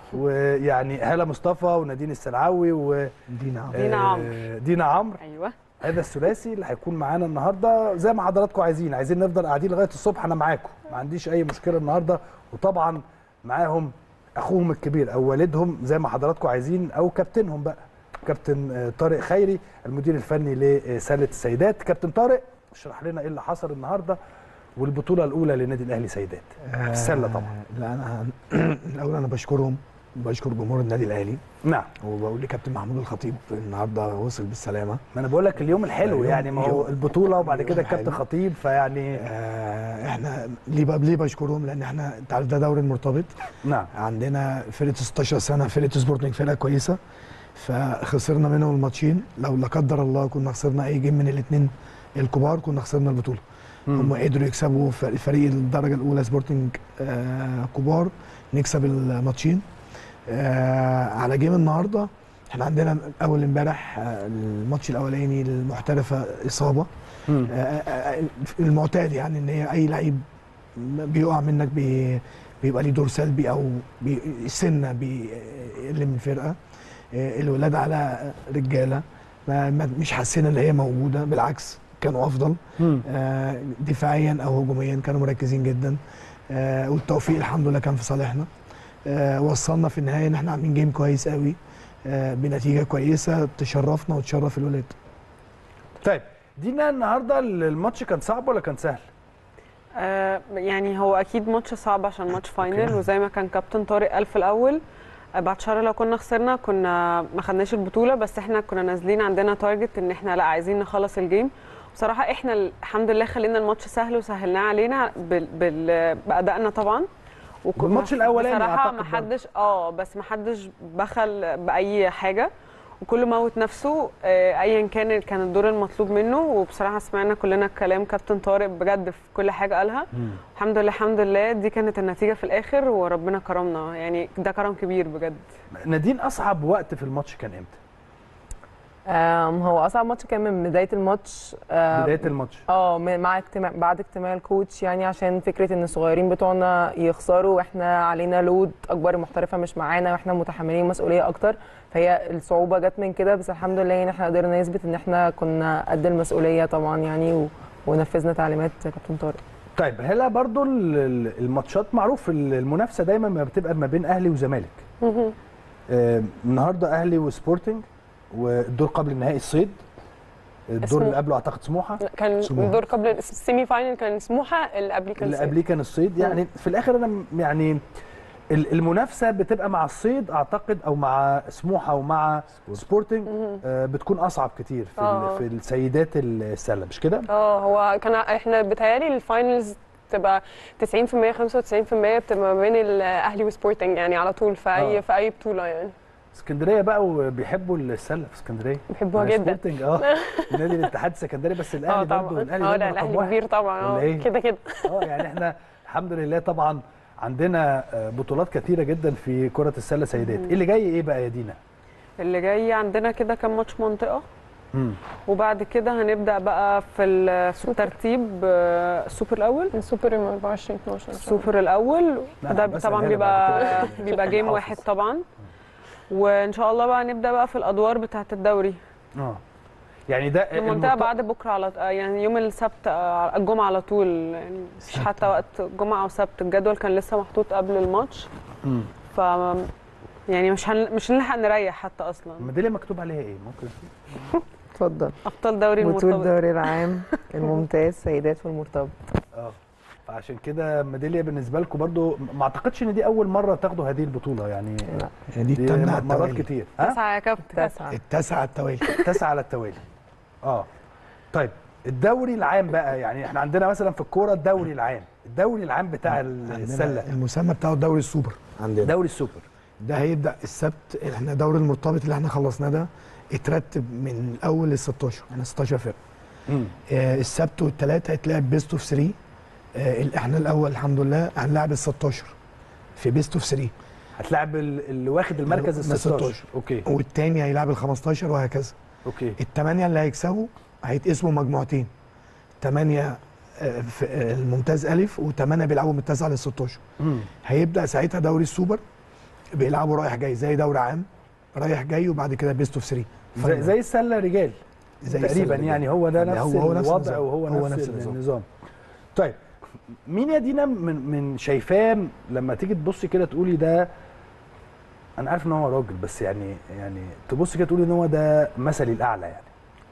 ويعني هاله مصطفى ونادين السلعاوي و دينا عمرو. دينا عمرو. آه، دينا عمرو ايوه هذا الثلاثي اللي هيكون معانا النهارده زي ما حضراتكم عايزين عايزين نفضل قاعدين لغايه الصبح انا معاكم ما عنديش اي مشكله النهارده وطبعا معاهم اخوهم الكبير او والدهم زي ما حضراتكم عايزين او كابتنهم بقى كابتن آه، طارق خيري المدير الفني لسله السيدات كابتن طارق اشرح لنا ايه اللي حصل النهارده والبطوله الاولى للنادي الاهلي سيدات آه، السله طبعا لا انا الاول انا بشكرهم بشكر جمهور النادي الاهلي نعم وبقول لكابتن محمود الخطيب النهارده وصل بالسلامه ما انا بقول لك اليوم الحلو اليوم- يعني ما هو اليوم- البطوله وبعد اليوم كده الكابتن الحلو. خطيب فيعني آه احنا ليه بقى ليه بشكرهم لان احنا انت عارف ده دوري المرتبط نعم عندنا فرقه 16 سنه فرقه سبورتنج فرقه كويسه فخسرنا منهم الماتشين لو لا قدر الله كنا خسرنا اي جيم من الاثنين الكبار كنا خسرنا البطوله هم قدروا يكسبوا ف- فريق الدرجه الاولى سبورتنج آه كبار نكسب الماتشين آه على جيم النهارده احنا عندنا اول امبارح آه الماتش الاولاني المحترفه اصابه مم. آه، آه، آه، المعتاد يعني ان هي اي لعيب بيقع منك بي بيبقى ليه دور سلبي او بي السنه بيقل من الفرقه آه، الولاد على رجاله ما ما- مش حاسين ان هي موجوده بالعكس كانوا افضل مم. آه، دفاعيا او هجوميا كانوا مركزين جدا آه، والتوفيق الحمد لله كان في صالحنا آه، وصلنا في النهايه ان احنا عاملين جيم كويس قوي آه، بنتيجه كويسه تشرفنا وتشرف الولاد طيب دينا النهارده الماتش كان صعب ولا كان سهل؟ آه يعني هو اكيد ماتش صعب عشان ماتش فاينل وزي ما كان كابتن طارق قال في الاول آه، بعد شهر لو كنا خسرنا كنا ما خدناش البطوله بس احنا كنا نازلين عندنا تارجت ان احنا لا عايزين نخلص الجيم بصراحه احنا الحمد لله خلينا الماتش سهل وسهلناه علينا بال... بال... بادائنا طبعا وك- بالماتش الأولاني بصراحه أعتقد ما برضه. حدش اه بس ما حدش بخل باي حاجه وكل موت نفسه آه، ايا كان كان الدور المطلوب منه وبصراحه سمعنا كلنا كلام كابتن طارق بجد في كل حاجه قالها الحمد لله الحمد لله دي كانت النتيجه في الاخر وربنا كرمنا يعني ده كرم كبير بجد نادين اصعب وقت في الماتش كان امتى؟ آم، هو اصعب ماتش كان من بدايه الماتش آم، بدايه الماتش اه من- مع اجتماع بعد اجتماع الكوتش يعني عشان فكره ان الصغيرين بتوعنا يخسروا واحنا علينا لود اكبر المحترفه مش معانا واحنا متحملين مسؤوليه اكتر فهي الصعوبه جت من كده بس الحمد لله ان احنا قدرنا نثبت ان احنا كنا قد المسؤوليه طبعا يعني و... ونفذنا تعليمات كابتن طارق طيب هلا برضو ال- ال- الماتشات معروف ال- المنافسه دايما ما بتبقى ما بين اهلي وزمالك آه، النهارده اهلي وسبورتنج والدور قبل النهائي الصيد الدور اسمه- اللي قبله اعتقد سموحه كان سموحة. الدور قبل السيمي فاينل كان سموحه اللي قبليه كان اللي صيد. قبليه كان الصيد يعني في الاخر انا م- يعني ال- المنافسه بتبقى مع الصيد اعتقد او مع سموحه ومع سبورتنج آه، بتكون اصعب كتير في آه. ال- في السيدات السله مش كده؟ اه هو كان احنا بيتهيألي الفاينلز بتبقى 90% 95% بتبقى ما بين الاهلي وسبورتنج يعني على طول في اي آه. في اي بطوله يعني اسكندريه بقى وبيحبوا السله في اسكندريه بيحبوها مع جدا. سبورتنج اه نادي الاتحاد السكندري بس اه الاهلي برضه طبعا الاهلي اه دايما لا رقم الاهلي واحد. كبير طبعا ولا اه إيه؟ كده كده اه يعني احنا الحمد لله طبعا عندنا آه، بطولات كتيره جدا في كره السله سيدات مم. اللي جاي ايه بقى يا دينا اللي جاي عندنا كده كام ماتش منطقه مم. وبعد كده هنبدا بقى في ال- في الترتيب آه، السوبر الاول السوبر يوم 24 12 السوبر الاول لا، ده بس طبعا هنا بيبقى بعد كده بيبقى جيم حافظ. واحد طبعا وان شاء الله بقى نبدا بقى في الادوار بتاعه الدوري اه يعني ده المنطقه المرت- بعد بكره على آه، يعني يوم السبت آه، الجمعه على طول يعني مفيش حتى وقت جمعه او سبت الجدول كان لسه محطوط قبل الماتش مم. ف يعني مش هن... مش هنلحق نريح حتى اصلا الميداليه مكتوب عليها ايه ممكن اتفضل ابطال دوري بطول المرتبط الدوري العام الممتاز سيدات في المرتبط اه فعشان كده ميداليه بالنسبه لكم برضو ما اعتقدش ان دي اول مره تاخدوا هذه البطوله يعني لا يعني دي التامنة على مرات التوالي كتير ها تسعه يا كابتن تسعة التاسعة على التوالي تسعه على التوالي اه طيب الدوري العام بقى يعني احنا عندنا مثلا في الكوره الدوري العام الدوري العام بتاع عندنا السله المسمى بتاعه الدوري السوبر عندنا دوري السوبر ده هيبدا السبت احنا دوري المرتبط اللي احنا خلصناه ده اترتب من الاول لل 16 يعني 16 فرقه مم. آه السبت والثلاث هيتلعب بيست اوف 3 آه ال- احنا الاول الحمد لله هنلعب ال 16 في بيست اوف 3 هتلاعب ال- اللي واخد المركز ال ال 16 اوكي والتاني هيلعب ال 15 وهكذا اوكي الثمانيه اللي هيكسبوا هيتقسموا مجموعتين ثمانيه آه، في آه، الممتاز الف وثمانيه بيلعبوا من التاسعه لل 16 مم. هيبدا ساعتها دوري السوبر بيلعبوا رايح جاي زي دوري عام رايح جاي وبعد كده بيست اوف 3 زي, زي السله رجال زي تقريبا السلة رجال. يعني هو ده يعني نفس هو- هو نفس الوضع النظام. وهو هو نفس, نفس النظام. النظام. النظام طيب مين يا دينا من من شايفاه لما تيجي تبصي كده تقولي ده انا عارف ان هو راجل بس يعني يعني تبصي كده تقولي ان هو ده مثلي الاعلى يعني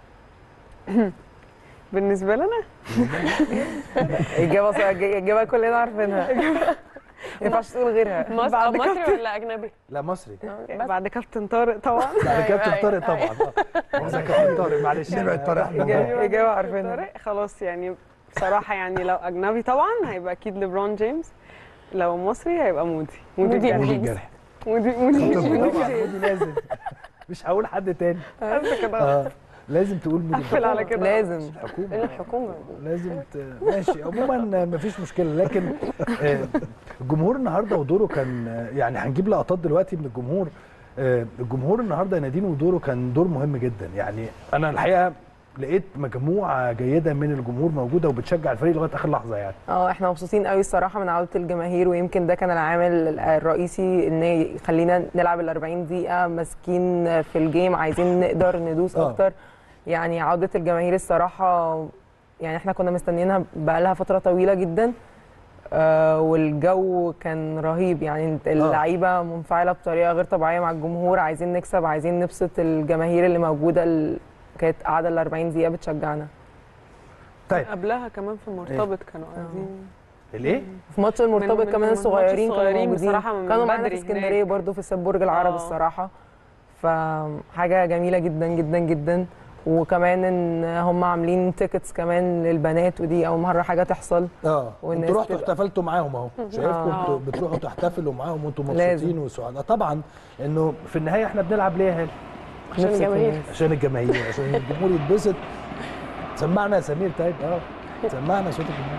بالنسبه لنا اجابه صح- اجابه كلنا عارفينها ما ينفعش تقول غيرها مصر بعد مصري كابتن- ولا اجنبي لا مصري بعد كابتن طارق طبعا بعد كابتن طارق طبعا آه. هو ده كابتن طارق معلش نبعد طارق احنا إجابة- اجابه عارفينها طارق خلاص يعني بصراحه يعني لو اجنبي طبعا هيبقى اكيد ليبرون جيمس لو مصري هيبقى مودي مودي الجرحي. مودي الجرحي مودي مودي طبعا مودي لازم مش هقول حد تاني بس كده اه لازم تقول مودي قفل على كده لازم الحكومه الحكومه لازم ت... ماشي عموما مفيش مشكله لكن آه، الجمهور النهارده ودوره كان آه، يعني هنجيب لقطات دلوقتي من الجمهور آه، الجمهور النهارده يا نادين ودوره كان دور مهم جدا يعني انا الحقيقه لقيت مجموعه جيده من الجمهور موجوده وبتشجع الفريق لغايه اخر لحظه يعني اه احنا مبسوطين قوي الصراحه من عوده الجماهير ويمكن ده كان العامل الرئيسي ان يخلينا نلعب ال 40 دقيقه ماسكين في الجيم عايزين نقدر ندوس آه. اكتر يعني عوده الجماهير الصراحه يعني احنا كنا مستنيينها بقالها فتره طويله جدا آه والجو كان رهيب يعني اللعيبه منفعله بطريقه غير طبيعيه مع الجمهور عايزين نكسب عايزين نبسط الجماهير اللي موجوده ال- كانت قاعده ال 40 دقيقه بتشجعنا طيب قبلها كمان في المرتبط كانوا عايزين الايه في ماتش المرتبط من- كمان من الصغيرين كانوا الصغيرين موجودين بصراحة من كانوا معانا في بدري اسكندريه هناك. برضو في استاد برج العرب آه. الصراحه فحاجه جميله جدا جدا جدا وكمان ان هم عاملين تيكتس كمان للبنات ودي اول مره حاجه تحصل اه والناس انتوا رحتوا تبقى- احتفلتوا معاهم اهو شايفكم آه. انتوا بتروحوا تحتفلوا معاهم وانتوا لازم. مبسوطين وسعداء طبعا لانه في النهايه احنا بنلعب ليه يا هاني عشان نفسك الجماهير الناس. عشان الجماهير عشان الجمهور يتبسط سمعنا يا سمير طيب اه سمعنا صوت الجمهور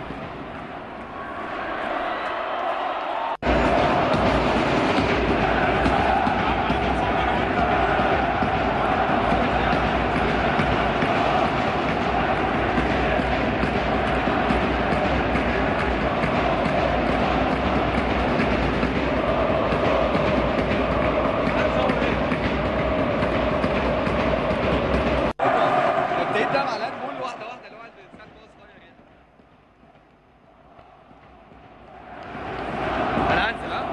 ابتديت ده مع الهاند واحده واحده اللي هو الساعه صغير جدا انا هنزل ها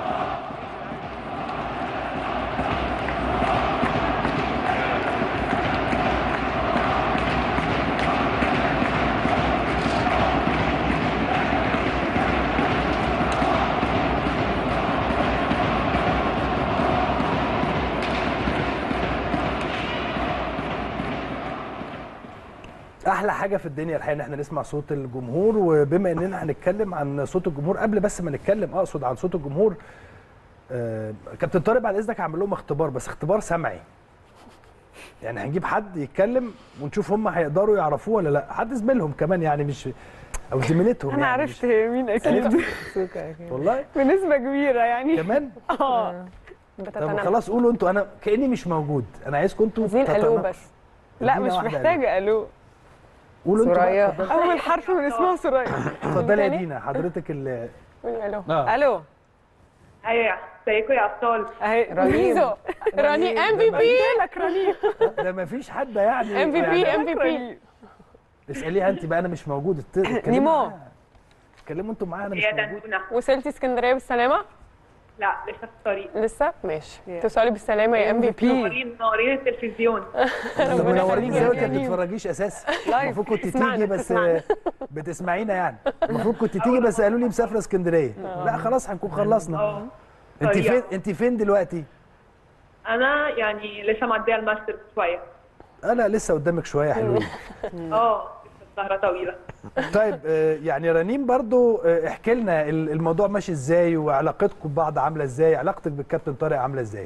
احلى حاجه في الدنيا الحقيقه ان احنا نسمع صوت الجمهور وبما اننا هنتكلم عن صوت الجمهور قبل بس ما نتكلم اقصد عن صوت الجمهور آه كابتن طارق بعد اذنك هعمل لهم اختبار بس اختبار سمعي يعني هنجيب حد يتكلم ونشوف هم هيقدروا يعرفوه ولا لا حد زميلهم كمان يعني مش او زميلتهم انا يعني عرفت هي مين اكيد مش- والله بنسبه كبيره يعني كمان اه طب خلاص قولوا انتوا انا كاني مش موجود انا عايزكم انتوا عايزين الو تتناقشوا. بس لا ادينا مش واحدة محتاجه الو قولوا انتوا بقى، سوريا. اتفضلي. اول حرف من اسمها سوريا اتفضلي يا تاني؟ دينا حضرتك اللي قولي الو آه. الو ايوه ازيكم يا ابطال اهي رنيم. ميزو رني ام في بي لك رنيم ده ما فيش حد يعني ام في بي يعني ام في بي اساليها انت بقى انا مش موجود ات- اتكلموا نيمو. معاها. اتكلموا انتوا معايا انا مش يا موجود دندونه وصلتي اسكندريه بالسلامه لا لسه في الطريق لسه ماشي توصلي بالسلامه يا ام في بي منورين منورين التلفزيون طب منورين يخليك ازاي يا وانت ما رنيم. بتتفرجيش اساسا لايف. المفروض كنت بتسمعنا، تيجي بس بتسمعنا. بتسمعينا يعني المفروض كنت تيجي بس قالوا لي مسافره اسكندريه لا خلاص هنكون خلصنا انت طريقة. فين انت فين دلوقتي انا يعني لسه معديه الماستر شويه انا لسه قدامك شويه حلوين اه لسه السهره طويله طيب آه، يعني رنيم برضو آه، احكي لنا ال- الموضوع ماشي ازاي وعلاقتكم ببعض عامله ازاي علاقتك بالكابتن طارق عامله ازاي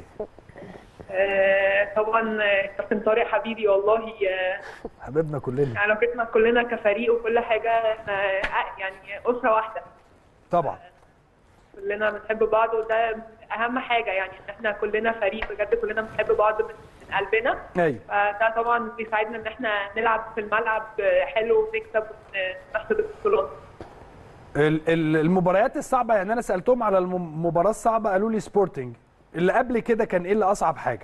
آه، طبعا آه، كابتن طارق حبيبي والله آه، حبيبنا كلنا علاقتنا كلنا كفريق وكل حاجه احنا آه، يعني اسره واحده طبعا كلنا بنحب بعض وده اهم حاجه يعني ان احنا كلنا فريق بجد كلنا بنحب بعض من من قلبنا ايوه فده طبعا بيساعدنا ان احنا نلعب في الملعب آه، حلو ونكسب ونحصد البطولات ال- ال- المباريات الصعبه يعني انا سالتهم على الم- المباراه الصعبه قالوا لي سبورتنج اللي قبل كده كان ايه اللي اصعب حاجه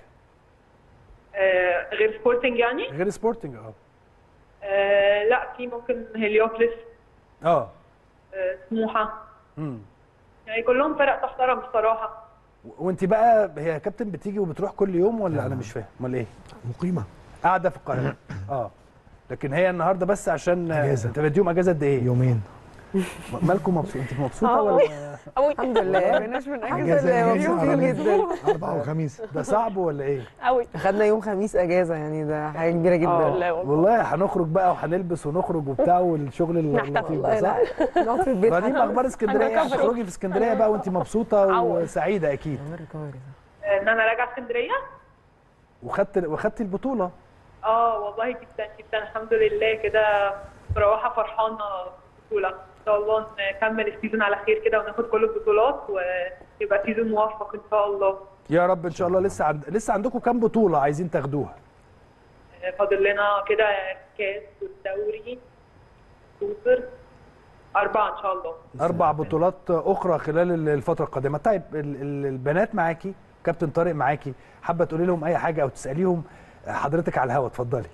آه، غير سبورتنج يعني غير سبورتنج اه آه، لا في ممكن هليوبلس اه آه، سموحه امم يعني كلهم فرق تحترم بصراحه وانت بقى هي يا كابتن بتيجي وبتروح كل يوم ولا انا مش فاهم امال ايه مقيمه قاعده في القاهره اه لكن هي النهارده بس عشان أجازة. انت بديهم اجازه قد ايه يومين مالكم مبسوط انت مبسوطه آه. ولا قوي الحمد لله. ما بقيناش بنأجز أجازة إلا يوم أجازة فيه على جدا اربعه وخميس ده صعب ولا ايه قوي خدنا يوم خميس اجازه يعني ده حاجه كبيره جدا اه لا والله والله هنخرج بقى وهنلبس ونخرج وبتاع والشغل نحتفل. اللطيف والله ده لا صح؟ نقعد في البيت رنيم اخبار اسكندريه هنركب هتخرجي في اسكندريه بقى وانت مبسوطه عوض. وسعيده اكيد آه، ان انا راجعه اسكندريه وخدت وخدت البطوله اه والله جدا جدا الحمد لله كده مروحه فرحانه بالبطوله ان شاء الله نكمل السيزون على خير كده وناخد كل البطولات ويبقى سيزون موفق ان شاء الله يا رب ان شاء الله لسه عند... لسه عندكم كام بطوله عايزين تاخدوها آه، فاضل لنا كده كاس والدوري سوبر اربعه ان شاء الله اربع بطولات اخرى خلال الفتره القادمه طيب ال- ال- البنات معاكي كابتن طارق معاكي حابه تقولي لهم اي حاجه او تساليهم حضرتك على الهوا اتفضلي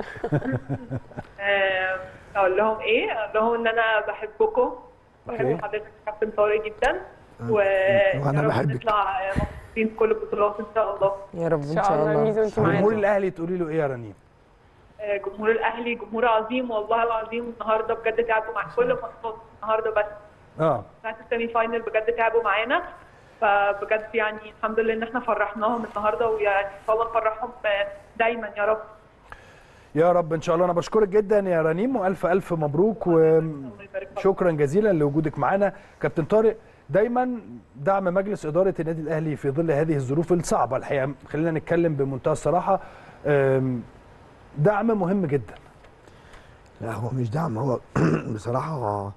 آه، اقول لهم ايه اقول لهم ان انا بحبكم بحب أوكي. حضرتك كابتن طارق جدا و وأنا يا رب بحبك. نطلع آه، مبسوطين في كل البطولات ان شاء الله يا رب ان ان شاء الله ميزو انت جمهور معانا الاهلي تقولي له ايه يا رنيم آه، جمهور الاهلي جمهور عظيم والله العظيم النهارده بجد تعبوا مع كل ماتشات النهارده بس اه بتاعت السيمي فاينل بجد تعبوا معانا فبجد يعني الحمد لله ان احنا فرحناهم النهارده ويعني ان شاء الله نفرحهم آه، دايما يا رب يا رب ان شاء الله انا بشكرك جدا يا رنيم والف الف مبروك وشكرا جزيلا لوجودك معانا كابتن طارق دايما دعم مجلس اداره النادي الاهلي في ظل هذه الظروف الصعبه الحقيقه خلينا نتكلم بمنتهى الصراحه أم، دعم مهم جدا لا هو مش دعم هو بصراحه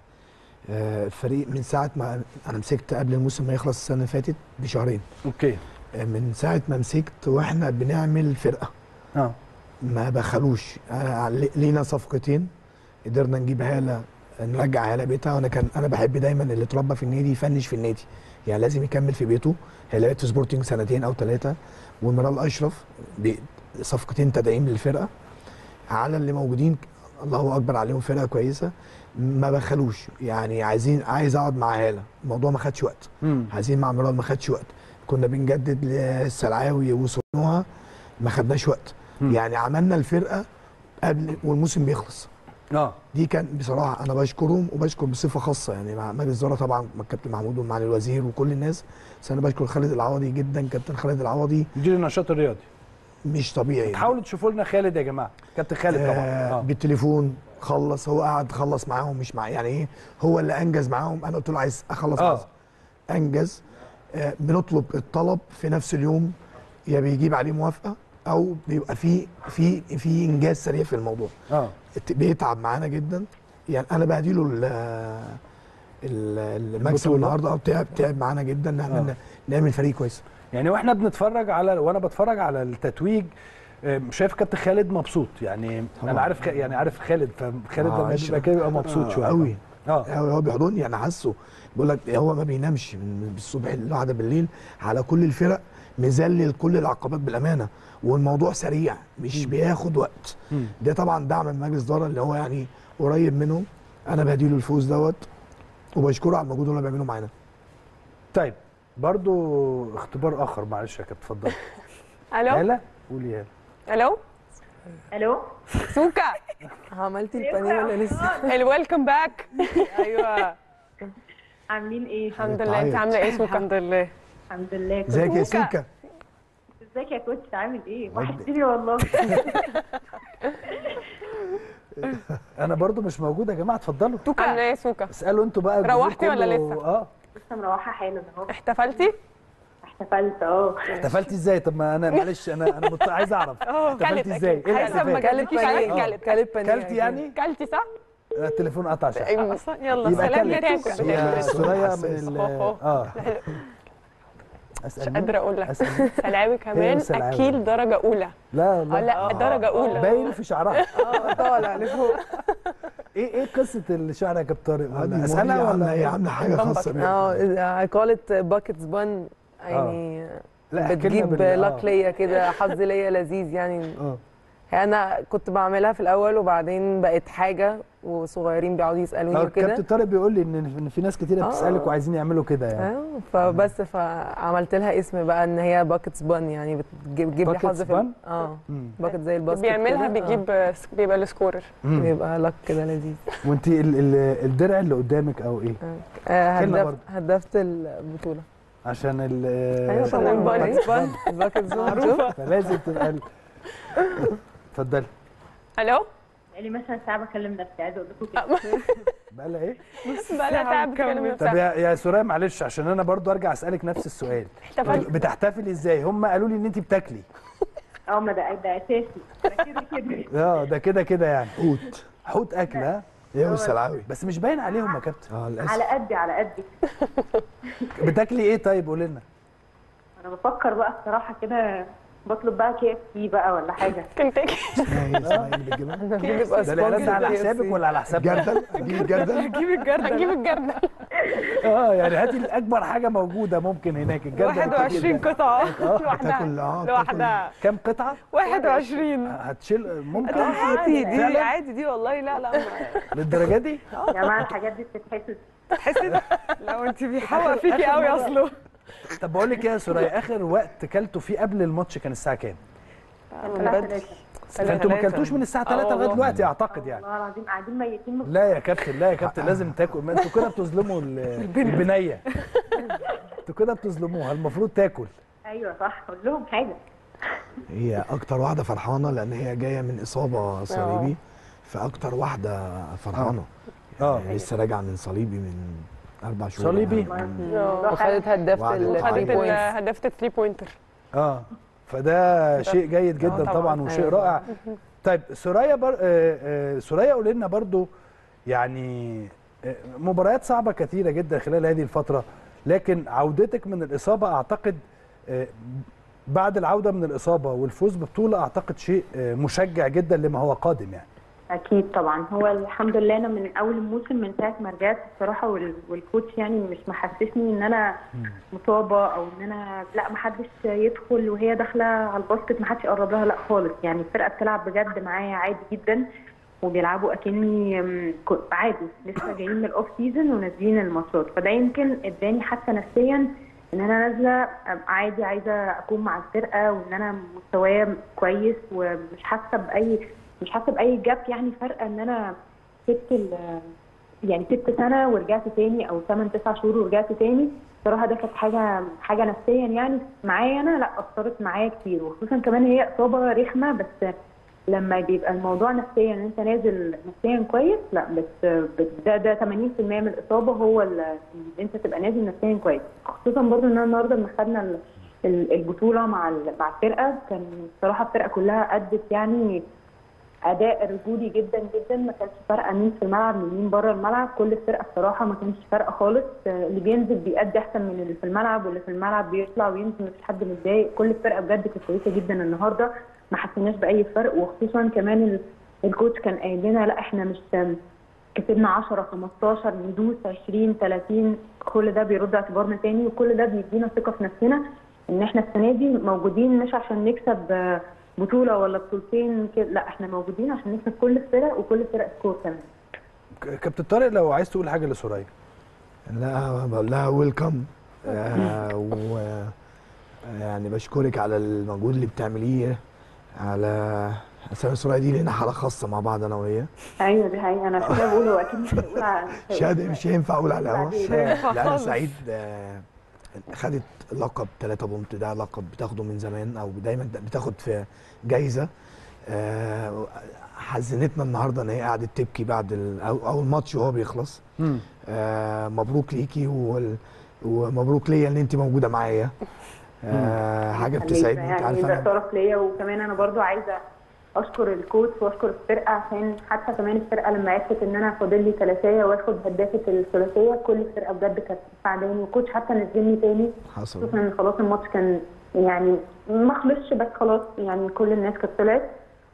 آه، الفريق من ساعه ما انا مسكت قبل الموسم ما يخلص السنه اللي فاتت بشهرين اوكي آه، من ساعه ما مسكت واحنا بنعمل فرقه اه ما بخلوش آه، لي- لينا صفقتين قدرنا نجيب هاله نرجع هاله بيتها وانا كان انا بحب دايما اللي اتربى في النادي يفنش في النادي يعني لازم يكمل في بيته هي لعبت في سبورتنج سنتين او ثلاثه ومرال اشرف ب- صفقتين تدعيم للفرقه على اللي موجودين الله اكبر عليهم فرقه كويسه ما بخلوش يعني عايزين عايز اقعد مع هاله الموضوع ما خدش وقت مم. عايزين مع مراد ما خدش وقت كنا بنجدد للسلعاوي وصنوها ما خدناش وقت مم. يعني عملنا الفرقه قبل والموسم بيخلص اه دي كان بصراحه انا بشكرهم وبشكر بصفه خاصه يعني مع مجلس الاداره طبعا مع الكابتن محمود ومعالي الوزير وكل الناس بس انا بشكر خالد العوضي جدا كابتن خالد العوضي مدير النشاط الرياضي مش طبيعي حاولوا تشوفوا لنا خالد يا جماعه كابتن خالد طبعا آه آه. بالتليفون خلص هو قعد خلص معاهم مش مع يعني ايه هو اللي انجز معاهم انا قلت له عايز اخلص آه. معاهم انجز آه بنطلب الطلب في نفس اليوم يا بيجيب عليه موافقه او بيبقى في في في انجاز سريع في الموضوع اه بيتعب معانا جدا يعني انا بديله ال- ال- المكسب البطولة. النهارده اه تعب تعب معانا جدا ان احنا آه. نعمل فريق كويس يعني واحنا بنتفرج على وانا بتفرج على التتويج آه، شايف كابتن خالد مبسوط يعني طبعاً. انا عارف خ- يعني عارف خالد فخالد آه، لما عشرة. بيبقى كده بيبقى مبسوط آه، شويه قوي اه هو هو بيحضني انا حاسه بيقول لك هو ما بينامش من الصبح لواحدة بالليل على كل الفرق مذلل كل العقبات بالامانه والموضوع سريع مش بياخد وقت مم. ده طبعا دعم من مجلس اداره اللي هو يعني قريب منهم انا بديله الفوز دوت وبشكره على المجهود اللي هو بيعمله معانا طيب برضو اختبار اخر معلش يا كابتن اتفضل الو هلا قولي يا هلا الو الو سوكا عملتي البانيه ولا لسه؟ الويلكم باك ايوه عاملين ايه الحمد لله انت عامله ايه سوكا الحمد لله الحمد لله ازيك يا سوكا ازيك يا كوتش عامل ايه وحشتني والله انا برضو مش موجود يا جماعه اتفضلوا عامله ايه سوكا اسالوا انتوا بقى روحتي الجمهور ولا كله- لسه؟ اه لسه مروحه حالا اهو احتفلتي احتفلت اه احتفلتي ازاي طب ما انا معلش انا انا مت- عايز اعرف اه احتفلتي ازاي ايه حسب ما الاحتفال كلتيش عليك آه. كلت كلت بانيه كلتي يعني كلتي صح؟ التليفون قطع صح أيوة، صح. يلا يبقى سلام كلت. تاكل يا سوريا من ال اه مش قادره اقول لك أسأل. سلاوي كمان بس العاوي. اكيل درجه اولى لا اه والله لا درجه اولى باين في شعرها اه طالع لفوق ايه ايه قصه الشعر يا كابتن طارق عادي، ولا اسالها موري ولا عاملة- عاملة حاجة خاصة بيها. اه I call it buckets bun يعني لا، احكي لنا بتجيب بال- آه. لك ليا كده حظ ليا لذيذ يعني اه هي انا كنت بعملها في الاول وبعدين بقت حاجه وصغيرين بيقعدوا يسالوني آه، وكده كابتن طارق بيقول لي ان ان في ناس كتيره آه. بتسالك وعايزين يعملوا كده يعني اه فبس فعملت لها اسم بقى ان هي باكتس بان يعني بتجيب بتجيب لي حظ Buckets في bun؟ ال- اه مم. باكت زي الباسكت بيعملها كده. بيجيب بيبقى السكورر مم. بيبقى لك كده لذيذ وانت ال- ال- الدرع اللي قدامك او ايه آه كلمة هدف برضه. هدفت البطوله عشان ال ايوه طبعا الباكتس باكتس بان الباكتس بان معروفة. فلازم تبقى ال- اتفضلي الو بقالي مثلا ساعه بكلم نفسي عايزه اقول لكم كده بقى لها ايه بقى لها تعب بتكلم طب يا يا سوريا معلش عشان انا برضو ارجع اسالك نفس السؤال احتفلت. بتحتفلي ازاي هم قالوا لي ان انت بتاكلي اه ما ده ده اساسي ده كده كده اه ده كده كده يعني حوت حوت اكل ها ايه والسلعوي بس مش باين عليهم يا كابتن اه للاسف على قدي على قدي بتاكلي ايه طيب قولي لنا انا بفكر بقى الصراحه كده بطلب بقى كي اف سي بقى ولا حاجه كنتاكي اسمها ايه اسمها ايه اللي بتجيبها ده الاعلان ده على حسابك ولا على حساب جردل اجيب الجردل هجيب الجردل هجيب الجردل اه يعني هاتي الاكبر حاجه موجوده ممكن هناك الجردل 21 قطعه تاكل لوحدها اه لوحدها كام قطعه 21 هتشيل ممكن عادي دي فعلا؟ عادي دي والله لا لا للدرجه دي يا جماعه الحاجات دي بتتحسد تحسي ده لو انت بيحوق فيكي قوي اصله طب بقول لك ايه يا سوريا اخر وقت كلته فيه قبل الماتش كان الساعه كام من بدري فانتوا ما كلتوش من الساعه 3 لغايه والله. دلوقتي اعتقد يعني والله العظيم قاعدين ميتين من لا يا كابتن لا يا كابتن لازم تاكل ما انتوا كده بتظلموا ال- البنيه انتوا كده بتظلموها المفروض تاكل ايوه صح قول لهم حاجه هي اكتر واحده فرحانه لان هي جايه من اصابه صليبي فاكتر واحده فرحانه اه يعني لسه راجعه من صليبي من اربع شهور صليبي وخدت هدفت وعدت ال وعدت. 3 خدت بوينتس هدفت 3 بوينتر اه فده شيء جيد جدا طبعاً. طبعا وشيء أيوة. رائع طيب سوريا بر... آه، آه، سوريا قول لنا برضو يعني آه، مباريات صعبه كثيره جدا خلال هذه الفتره لكن عودتك من الاصابه اعتقد آه، بعد العوده من الاصابه والفوز ببطوله اعتقد شيء آه، مشجع جدا لما هو قادم يعني اكيد طبعا هو الحمد لله انا من اول الموسم من ساعه ما رجعت الصراحه وال- والكوتش يعني مش محسسني ان انا مصابه او ان انا لا ما حدش يدخل وهي داخله على الباسكت ما حدش يقرب لها لا خالص يعني الفرقه بتلعب بجد معايا عادي جدا وبيلعبوا اكني أم، ك- عادي لسه جايين من الاوف سيزون ونازلين الماتشات فده يمكن اداني حتى نفسيا ان انا نازله أبقى عادي عايزه اكون مع الفرقه وان انا مستوايا كويس ومش حاسه باي مش حاسه باي جاب يعني فارقه ان انا سبت ال- يعني سبت سنه ورجعت تاني او 8 9 شهور ورجعت تاني بصراحه ده كانت حاجه حاجه نفسيا يعني معايا انا لا اثرت معايا كتير وخصوصا كمان هي اصابه رخمه بس لما بيبقى الموضوع نفسيا ان انت نازل نفسيا كويس لا بس بس ده ده 80% من الاصابه هو ال- ان انت تبقى نازل نفسيا كويس خصوصا برضو ان أنا النهارده لما خدنا ال- ال- البطوله مع ال- مع الفرقه كان بصراحه الفرقه كلها ادت يعني اداء رجولي جدا جدا ما كانش فارقه مين في الملعب من مين بره الملعب كل الفرقه بصراحه ما كانش فارقه خالص آه، اللي بينزل بيأدي احسن من اللي في الملعب واللي في الملعب بيطلع وينزل مفيش حد متضايق كل الفرقه بجد كانت كويسه جدا النهارده ما حسيناش باي فرق وخصوصا كمان ال- الكوتش كان قايل لنا لا احنا مش كسبنا 10 15 ندوس 20 30 كل ده بيرد اعتبارنا تاني وكل ده بيدينا ثقه في نفسنا ان احنا السنه دي موجودين مش عشان نكسب آه، بطوله ولا بطولتين كده لا احنا موجودين عشان نكسب كل الفرق وكل الفرق سكور كمان ك- كابتن طارق لو عايز تقول حاجه لسوريا لا بقول لها ويلكم آه و يعني بشكرك على المجهود اللي بتعمليه على اسامي سوريا دي لنا حاله خاصه مع بعض انا وهي ايوه دي حقيقه انا عشان كده بقول هو اكيد مش هيقول على- مش هيقول شهاده مش هينفع اقول على الهوا مش هينفع لا انا خالص. سعيد آه، خدت لقب 3 بونت ده لقب بتاخده من زمان او دايما بتاخد في جايزه آه، حزنتنا النهارده ان هي قعدت تبكي بعد ال- أو- اول ماتش وهو بيخلص آه، مبروك ليكي وال- ومبروك ليا ان انت موجوده معايا آه، حاجه خليك بتسعدني انت يعني عارفه ده أنا- شرف ليا وكمان انا برضو عايزه اشكر الكوتش واشكر الفرقه عشان حتى كمان الفرقه لما عرفت ان انا فاضل لي ثلاثيه واخد هدافه الثلاثيه كل الفرقه بجد كانت مساعداني والكوتش حتى نزلني تاني حصل خصوصا ان خلاص الماتش كان يعني ما خلصش بس خلاص يعني كل الناس كانت طلعت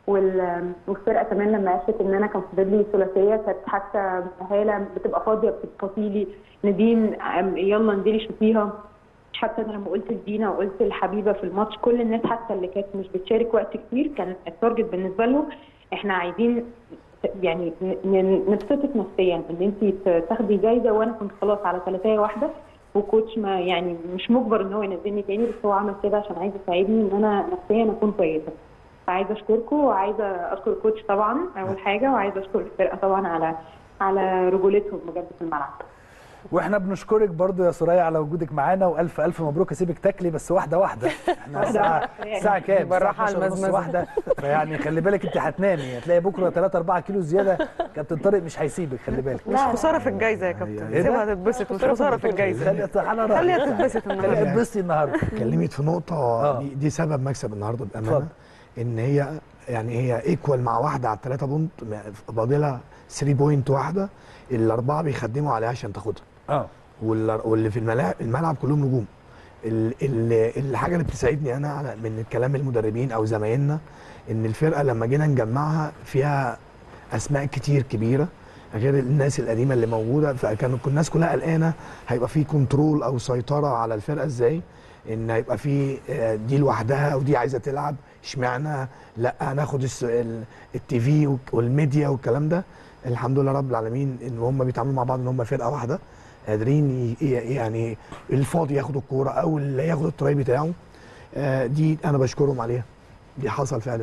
وال- والفرقه كمان لما عرفت ان انا كان فاضل لي ثلاثيه كانت حتى هاله بتبقى فاضيه بتبصي لي نديم عم- يلا انزلي شوفيها حتى انا لما قلت لدينا وقلت لحبيبه في الماتش كل الناس حتى اللي كانت مش بتشارك وقت كتير كان التارجت بالنسبه لهم احنا عايزين يعني ن- ن- نبسطك نفسيا ان انت تاخدي جايزه وانا كنت خلاص على ثلاثيه واحده وكوتش ما يعني مش مجبر ان هو ينزلني تاني بس هو عمل كده عشان عايز يساعدني ان انا نفسيا اكون كويسه فعايزه اشكركم وعايزه اشكر الكوتش طبعا اول حاجه وعايزه اشكر الفرقه طبعا على على رجولتهم بجد في الملعب واحنا بنشكرك برضو يا سوريا على وجودك معانا والف الف مبروك اسيبك تاكلي بس واحده واحده احنا واحدة الساعه واحدة. الساعه كام؟ الساعة بالراحة على 12 ونص المزمزة. واحده فيعني خلي بالك انت هتنامي هتلاقي بكره 3 4 كيلو زياده كابتن طارق مش هيسيبك خلي بالك مش خساره في الجايزه يا كابتن إيه ده؟ سيبها تتبسط مش خساره في الجايزه خليها تعالى رأيك. خليها تتبسط خليها النهارده تتبسطي النهارده كلمت في نقطة دي, دي سبب مكسب النهارده بأمانة اتفضل. إن هي يعني هي ايكوال مع واحدة على الثلاثة بونت فاضلها 3 بوينت واحدة الأربعة بيخدموا عليها عشان تاخدها اه وال- واللي في الملاعب الملعب كلهم نجوم ال- ال- الحاجة اللي بتسعدني أنا على من كلام المدربين أو زمايلنا إن الفرقة لما جينا نجمعها فيها أسماء كتير كبيرة غير الناس القديمه اللي موجوده فكانوا كل الناس كلها قلقانه هيبقى في كنترول او سيطره على الفرقه ازاي ان هيبقى في آه، دي لوحدها ودي عايزه تلعب اشمعنى لا هناخد الس- ال- التي في والك- والميديا والكلام ده الحمد لله رب العالمين ان هم بيتعاملوا مع بعض ان هم فرقه واحده قادرين ي- ي- يعني الفاضي ياخد الكوره او اللي ياخد التراي بتاعه آه، دي انا بشكرهم عليها دي حصل فعلا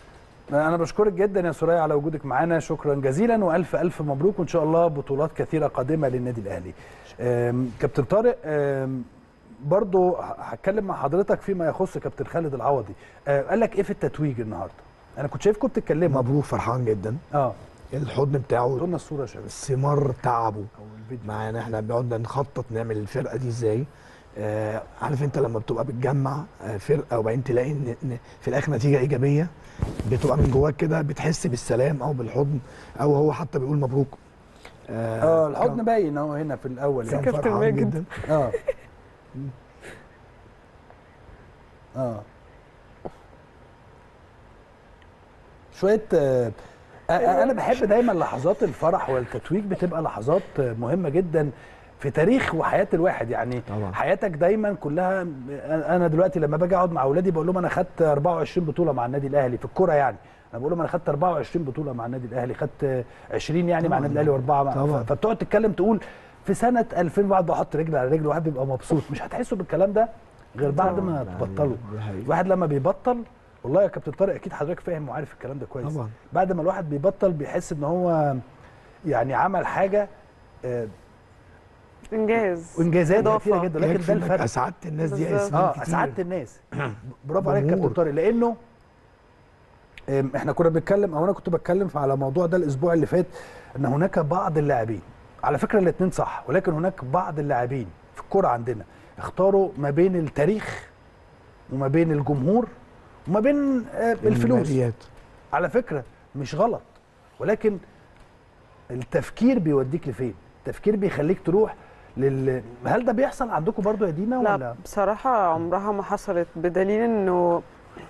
انا بشكرك جدا يا سوريا على وجودك معانا شكرا جزيلا والف الف مبروك وان شاء الله بطولات كثيره قادمه للنادي الاهلي أم، كابتن طارق أم، برضو ه- هتكلم مع حضرتك فيما يخص كابتن خالد العوضي أه، قال لك ايه في التتويج النهارده انا كنت شايفكم بتتكلموا مبروك فرحان جدا اه الحضن بتاعه قلنا الصوره يا شباب ثمار تعبه معانا احنا بنقعد نخطط نعمل الفرقه دي ازاي آه عارف انت لما بتبقى بتجمع آه فرقه وبعدين تلاقي ان إن في الاخر نتيجه ايجابيه بتبقى من جواك كده بتحس بالسلام او بالحضن او هو حتى بيقول مبروك اه الحضن باين اهو هنا في الاول كان يعني. فرحان جدا اه اه شويه آه آه، انا بحب دايما لحظات الفرح والتتويج بتبقى لحظات آه، مهمه جدا في تاريخ وحياه الواحد يعني طبعا. حياتك دايما كلها انا دلوقتي لما باجي اقعد مع اولادي بقول لهم انا خدت 24 بطوله مع النادي الاهلي في الكوره يعني انا بقول لهم انا خدت 24 بطوله مع النادي الاهلي خدت 20 يعني مع طبعاً. النادي الاهلي واربعه مع طبعاً. فبتقعد تتكلم تقول في سنه 2000 بعد بحط رجل على رجل واحد بيبقى مبسوط مش هتحسوا بالكلام ده غير بعد ما تبطلوا الواحد لما بيبطل والله يا كابتن طارق اكيد حضرتك فاهم وعارف الكلام ده كويس طبعاً. بعد ما الواحد بيبطل بيحس ان هو يعني عمل حاجه آه، انجاز وانجازات إضافة. كتيره جدا لكن يكفي ده إنك الفرق اسعدت الناس دي بالظبط. سنين اه كتير. اسعدت الناس برافو عليك يا جمهور. كابتن طارق لانه آم، احنا كنا بنتكلم او انا كنت بتكلم على موضوع ده الاسبوع اللي فات ان هناك بعض اللاعبين على فكره الاثنين صح ولكن هناك بعض اللاعبين في الكوره عندنا اختاروا ما بين التاريخ وما بين الجمهور وما بين آه، الفلوس الماليات. على فكره مش غلط ولكن التفكير بيوديك لفين التفكير بيخليك تروح لل هل ده بيحصل عندكم برضو يا دينا لا ولا بصراحة عمرها ما حصلت بدليل انه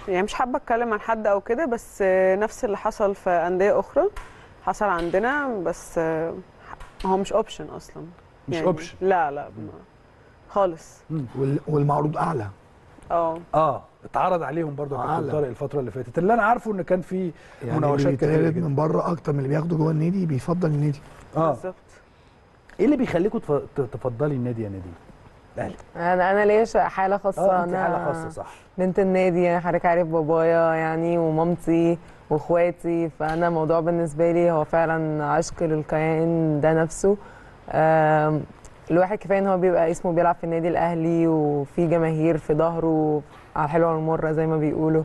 يعني مش حابه اتكلم عن حد او كده بس آه، نفس اللي حصل في انديه اخرى حصل عندنا بس آه، هو مش اوبشن اصلا مش option. لا لا ما- خالص وال- والمعروض اعلى اه اه اتعرض عليهم برضه يا كابتن أعلى. طارق الفتره اللي فاتت اللي انا عارفه ان كان في يعني مناوشات اللي كتير بيتعرض جدا من بره اكتر من اللي بياخده جوه النادي بيفضل النادي اه بالظبط ايه اللي بيخليكم تف- ت- تفضلي النادي يا نادين؟ الاهلي انا انا ليا ش- حاله خاصه اه انت انا حاله خاصه صح بنت النادي يعني حضرتك عارف بابايا يعني ومامتي واخواتي فانا الموضوع بالنسبه لي هو فعلا عشق للكيان ده نفسه آم، الواحد كفايه ان هو بيبقى اسمه بيلعب في النادي الاهلي وفي جماهير في ظهره على الحلوه والمره زي ما بيقولوا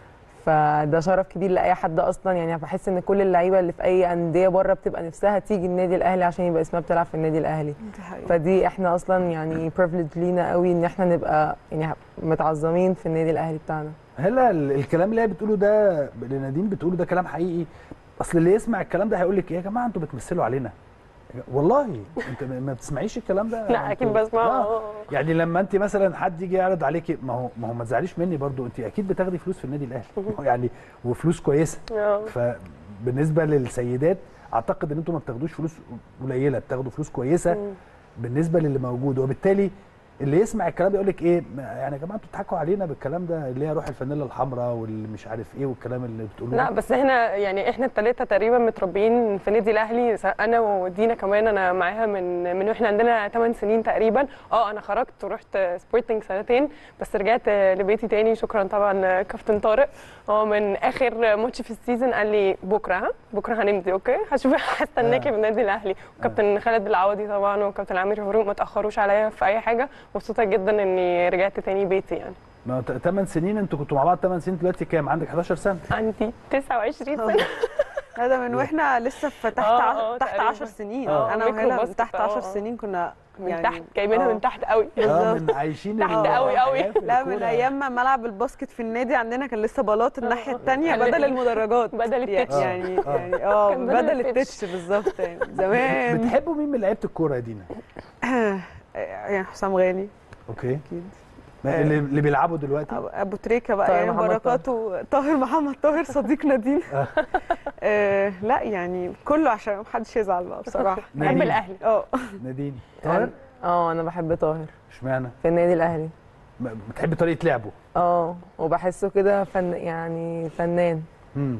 فده شرف كبير لاي حد اصلا يعني بحس ان كل اللعيبه اللي في اي انديه بره بتبقى نفسها تيجي النادي الاهلي عشان يبقى اسمها بتلعب في النادي الاهلي دي حقيقة. فدي احنا اصلا يعني بريفليج لينا قوي ان احنا نبقى يعني متعظمين في النادي الاهلي بتاعنا هلا ال- الكلام اللي هي بتقوله ده اللي نادين بتقوله ده كلام حقيقي اصل اللي يسمع الكلام ده هيقول لك ايه يا جماعه انتوا بتمثلوا علينا والله انت ما ما بتسمعيش الكلام ده لا، أكيد انتوا- بسمعه. آه. يعني لما انت مثلا حد يجي يعرض عليكي ما هو ما هو ما تزعليش مني برضو انت اكيد بتاخدي فلوس في النادي الاهلي يعني وفلوس كويسه آه. فبالنسبه للسيدات اعتقد ان انتوا ما بتاخدوش فلوس قليله بتاخدوا فلوس كويسه بالنسبه للي موجود وبالتالي اللي يسمع الكلام ده يقول لك ايه ما- يعني يا جماعه انتوا بتضحكوا علينا بالكلام ده اللي هي روح الفانيلا الحمراء واللي مش عارف ايه والكلام اللي بتقولوه لا بس احنا يعني احنا الثلاثه تقريبا متربيين في نادي الاهلي س- انا ودينا كمان انا معاها من من واحنا عندنا 8 سنين تقريبا اه انا خرجت ورحت سبورتنج سنتين بس رجعت لبيتي تاني شكرا طبعا كابتن طارق هو من اخر ماتش في السيزون قال لي بكره ها بكره هنمضي اوكي هشوف هستناكي في النادي الاهلي وكابتن خالد العوضي طبعا وكابتن عامر فاروق ما تاخروش عليا في اي حاجه مبسوطه جدا اني رجعت تاني بيتي يعني ما 8 سنين انتوا كنتوا مع بعض 8 سنين دلوقتي كام عندك 11 سنه عندي 29 سنه هذا من واحنا لسه في تحت آه، ع- آه، تحت تقريباً. 10 سنين آه، انا ميكرو وهلا من باسكت، تحت آه، 10 آه. سنين كنا من يعني تحت جايبينها آه. من تحت قوي اه بالظبط. من عايشين تحت ال- قوي قوي. الحياة في لا من الكورة. ايام ما ملعب الباسكت في النادي عندنا كان لسه بلاط الناحيه الثانيه كان بدل ال- المدرجات بدل يعني- التتش. يعني آه. يعني اه كان بدل بدل التتش. التتش بالظبط يعني زمان بتحبوا مين من لعيبه الكوره يا دينا يعني حسام غالي اوكي ما اللي, اللي بيلعبوا دلوقتي ابو تريكه بقى طاهر يعني محمد بركات وطاهر محمد طاهر صديق نادين آه لا يعني كله عشان محدش يزعل بقى بصراحه نادين. بحب الاهلي اه نادين طاهر اه انا بحب طاهر اشمعنى في النادي الاهلي م- بتحبي طريقه لعبه اه وبحسه كده فن يعني فنان امم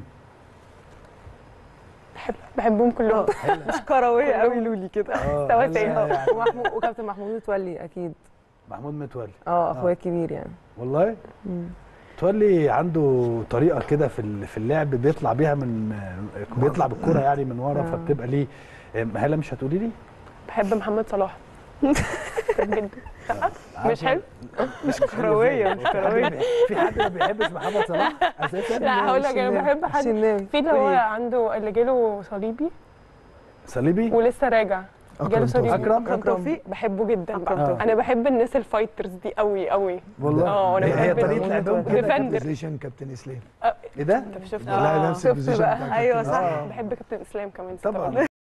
بحب بحبهم كلهم مش كرويه قوي لولي كده اه سواسية. هلا يعني. ومحمود وكابتن محمود متولي اكيد محمود متولي اه اخويا الكبير يعني والله مم. متولي عنده طريقه كده في ال- في اللعب بيطلع بيها من بيطلع بالكره يعني من ورا آه. فبتبقى ليه هلا مش هتقولي لي بحب محمد صلاح بحب جدا مش عارفة- حلو مش كرويه مش في حد كرويه بي- في حد ما بيحبش محمد صلاح اساسا لا هقول لك انا بحب حد الشناوي في اللي هو عنده اللي جاله صليبي صليبي ولسه راجع أكرم جاله صليبي أكرم؟ اكرم توفيق بحبه جدا أكرم بقى. توفيق. انا بحب الناس الفايترز دي قوي قوي والله اه انا هي- هي بحب طريقه لعبهم كده ديفندر بوزيشن كابتن اسلام ايه ده؟ انت شفت لا آه، نفس شفت البوزيشن بقى بتاع ايوه كابتن صح آه. بحب كابتن اسلام كمان طبعا